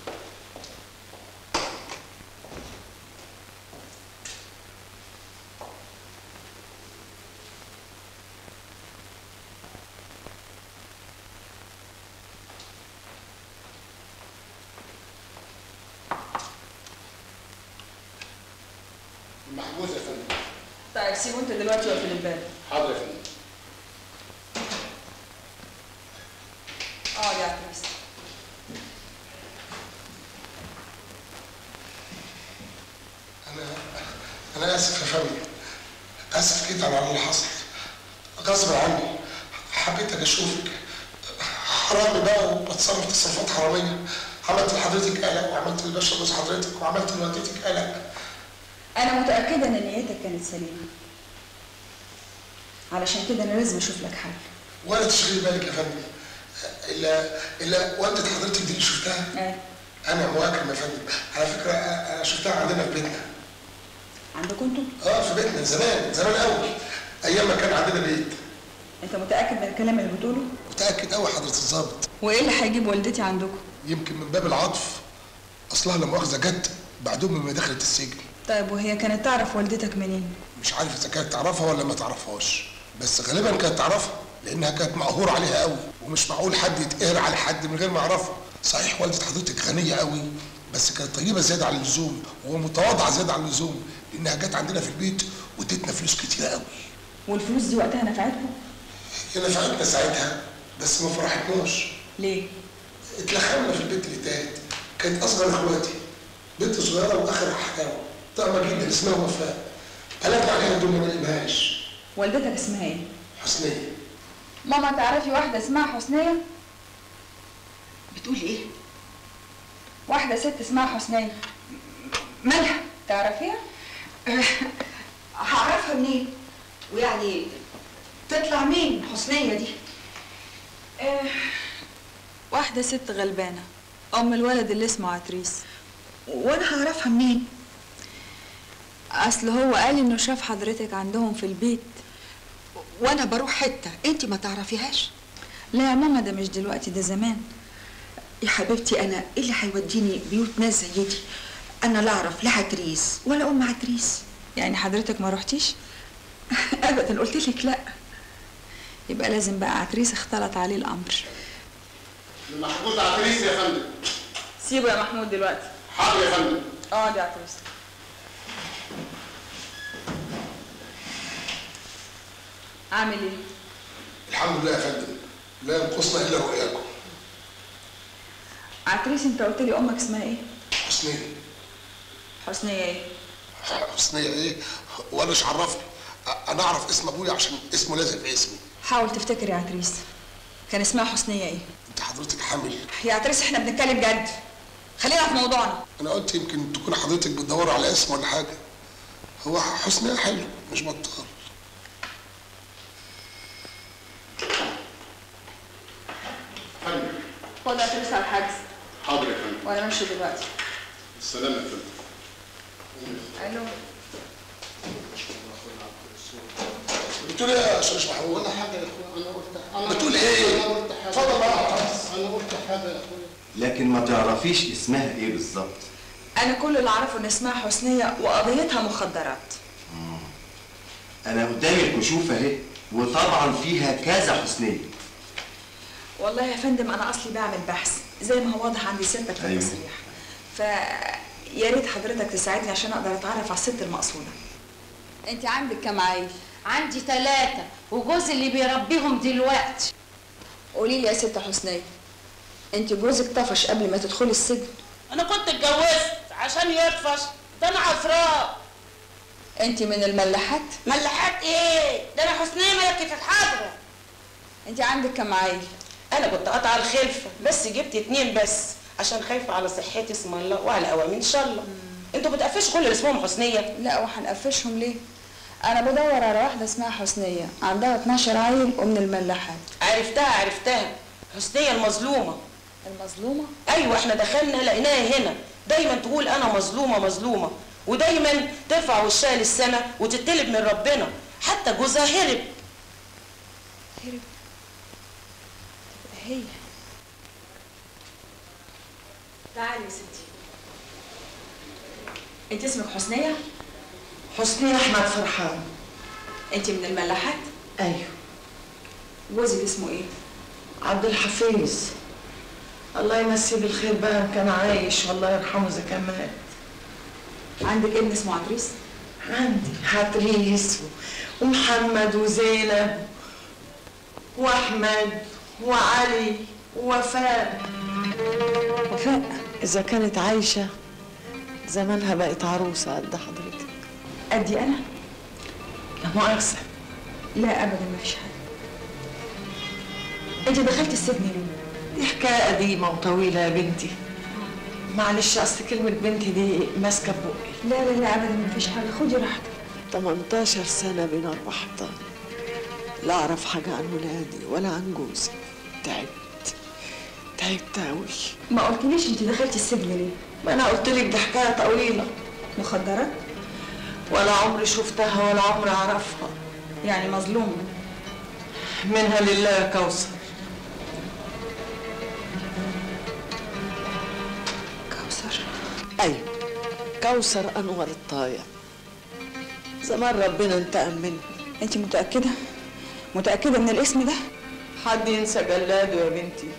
محجوز يا فندم طيب سيبه انت دلوقتي واقفل الباب حاضر يا فندم اقعد يا عتريس انا اسف يا فندم اسف جدا على اللي حصل غصب عني حبيت اجي اشوفك حرامي بقى وبتصرف تصرفات حراميه عملت لحضرتك قلق وعملت للباشا جوز حضرتك وعملت لوالدتك قلق انا متاكده ان نيتك كانت سليمه علشان كده انا لازم اشوف لك حل ولا تشغلي بالك يا فندم الا الا والده حضرتك دي اللي شفتها ايه انا مواكب يا فندم على فكره انا شفتها عندنا في بيتنا عندكم انتوا اه في بيتنا زمان زمان قوي ايام ما كان عندنا بيت انت متاكد من الكلام اللي بتقوله متاكد قوي حضره الظابط وايه اللي هيجيب والدتي عندكم يمكن من باب العطف اصلها لا مؤاخذه جت بعدهم ما دخلت السجن طيب وهي كانت تعرف والدتك منين مش عارف اذا كانت تعرفها ولا ما تعرفهاش بس غالبا كانت تعرفها لانها كانت مقهور عليها قوي ومش معقول حد يتقهر على حد من غير ما يعرفه صحيح والده حضرتك غنيه قوي بس كانت طيبه زياده عن اللزوم ومتواضعه زياده عن اللزوم لانها جت عندنا في البيت وادتنا فلوس كتيره قوي والفلوس دي وقتها نفعتكم هي نفعتنا ساعتها بس ما فرحتناش ليه اتلخمنا في البيت اللي تحت كانت اصغر اخواتي بنت صغيره واخر حلاوه طعمه جدا اسمها وفاء قلبنا عليها الدنيا ما لقيناهاش والدتك اسمها ايه حسنيه ماما تعرفي واحده اسمها حسنيه بتقولي ايه واحده ست اسمها حسنيه مالها تعرفيها هعرفها منين ويعني تطلع مين حسنيه دي آه، واحده ست غلبانه ام الولد اللي اسمه عتريس وانا هعرفها منين اصل هو قال انه شاف حضرتك عندهم في البيت وانا بروح حته انت ما تعرفيهاش لا يا ماما ده مش دلوقتي ده زمان يا حبيبتي انا ايه اللي هيوديني بيوت ناس زي دي انا لا اعرف لا عتريس ولا ام عتريس يعني حضرتك ما رحتيش ابدا قلت لك لا يبقى لازم بقى عتريس اختلط عليه الامر محجوز عتريس يا فندم سيبه يا محمود دلوقتي حاضر يا فندم اقعد يا عتريس عامل ايه الحمد لله يا فندم لا ينقصنا الا رؤياكم عتريس انت قلت لي امك اسمها ايه حسنيه حسنيه ايه حسنيه ايه وانا مش عرفني انا اعرف اسم ابويا عشان اسمه لازم في اسمي حاول تفتكر يا عتريس كان اسمها حسنيه ايه انت حضرتك حامل يا عتريس احنا بنتكلم جد خلينا في موضوعنا انا قلت يمكن تكون حضرتك بتدور على اسم ولا حاجه هو حسنيه حلو مش بطال فندم خد عتريس على الحجز حاضر يا فندم وانا ماشي دلوقتي السلام يا فندم الو بتقول ايه يا استاذ محمود ولا حاجه يا اخويا انا قلت انا بتقول ايه؟ انا قلت حاجه اتفضل بقى انا قلت حاجه يا اخويا لكن ما تعرفيش اسمها ايه بالظبط انا كل اللي اعرفه ان اسمها حسنيه وقضيتها مخدرات انا قدامي الكشوف اهي وطبعا فيها كذا حسنيه والله يا فندم انا اصلي بعمل بحث زي ما هو واضح عندي ستك في أيوة. التصريح ف يا ريت حضرتك تساعدني عشان اقدر اتعرف على الست المقصوده انت عندك كام عيل عندي ثلاثة وجوزي اللي بيربيهم دلوقتي قولي لي يا ست حسنيه انت جوزك طفش قبل ما تدخلي السجن أنا كنت اتجوزت عشان يطفش ده أنا عفراء انت من الملاحات ملاحات إيه؟ ده أنا حسنية ملكة الحضرة انت عندك كام عيل انا كنت قاطعه الخلفه بس جبت اتنين بس عشان خايفه على صحتي اسم الله وعلى اوامر ان شاء الله انتوا بتقفشوا كل اللي اسمهم حسنيه لا وهنقفشهم ليه انا بدور على واحده اسمها حسنيه عندها 12 عيل ومن الملاحات عرفتها عرفتها حسنيه المظلومه المظلومه ايوه احنا دخلنا لقيناها هنا دايما تقول انا مظلومه مظلومه ودايما ترفع وشها للسما وتتطلب من ربنا حتى جوزها هرب هرب هي تعالي يا ستي انت اسمك حسنيه حسنية احمد فرحان انت من الملاحات ايوه جوزك اسمه ايه عبد الحفيظ الله يمسيه بالخير بقى إن كان عايش والله يرحمه اذا كان مات عندك ابن اسمه عتريس عندي حتريس ومحمد وزينب واحمد وعلي ووفاء وفاء اذا كانت عايشه زمانها بقت عروسه قد حضرتك قدي انا لا مؤاخذه لا ابدا ما فيش حاجه انت دخلت السجن ليه دي حكايه قديمه وطويله يا بنتي معلش اصل كلمه بنتي دي ماسكه في بقي لا لا لا ابدا ما فيش حاجه خدي راحتك 18 سنه بين اربع حيطان لا اعرف حاجه عن ولادي ولا عن جوزي تعبت تعبت قوي ما قلتليش انت دخلت السجن ليه ما انا قلت لك دي حكايه طويله مخدرات ولا عمري شفتها ولا عمري اعرفها يعني مظلومه منها لله يا كوثر كوثر ايوه كوثر انور الطايع زمان ربنا انتقم مني انت متاكده متاكده من الاسم ده حد ينسى جلاده يا بنتي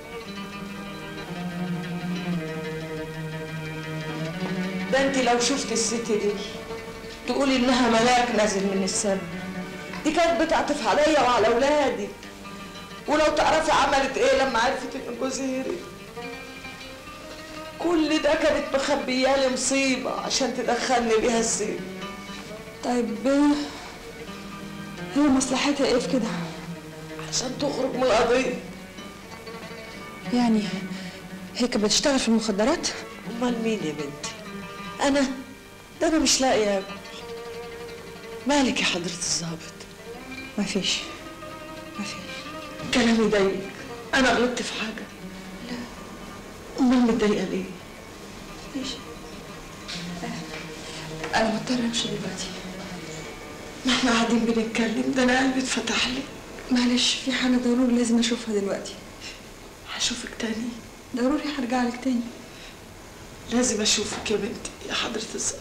ده انت لو شفت الست دي تقولي انها ملاك نازل من السما دي كانت بتعطف عليا وعلى اولادي ولو تعرفي عملت ايه لما عرفت ان جوزي هرب كل ده كانت مخبيالي مصيبه عشان تدخلني بيها السجن طيب هي مصلحتها ايه في كده عشان تخرج من القضيه يعني هي كانت بتشتغل في المخدرات امال مين يا بنتي انا ده انا مش لاقيه اكل مالك يا حضره الظابط مفيش مفيش كلامي ضايق انا غلطت في حاجه لا امال متضايقه ليه مفيش انا مضطره امشي دلوقتي ما احنا قاعدين بنتكلم ده انا قلبي اتفتح لي معلش في حاجه ضروري لازم اشوفها دلوقتي هشوفك تاني ضروري هرجع لك تاني لازم اشوفك يا بنتي يا حضره الظابط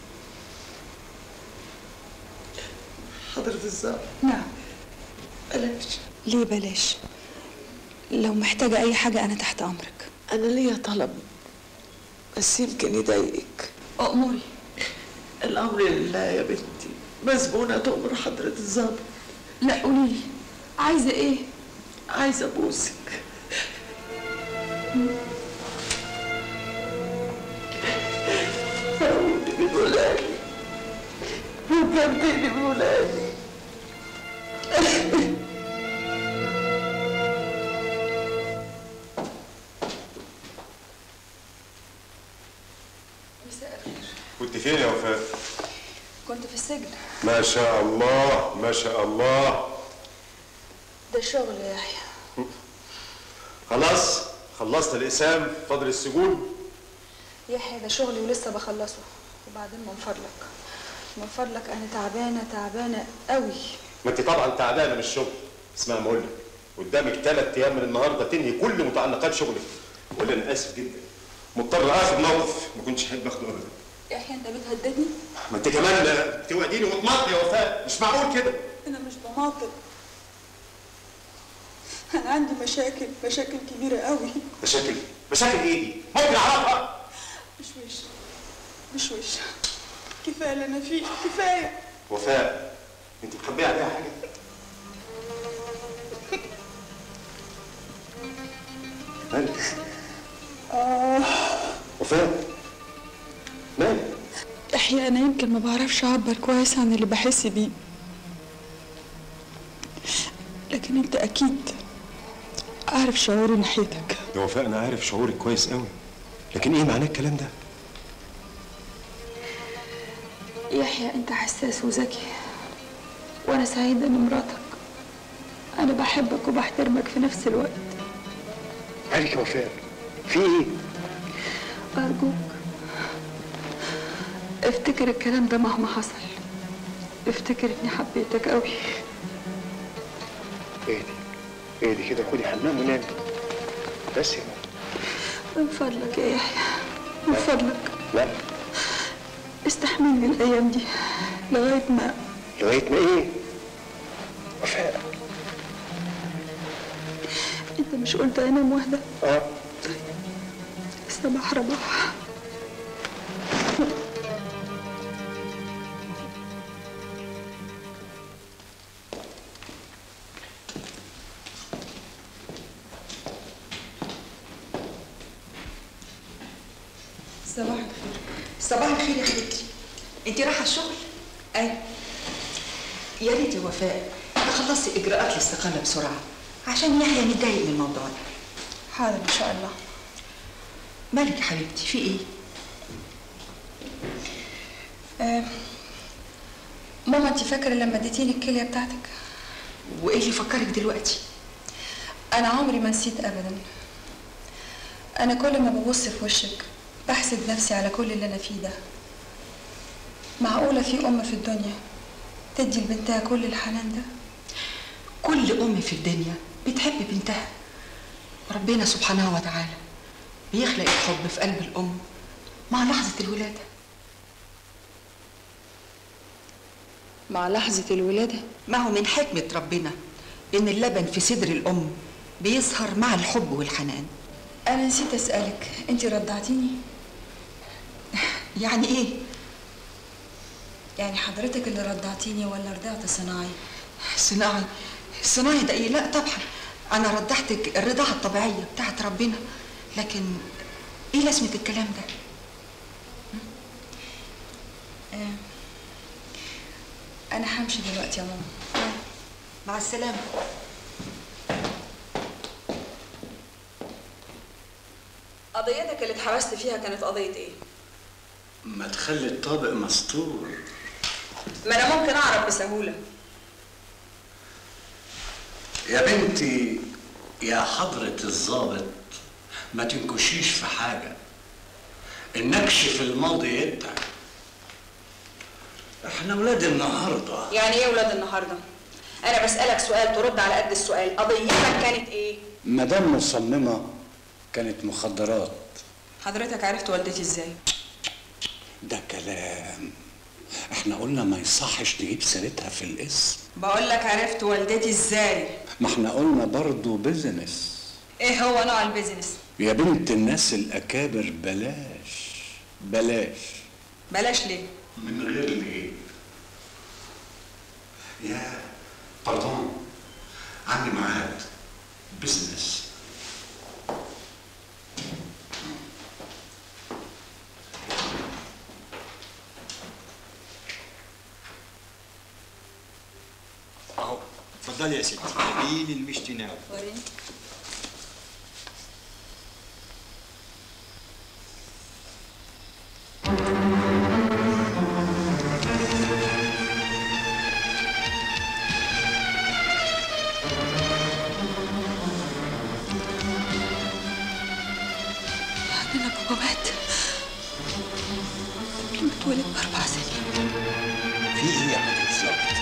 حضره الظابط نعم بلاش ليه بلاش لو محتاجه اي حاجه انا تحت امرك انا ليا طلب بس يمكن يضايقك أأمري الامر لله يا بنتي مسجونه تؤمر حضره الظابط لا قولي لي عايزه ايه عايزه ابوسك هقولي من ولادي وكمتني من ولادي مساء الخير كنت فين يا وفاء؟ كنت في السجن ما شاء الله ما شاء الله ده شغل يا يحيى خلاص خلصت الإقسام فاضل السجون يحيى ده شغلي ولسه بخلصه وبعدين من فضلك من فضلك انا تعبانه تعبانه قوي ما انت طبعا تعبانه من الشغل اسمع ما اقول لك قدامك ثلاث ايام من النهارده تنهي كل متعلقات شغلك قول لي انا اسف جدا مضطر اخد موقف ما كنتش احب اخده ابدا يحيى انت بتهددني ما انت كمان بتوعديني وتماطلي يا وفاء مش معقول كده انا مش بماطل انا عندي مشاكل مشاكل كبيره قوي مشاكل مشاكل ايه دي؟ ممكن اعرفها مش وش مش وش كفايه اللي انا فيه كفايه وفاء انت مخبيه عليها حاجه مالك اه وفاء مالك يحيى انا يمكن ما بعرفش اعبر كويس عن اللي بحس بيه لكن انت اكيد عارف شعوري ناحيتك يا وفاء انا عارف شعورك كويس قوي لكن ايه معناه الكلام ده يحيى انت حساس وذكي وانا سعيده اني مراتك انا بحبك وبحترمك في نفس الوقت مالك يا وفاء في ايه ارجوك افتكر الكلام ده مهما حصل افتكر اني حبيتك قوي ايه دي ايه دي كده خدي حمام ونامي بس يا ماما من فضلك يا يحيى من فضلك لا استحملني الايام دي لغايه ما لغايه ما ايه وفاء انت مش قلت انام واحده اه صباح رباح صباح الخير صباح الخير يا حبيبتي انت رايحه الشغل اي يا ريت يا وفاء تخلصي اجراءات الاستقاله بسرعه عشان يحيى متضايق من الموضوع ده حاضر ان شاء الله مالك يا حبيبتي في ايه آه. ماما انت فاكره لما اديتيني الكليه بتاعتك وايه اللي فكرك دلوقتي انا عمري ما نسيت ابدا انا كل ما ببص في وشك بحسد نفسي على كل اللي انا فيه ده معقوله في ام في الدنيا تدي لبنتها كل الحنان ده كل ام في الدنيا بتحب بنتها ربنا سبحانه وتعالى بيخلق الحب في قلب الام مع لحظه الولاده مع لحظه الولاده ما هو من حكمه ربنا ان اللبن في صدر الام بيظهر مع الحب والحنان انا نسيت اسالك انت رضعتيني يعني ايه يعني حضرتك اللي رضعتيني ولا رضعت صناعي صناعي صناعي ده ايه لا طبعا انا رضعتك الرضاعه الطبيعيه بتاعت ربنا لكن ايه لازمه الكلام ده آه. انا همشي دلوقتي يا ماما مع السلامه قضيتك اللي اتحبست فيها كانت قضية ايه؟ ما تخلي الطابق مستور ما انا ممكن اعرف بسهولة يا بنتي يا حضرة الضابط ما تنكشيش في حاجة النكش في الماضي يتعب احنا ولاد النهارده يعني ايه ولاد النهاردة؟ انا بسألك سؤال ترد على قد السؤال قضيتك كانت ايه؟ مدام مصممة كانت مخدرات حضرتك عرفت والدتي ازاي؟ ده كلام احنا قلنا ما يصحش نجيب سيرتها في الاسم بقول لك عرفت والدتي ازاي؟ ما احنا قلنا برضو بيزنس ايه هو نوع البيزنس؟ يا بنت الناس الاكابر بلاش بلاش بلاش ليه؟ من غير ليه يا باردون عندي ميعاد بزنس اهو اتفضلي يا ستي نبيل المشتناوي عندنا بابات قبل ما اتولد باربع سنين في ايه يا حضرة الظابط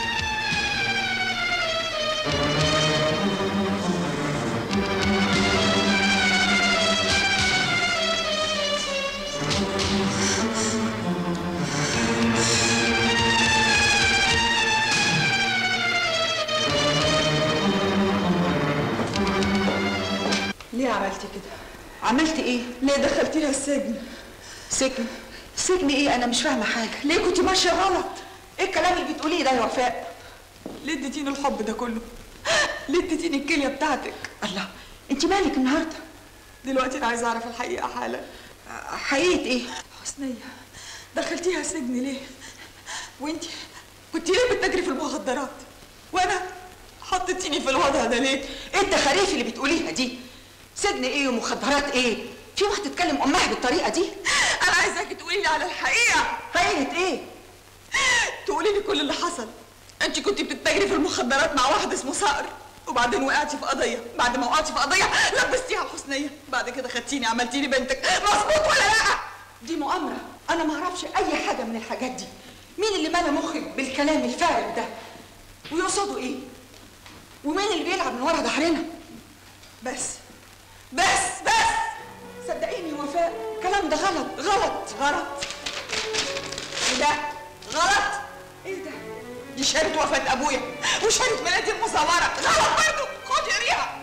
ليه عملتي كده؟ عملت ايه ليه دخلتيها السجن؟ سجن سجن ايه انا مش فاهمه حاجه ليه كنت ماشيه غلط؟ ايه الكلام اللي بتقوليه ده يا وفاء ليه اديتيني الحب ده كله؟ ليه اديتيني الكليه بتاعتك؟ الله انت مالك النهارده دلوقتي انا عايزه اعرف الحقيقه حالا حقيقه ايه حسنيه دخلتيها سجن ليه؟ وانت كنت ليه بتجري في المخدرات؟ وانا حطيتيني في الوضع ده ليه؟ ايه التخاريف اللي بتقوليها دي سجن ايه ومخدرات ايه في واحده تكلم امها بالطريقه دي انا عايزاكي تقولي لي على الحقيقه حقيقه ايه تقولي لي كل اللي حصل انت كنت بتتاجري في المخدرات مع واحد اسمه صقر وبعدين وقعتي في قضيه بعد ما وقعتي في قضيه لبستيها حسنيه بعد كده خدتيني عملتيني بنتك مظبوط ولا لا دي مؤامره انا ما اعرفش اي حاجه من الحاجات دي مين اللي ملا مخك بالكلام الفارغ ده ويقصدوا ايه ومين اللي بيلعب من ورا ظهرنا بس بس بس صدقيني يا وفاء الكلام ده غلط غلط غلط ايه ده غلط ايه ده دي شهاده وفاه ابويا وشهاده ميلادي المزوره غلط برضه خدي قريها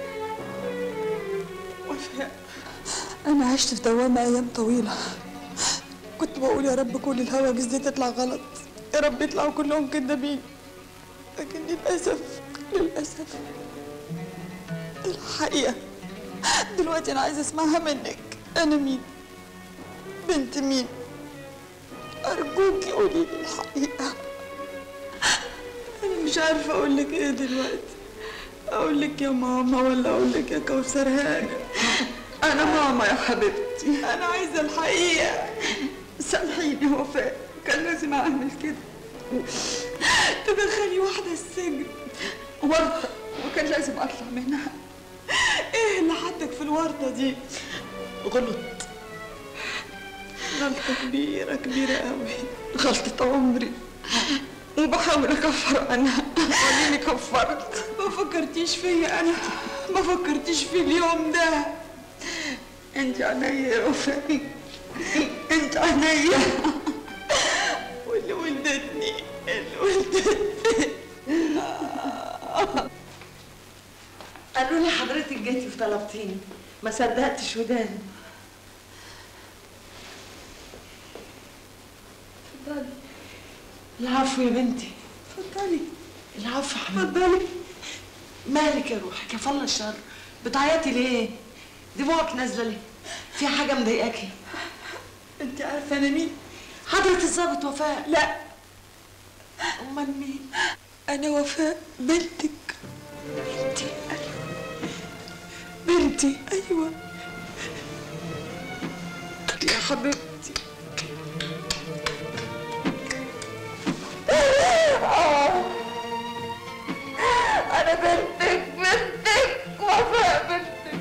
وفاء أنا عشت في دوامة أيام طويلة كنت بقول يا رب كل الهواجس دي تطلع غلط يا رب يطلعوا كلهم كدابين لكن للأسف للأسف الحقيقة دلوقتي أنا عايزة أسمعها منك أنا مين بنت مين ارجوكي قولي لي الحقيقه انا مش عارفه اقول لك ايه دلوقتي اقول لك يا ماما ولا اقول لك يا كوثر هانم انا ماما يا حبيبتي انا عايزه الحقيقه سامحيني يا وفاء كان لازم اعمل كده تدخلي واحده السجن ورطه وكان لازم اطلع منها ايه اللي حطك في الورطه دي غلط غلطه كبيره كبيره قوي غلطه عمري وبحاول اكفر عنها وليني كفرت ما فكرتيش فيا انا ما فكرتيش في اليوم ده انت عينيا يا وفاء انت عينيا واللي ولدتني اللي ولدتني قالوا لي حضرتك جيتي وطلبتيني ما صدقتش وداني اتفضلي العفو يا بنتي اتفضلي العفو يا حبيبتي اتفضلي مالك يا روحي كفى الله الشر بتعيطي ليه؟ دموعك نازله ليه؟ في حاجه مضايقاكي؟ انت عارفه انا مين؟ حضرة الظابط وفاء لا امال مين؟ انا وفاء بنتك بنتي بنتي ايوه يا حبيبتي انا بنتك بنتك وفاء بنتك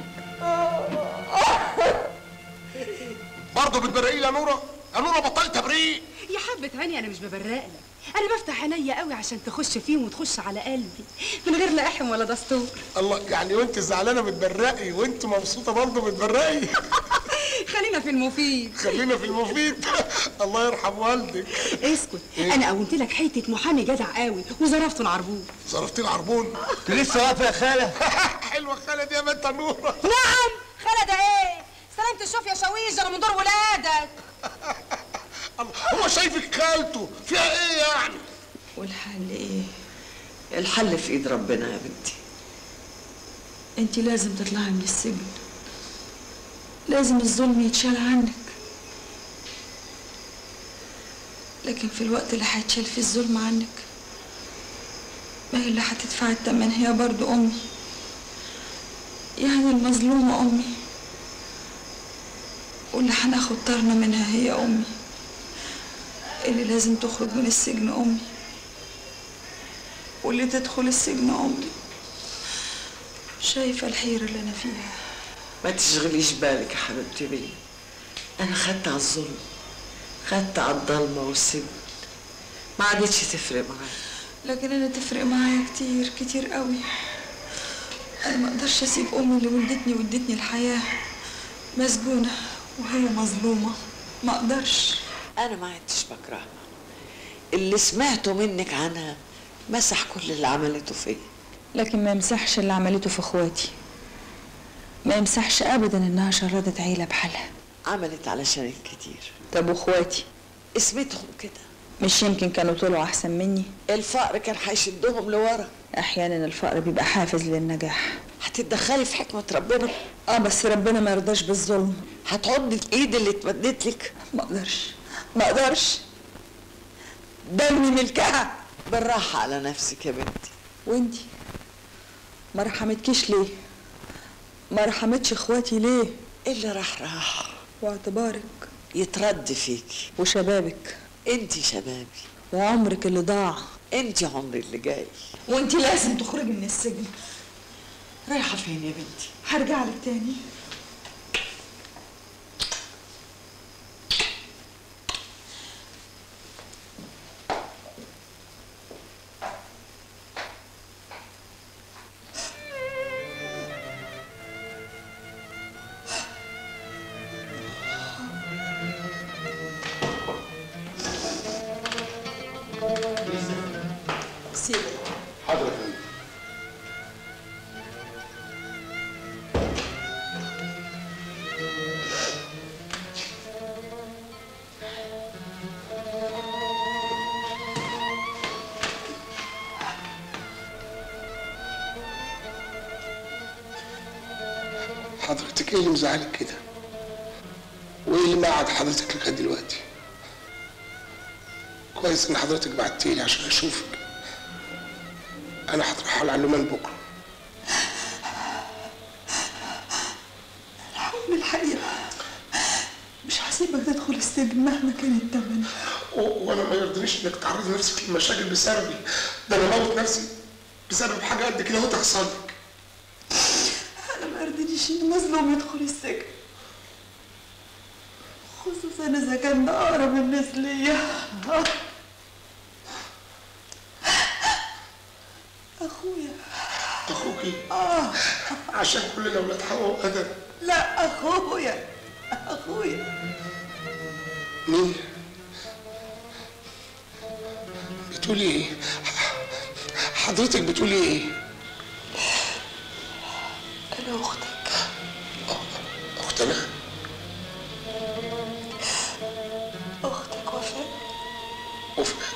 برضه بتبرقي يا نوره يا نوره بطلت تبريق يا حبة عيني أنا مش ببرق لك أنا بفتح عينيا قوي عشان تخش فيهم وتخش على قلبي من غير لا إحم ولا دستور الله يعني وانت زعلانه بتبرقي وانت مبسوطه برضه بتبرقي خلينا في المفيد خلينا في المفيد الله يرحم والدك اسكت إيه؟ أنا قومت لك حتة محامي جدع قوي وظرفته العربون ظرفتي العربون انت لسه واقفه يا خاله حلوه خاله دي يا بنت نوره نعم خالد ايه سلامة الشوف يا شويش انا من دور ولادك هو شايفك خالته فيها ايه يعني والحل ايه؟ الحل في ايد ربنا يا بنتي انت لازم تطلعي من السجن لازم الظلم يتشال عنك لكن في الوقت اللي هيتشال فيه الظلم عنك ما هي اللي هتدفع التمن هي برضو امي يعني المظلومة امي واللي هناخد طارنا منها هي امي اللي لازم تخرج من السجن امي واللي تدخل السجن امي شايفة الحيرة اللي انا فيها ما تشغليش بالك يا حبيبتي بيه انا خدت على الظلم خدت على الضلمه والسجن ما عادتش تفرق معايا لكن انا تفرق معايا كتير كتير قوي انا ما اقدرش اسيب امي اللي ولدتني وادتني الحياه مسجونه وهي مظلومه ما اقدرش انا ما عدتش بكرهها اللي سمعته منك عنها مسح كل اللي عملته فيا لكن ما يمسحش اللي عملته في اخواتي ما يمسحش ابدا انها شردت عيله بحالها عملت علشان كتير طب واخواتي اسمتهم كده مش يمكن كانوا طلعوا احسن مني الفقر كان هيشدهم لورا احيانا الفقر بيبقى حافز للنجاح هتتدخلي في حكمه ربنا اه بس ربنا ما يرضاش بالظلم هتعضي الايد اللي اتمدت لك ما اقدرش ما اقدرش دمي ملكها بالراحه على نفسك يا بنتي وانتي ما رحمتكيش ليه ما رحمتش اخواتي ليه اللي راح راح واعتبارك يترد فيكي وشبابك انتي شبابي وعمرك اللي ضاع انتي عمري اللي جاي وانتي لازم تخرجي من السجن رايحه فين يا بنتي هرجع لك تاني سيبك حاضر يا فندم حضرتك ايه اللي مزعلك كده؟ وايه اللي مقعد حضرتك لغايه دلوقتي كويس ان حضرتك بعتيلي عشان اشوفك انا هتروح على العلومان بكره الحب الحقيقة مش هسيبك تدخل السجن مهما كان الثمن و- وانا ما يرضينيش انك تعرضي نفسك لمشاكل بسببي ده انا موت نفسي بسبب حاجه قد كده اهو تحصل لك انا ما يرضينيش ان مظلوم يدخل السجن خصوصا اذا كان ده اقرب الناس ليا اخويا اخوكي اه عشان كلنا ولاد حواء وادم لا اخويا اخويا مين بتقولي ايه حضرتك بتقولي ايه انا اختك اختنا اختك وفاء وفاء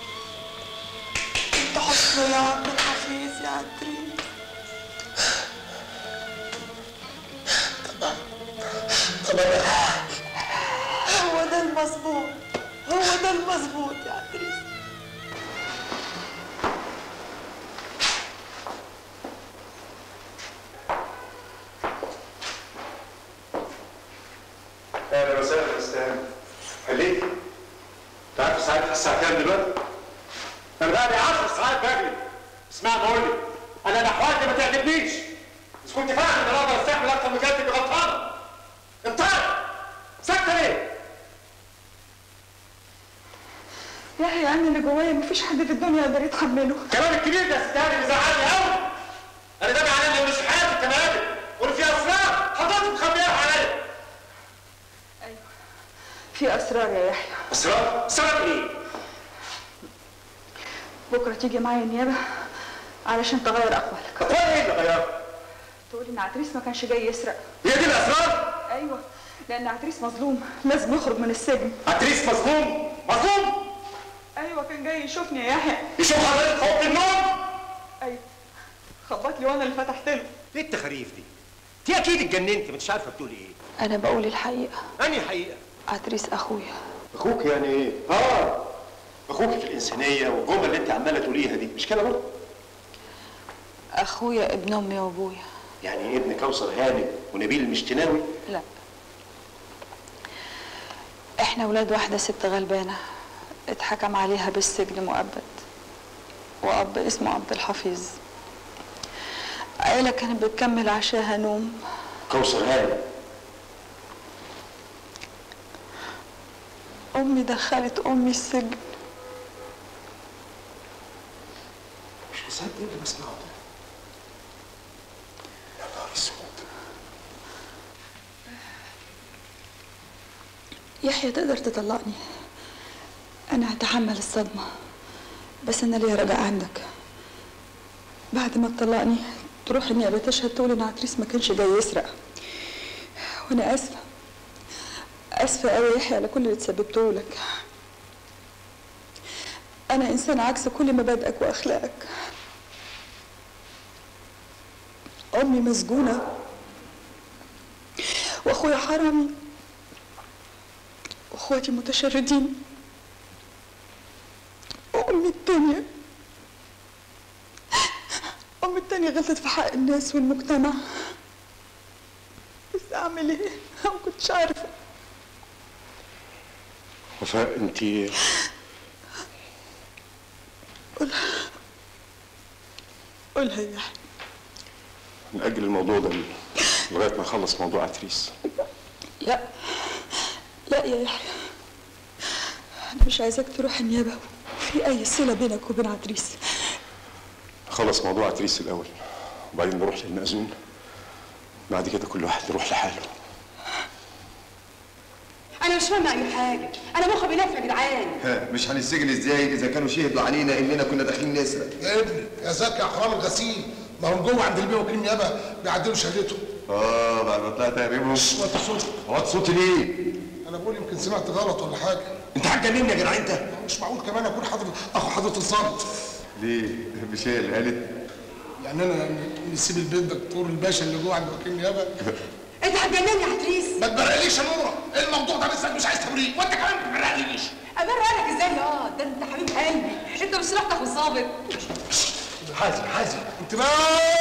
انت حسن يا عبد الحفيظ يا عتريس طب انا هو ده المظبوط هو ده المظبوط يا عتريس اهلا وسهلا يا استاذ خليك انت عارف ساعتها الساعه كام دلوقتي؟ انا بقى لي 10 ساعات بجري اسمع بقول لك انا الاحوال دي ما تعجبنيش بس كنت فاهم ان انا اقدر استحمل اكتر من كده تبقى غلطانه انت ساكته ليه؟ يحيى انا اللي جوايا مفيش حد في الدنيا يقدر يتحمله كلام الكبير ده استاذ بيزعلني قوي انا ده معناه اني مش في حياتي كمان وان في اسرار حضرتك مخبيها عليا في اسرار يا يحيى اسرار؟ اسرار ايه؟ بكره تيجي معايا النيابه علشان تغير اقوالك اقوال ايه اللي غيرها؟ تقول ان عتريس ما كانش جاي يسرق هي دي الاسرار؟ ايوه لان عتريس مظلوم لازم يخرج من السجن عتريس مظلوم مظلوم ايوه كان جاي يشوفني يا يحيى يشوف حضرتك في اوضه النوم ايوه خبط لي وانا اللي فتحت له ايه التخاريف دي؟ دي اكيد اتجننت مش عارفه بتقولي ايه انا بقول الحقيقه انهي حقيقه؟ عتريس اخويا اخوك يعني ايه؟ اه اخوك في الانسانيه والجمل اللي انت عماله تقوليها دي مش كده برضه؟ اخويا ابن امي وابويا يعني ابن كوثر هانم ونبيل المشتناوي لا احنا ولاد واحده ست غلبانه اتحكم عليها بالسجن مؤبد واب اسمه عبد الحفيظ عيلة كانت بتكمل عشاها نوم كوثر هانم امي دخلت امي السجن مش مصدق اللي بسمعه ده يا نهار اسود يحيى تقدر تطلقني انا هتحمل الصدمه بس انا ليا رجاء عندك بعد ما تطلقني تروح النيابه تشهد تقول ان عتريس ما كانش جاي يسرق وانا اسفه اسفه قوي يا يحيى على كل اللي تسببته لك انا انسان عكس كل مبادئك واخلاقك امي مسجونه واخويا حرامي واخواتي متشردين وامي التانية امي التانية غلطت في حق الناس والمجتمع بس اعمل ايه؟ أنا ما كنتش عارفة وفاء انت قولها قولها يا يحيى نأجل الموضوع ده لغايه ما نخلص موضوع عتريس لا لا يا يحيى انا مش عايزاك تروح النيابة في اي صلة بينك وبين عتريس خلص موضوع عتريس الاول وبعدين نروح للمأذون بعد كده كل واحد يروح لحاله انا مش فاهمه اي حاجه انا مخي بيلف يا جدعان ها مش هنسجن ازاي اذا كانوا شهدوا علينا اننا كنا داخلين نسرق يا ابني يا زكي يا حرام الغسيل ما هم جوه عند البيه وكيل النيابه بيعدلوا شهادته اه بعد ما طلعت تهريبهم وطي صوتك وطي صوتي ليه؟ انا بقول يمكن سمعت غلط ولا حاجه انت هتجنني يا جدع انت مش معقول كمان اكون حضرة اخو حضره الظابط ليه؟ مش هي اللي قالت يعني انا نسيب البيت دكتور الباشا اللي جوه عند وكيل النيابه انت هتجنني يا عتريس ما تبرقليش يا نوره الموضوع ده بالذات مش عايز تبريق وانت كمان ما تبرقليش ابرقلك ازاي يا ده انت حبيب قلبي انت مش رحتك والظابط حازم حازم انت بقى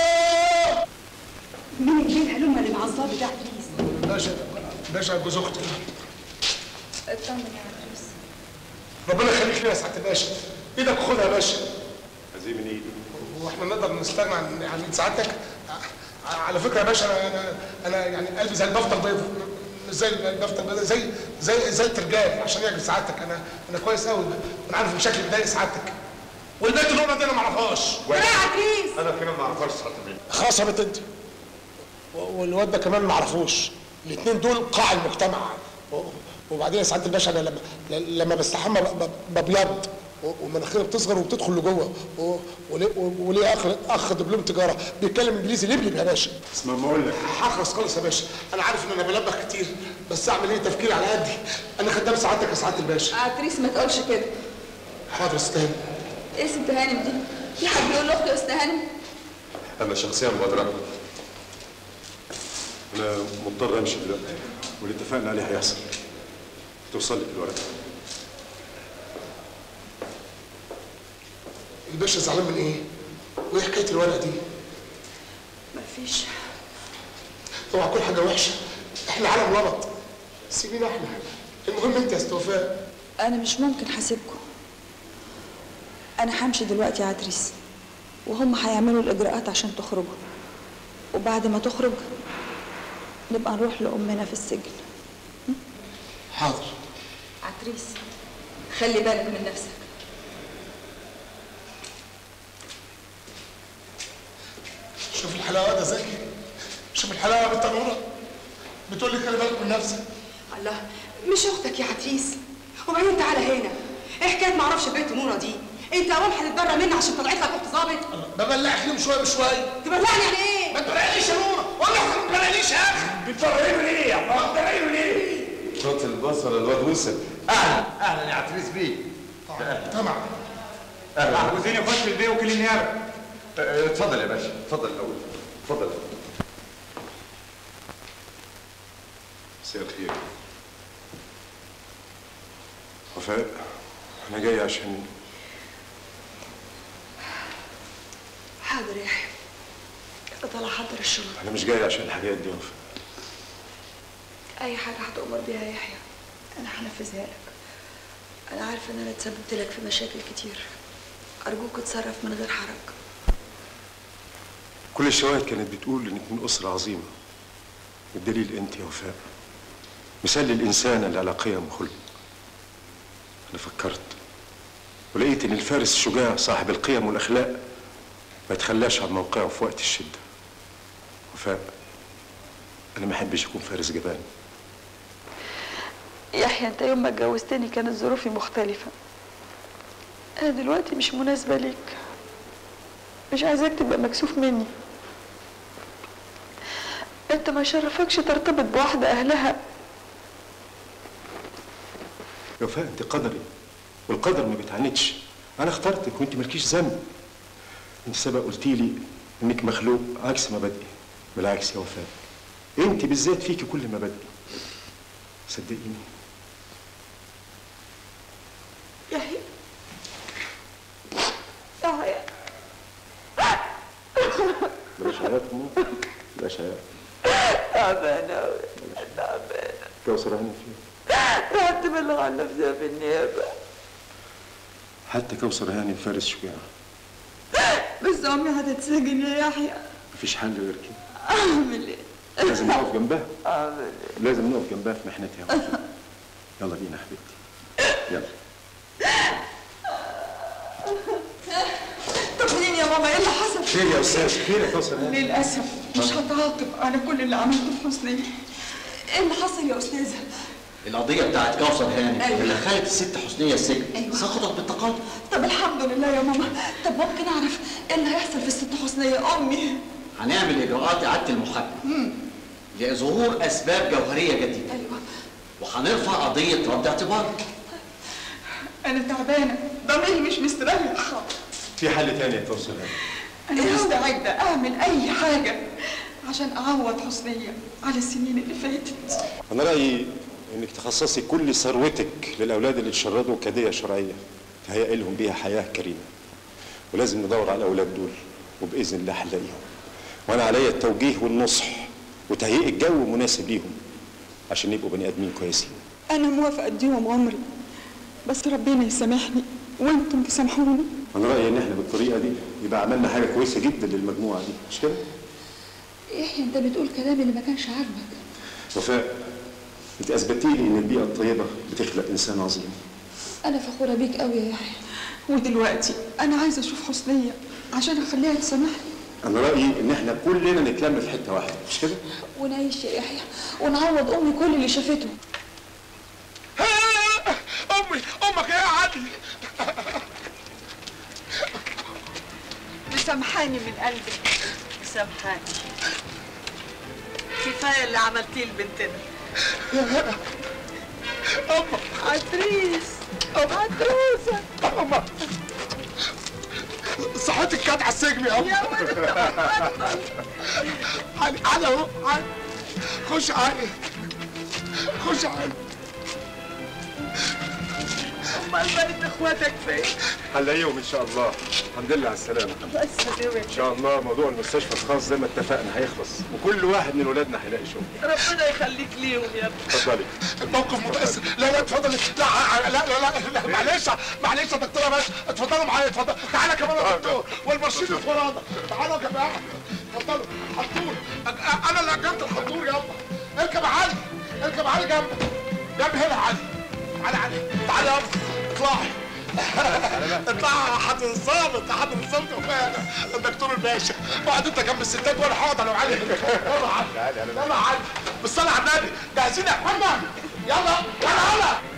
مين مين الهلومه اللي مع الظابط ده عتريس باشا باشا جوز اختي اطمن يا عتريس ربنا يخليك لي يا سعاده الباشا ايدك خدها يا باشا عايزين من ايدي واحنا نقدر نستغنى عن عن إيد سعادتك ع- على فكره يا باشا انا انا, أنا يعني قلبي زي البفته البيضاء مش زي البفته البيضاء زي زي زي الترجال عشان يعجب سعادتك انا انا كويس قوي انا عارف بشكل بيضايق سعادتك والبنت اللي دي انا ما اعرفهاش يا عتريس انا كمان ما اعرفهاش سعاده البيه خلاص يا بنت انت و- والواد ده كمان ما اعرفوش الاثنين دول قاع المجتمع و- وبعدين يا سعاده الباشا انا لما لما بستحمى ب- ب- ببيض و- ومناخيري بتصغر وبتدخل لجوه و- وليه وليه اخ اخ دبلوم تجاره بيتكلم انجليزي لبلب يا باشا اسمع ما اقول لك هخلص خالص يا باشا انا عارف ان انا بلبخ كتير بس اعمل ايه تفكيري على قدي انا خدام سعادتك يا سعاده الباشا عتريس ما تقولش كده حاضر استاذ ايه ست هانم دي في حد بيقول لاختي يا استاذ هانم انا شخصيا مبادره انا مضطر امشي دلوقتي واللي اتفقنا عليه هيحصل توصل لك الورقه الباشا زعلان من ايه؟ وايه حكايه الورقه دي؟ مفيش اوعى كل حاجه وحشه احنا عالم لبط سيبينا احنا المهم انت يا استوفاء انا مش ممكن هسيبكم انا همشي دلوقتي يا عتريس وهم هيعملوا الاجراءات عشان تخرجوا وبعد ما تخرج نبقى نروح لامنا في السجن حاضر عتريس خلي بالك من نفسك شوف الحلاوه ده زكي شوف الحلاوه يا بنت نوره بتقول لي خلي بالك من نفسك الله مش اختك يا عتريس وبعدين تعالى هنا ايه حكايه ما اعرفش بيت نوره دي انت اول هتتبرى مني عشان طلعت لك اخت ظابط ببلعك لهم شويه بشويه تبلعني يعني ايه ما تبرقليش يا نوره والله ما تبرقليش يا اخي بتبرقلي ليه يا الله بتبرقلي ليه صوت البصل الواد وصل اهلا اهلا يا عتريس بيه طبعا اهلا عاوزين يخش البيه وكيل النيابه اه، اتفضل يا باشا اتفضل الاول اتفضل مساء الخير وفاء انا جاي عشان حاضر يا يحيى طلع حضر الشغل انا مش جاي عشان الحاجات دي يا وفاء اي حاجه هتؤمر بيها يا يحيى انا هنفذها لك انا عارفه ان انا اتسببت لك في مشاكل كتير ارجوك اتصرف من غير حرج كل الشواهد كانت بتقول انك من اسره عظيمه والدليل انت يا وفاء مثال للانسان اللي على قيم وخلق انا فكرت ولقيت ان الفارس الشجاع صاحب القيم والاخلاق ما يتخلاش عن موقعه في وقت الشده وفاء انا ما احبش اكون فارس جبان يحيى انت يوم ما اتجوزتني كانت ظروفي مختلفه انا دلوقتي مش مناسبه ليك مش عايزاك تبقى مكسوف مني انت ما شرفكش ترتبط بواحده اهلها يا وفاء انت قدري والقدر ما بيتعاندش انا اخترتك وانت مالكيش ذنب انت سبق قلتي لي انك مخلوق عكس مبادئي بالعكس يا وفاء انت بالذات فيكي كل مبادئي صدقيني يحيى يحيى بلاش عياط مو بلاش عياط تعبانه أوي تعبانه كوثر هاني فين رحت بلغ عن نفسها في النيابه حتى كوثر هاني فارس شجاع بس امي هتتسجن يا يحيى مفيش حل غير كده اعمل ايه؟ لازم نقف جنبها اعمل ايه؟ لازم نقف جنبها في محنتها يا وفاء يلا بينا يا حبيبتي يلا طب منين يا ماما ايه اللي حصل؟ خير يا استاذ خير يا كوثر هاني للأسف مش هتعاقب على كل اللي عملته في حسنية ايه اللي حصل يا أستاذة؟ القضية بتاعت كوثر هاني أيوة. اللي خلت الست حسنية السجن أيوة. سقطت بالتقاضي طب الحمد لله يا ماما طب ممكن أعرف ايه اللي هيحصل في الست حسنية أمي؟ هنعمل إجراءات إعادة المحاكمة مم. لظهور أسباب جوهرية جديدة أيوة وهنرفع قضية رد اعتبار أنا تعبانة ضميري مش مستريح في حل تاني يا كوثر هاني أنا مستعدة أعمل أي حاجة عشان اعوض حسنيه على السنين اللي فاتت انا رايي انك تخصصي كل ثروتك للاولاد اللي اتشردوا كديه شرعيه تهيئ لهم بيها حياه كريمه ولازم ندور على الاولاد دول وباذن الله هنلاقيهم وانا عليا التوجيه والنصح وتهيئ الجو مناسب ليهم عشان يبقوا بني ادمين كويسين انا موافقه اديهم عمري بس ربنا يسامحني وانتم تسامحوني انا رايي ان احنا بالطريقه دي يبقى عملنا حاجه كويسه جدا للمجموعه دي مش كده يحيى انت بتقول كلام اللي ما كانش عاجبك وفاء انت اثبتي لي ان البيئه الطيبه بتخلق انسان عظيم انا فخوره بيك قوي يا يحيى ودلوقتي انا عايزه اشوف حسنيه عشان اخليها تسامحني انا رايي ان احنا كلنا نتلم في حته واحده مش كده ونعيش يا يحيى ونعوض امي كل اللي شافته امي امك ايه يا علي مسامحاني من قلبي مسامحاني كفايه اللي عملتيه لبنتنا يا أما عتريس عتروسه أما صحتك كانت على السجن يا أما يا ولد علي علي أهو علي خش علي خش علي امال بنت اخواتك فين؟ هنلاقيهم ان شاء الله الحمد لله على السلامه الله يسلمك ان شاء الله موضوع المستشفى الخاص زي ما اتفقنا هيخلص وكل واحد من ولادنا هيلاقي شغل ربنا يخليك ليهم يا ابني اتفضلي الموقف متأثر لا لا اتفضل لا لا لا لا, لا معلش معلش يا دكتوره باشا اتفضلوا معايا اتفضل تعالى كمان يا دكتور والمرشد ورانا تعالوا يا جماعه اتفضلوا حطور أ- انا اللي اجرت الحطور يابا اركب يا علي اركب يا علي جنبك جنب هنا يا علي تعالى علي تعالى يابا اطلعي اطلع حضر الظابط حضر الظابط وفاء الدكتور الباشا اقعد انت جنب الستات وانا هقعد انا وعلي يلا يا علي يلا يا علي بالصلاه على النبي جاهزين يا محمد يلا يلا يلا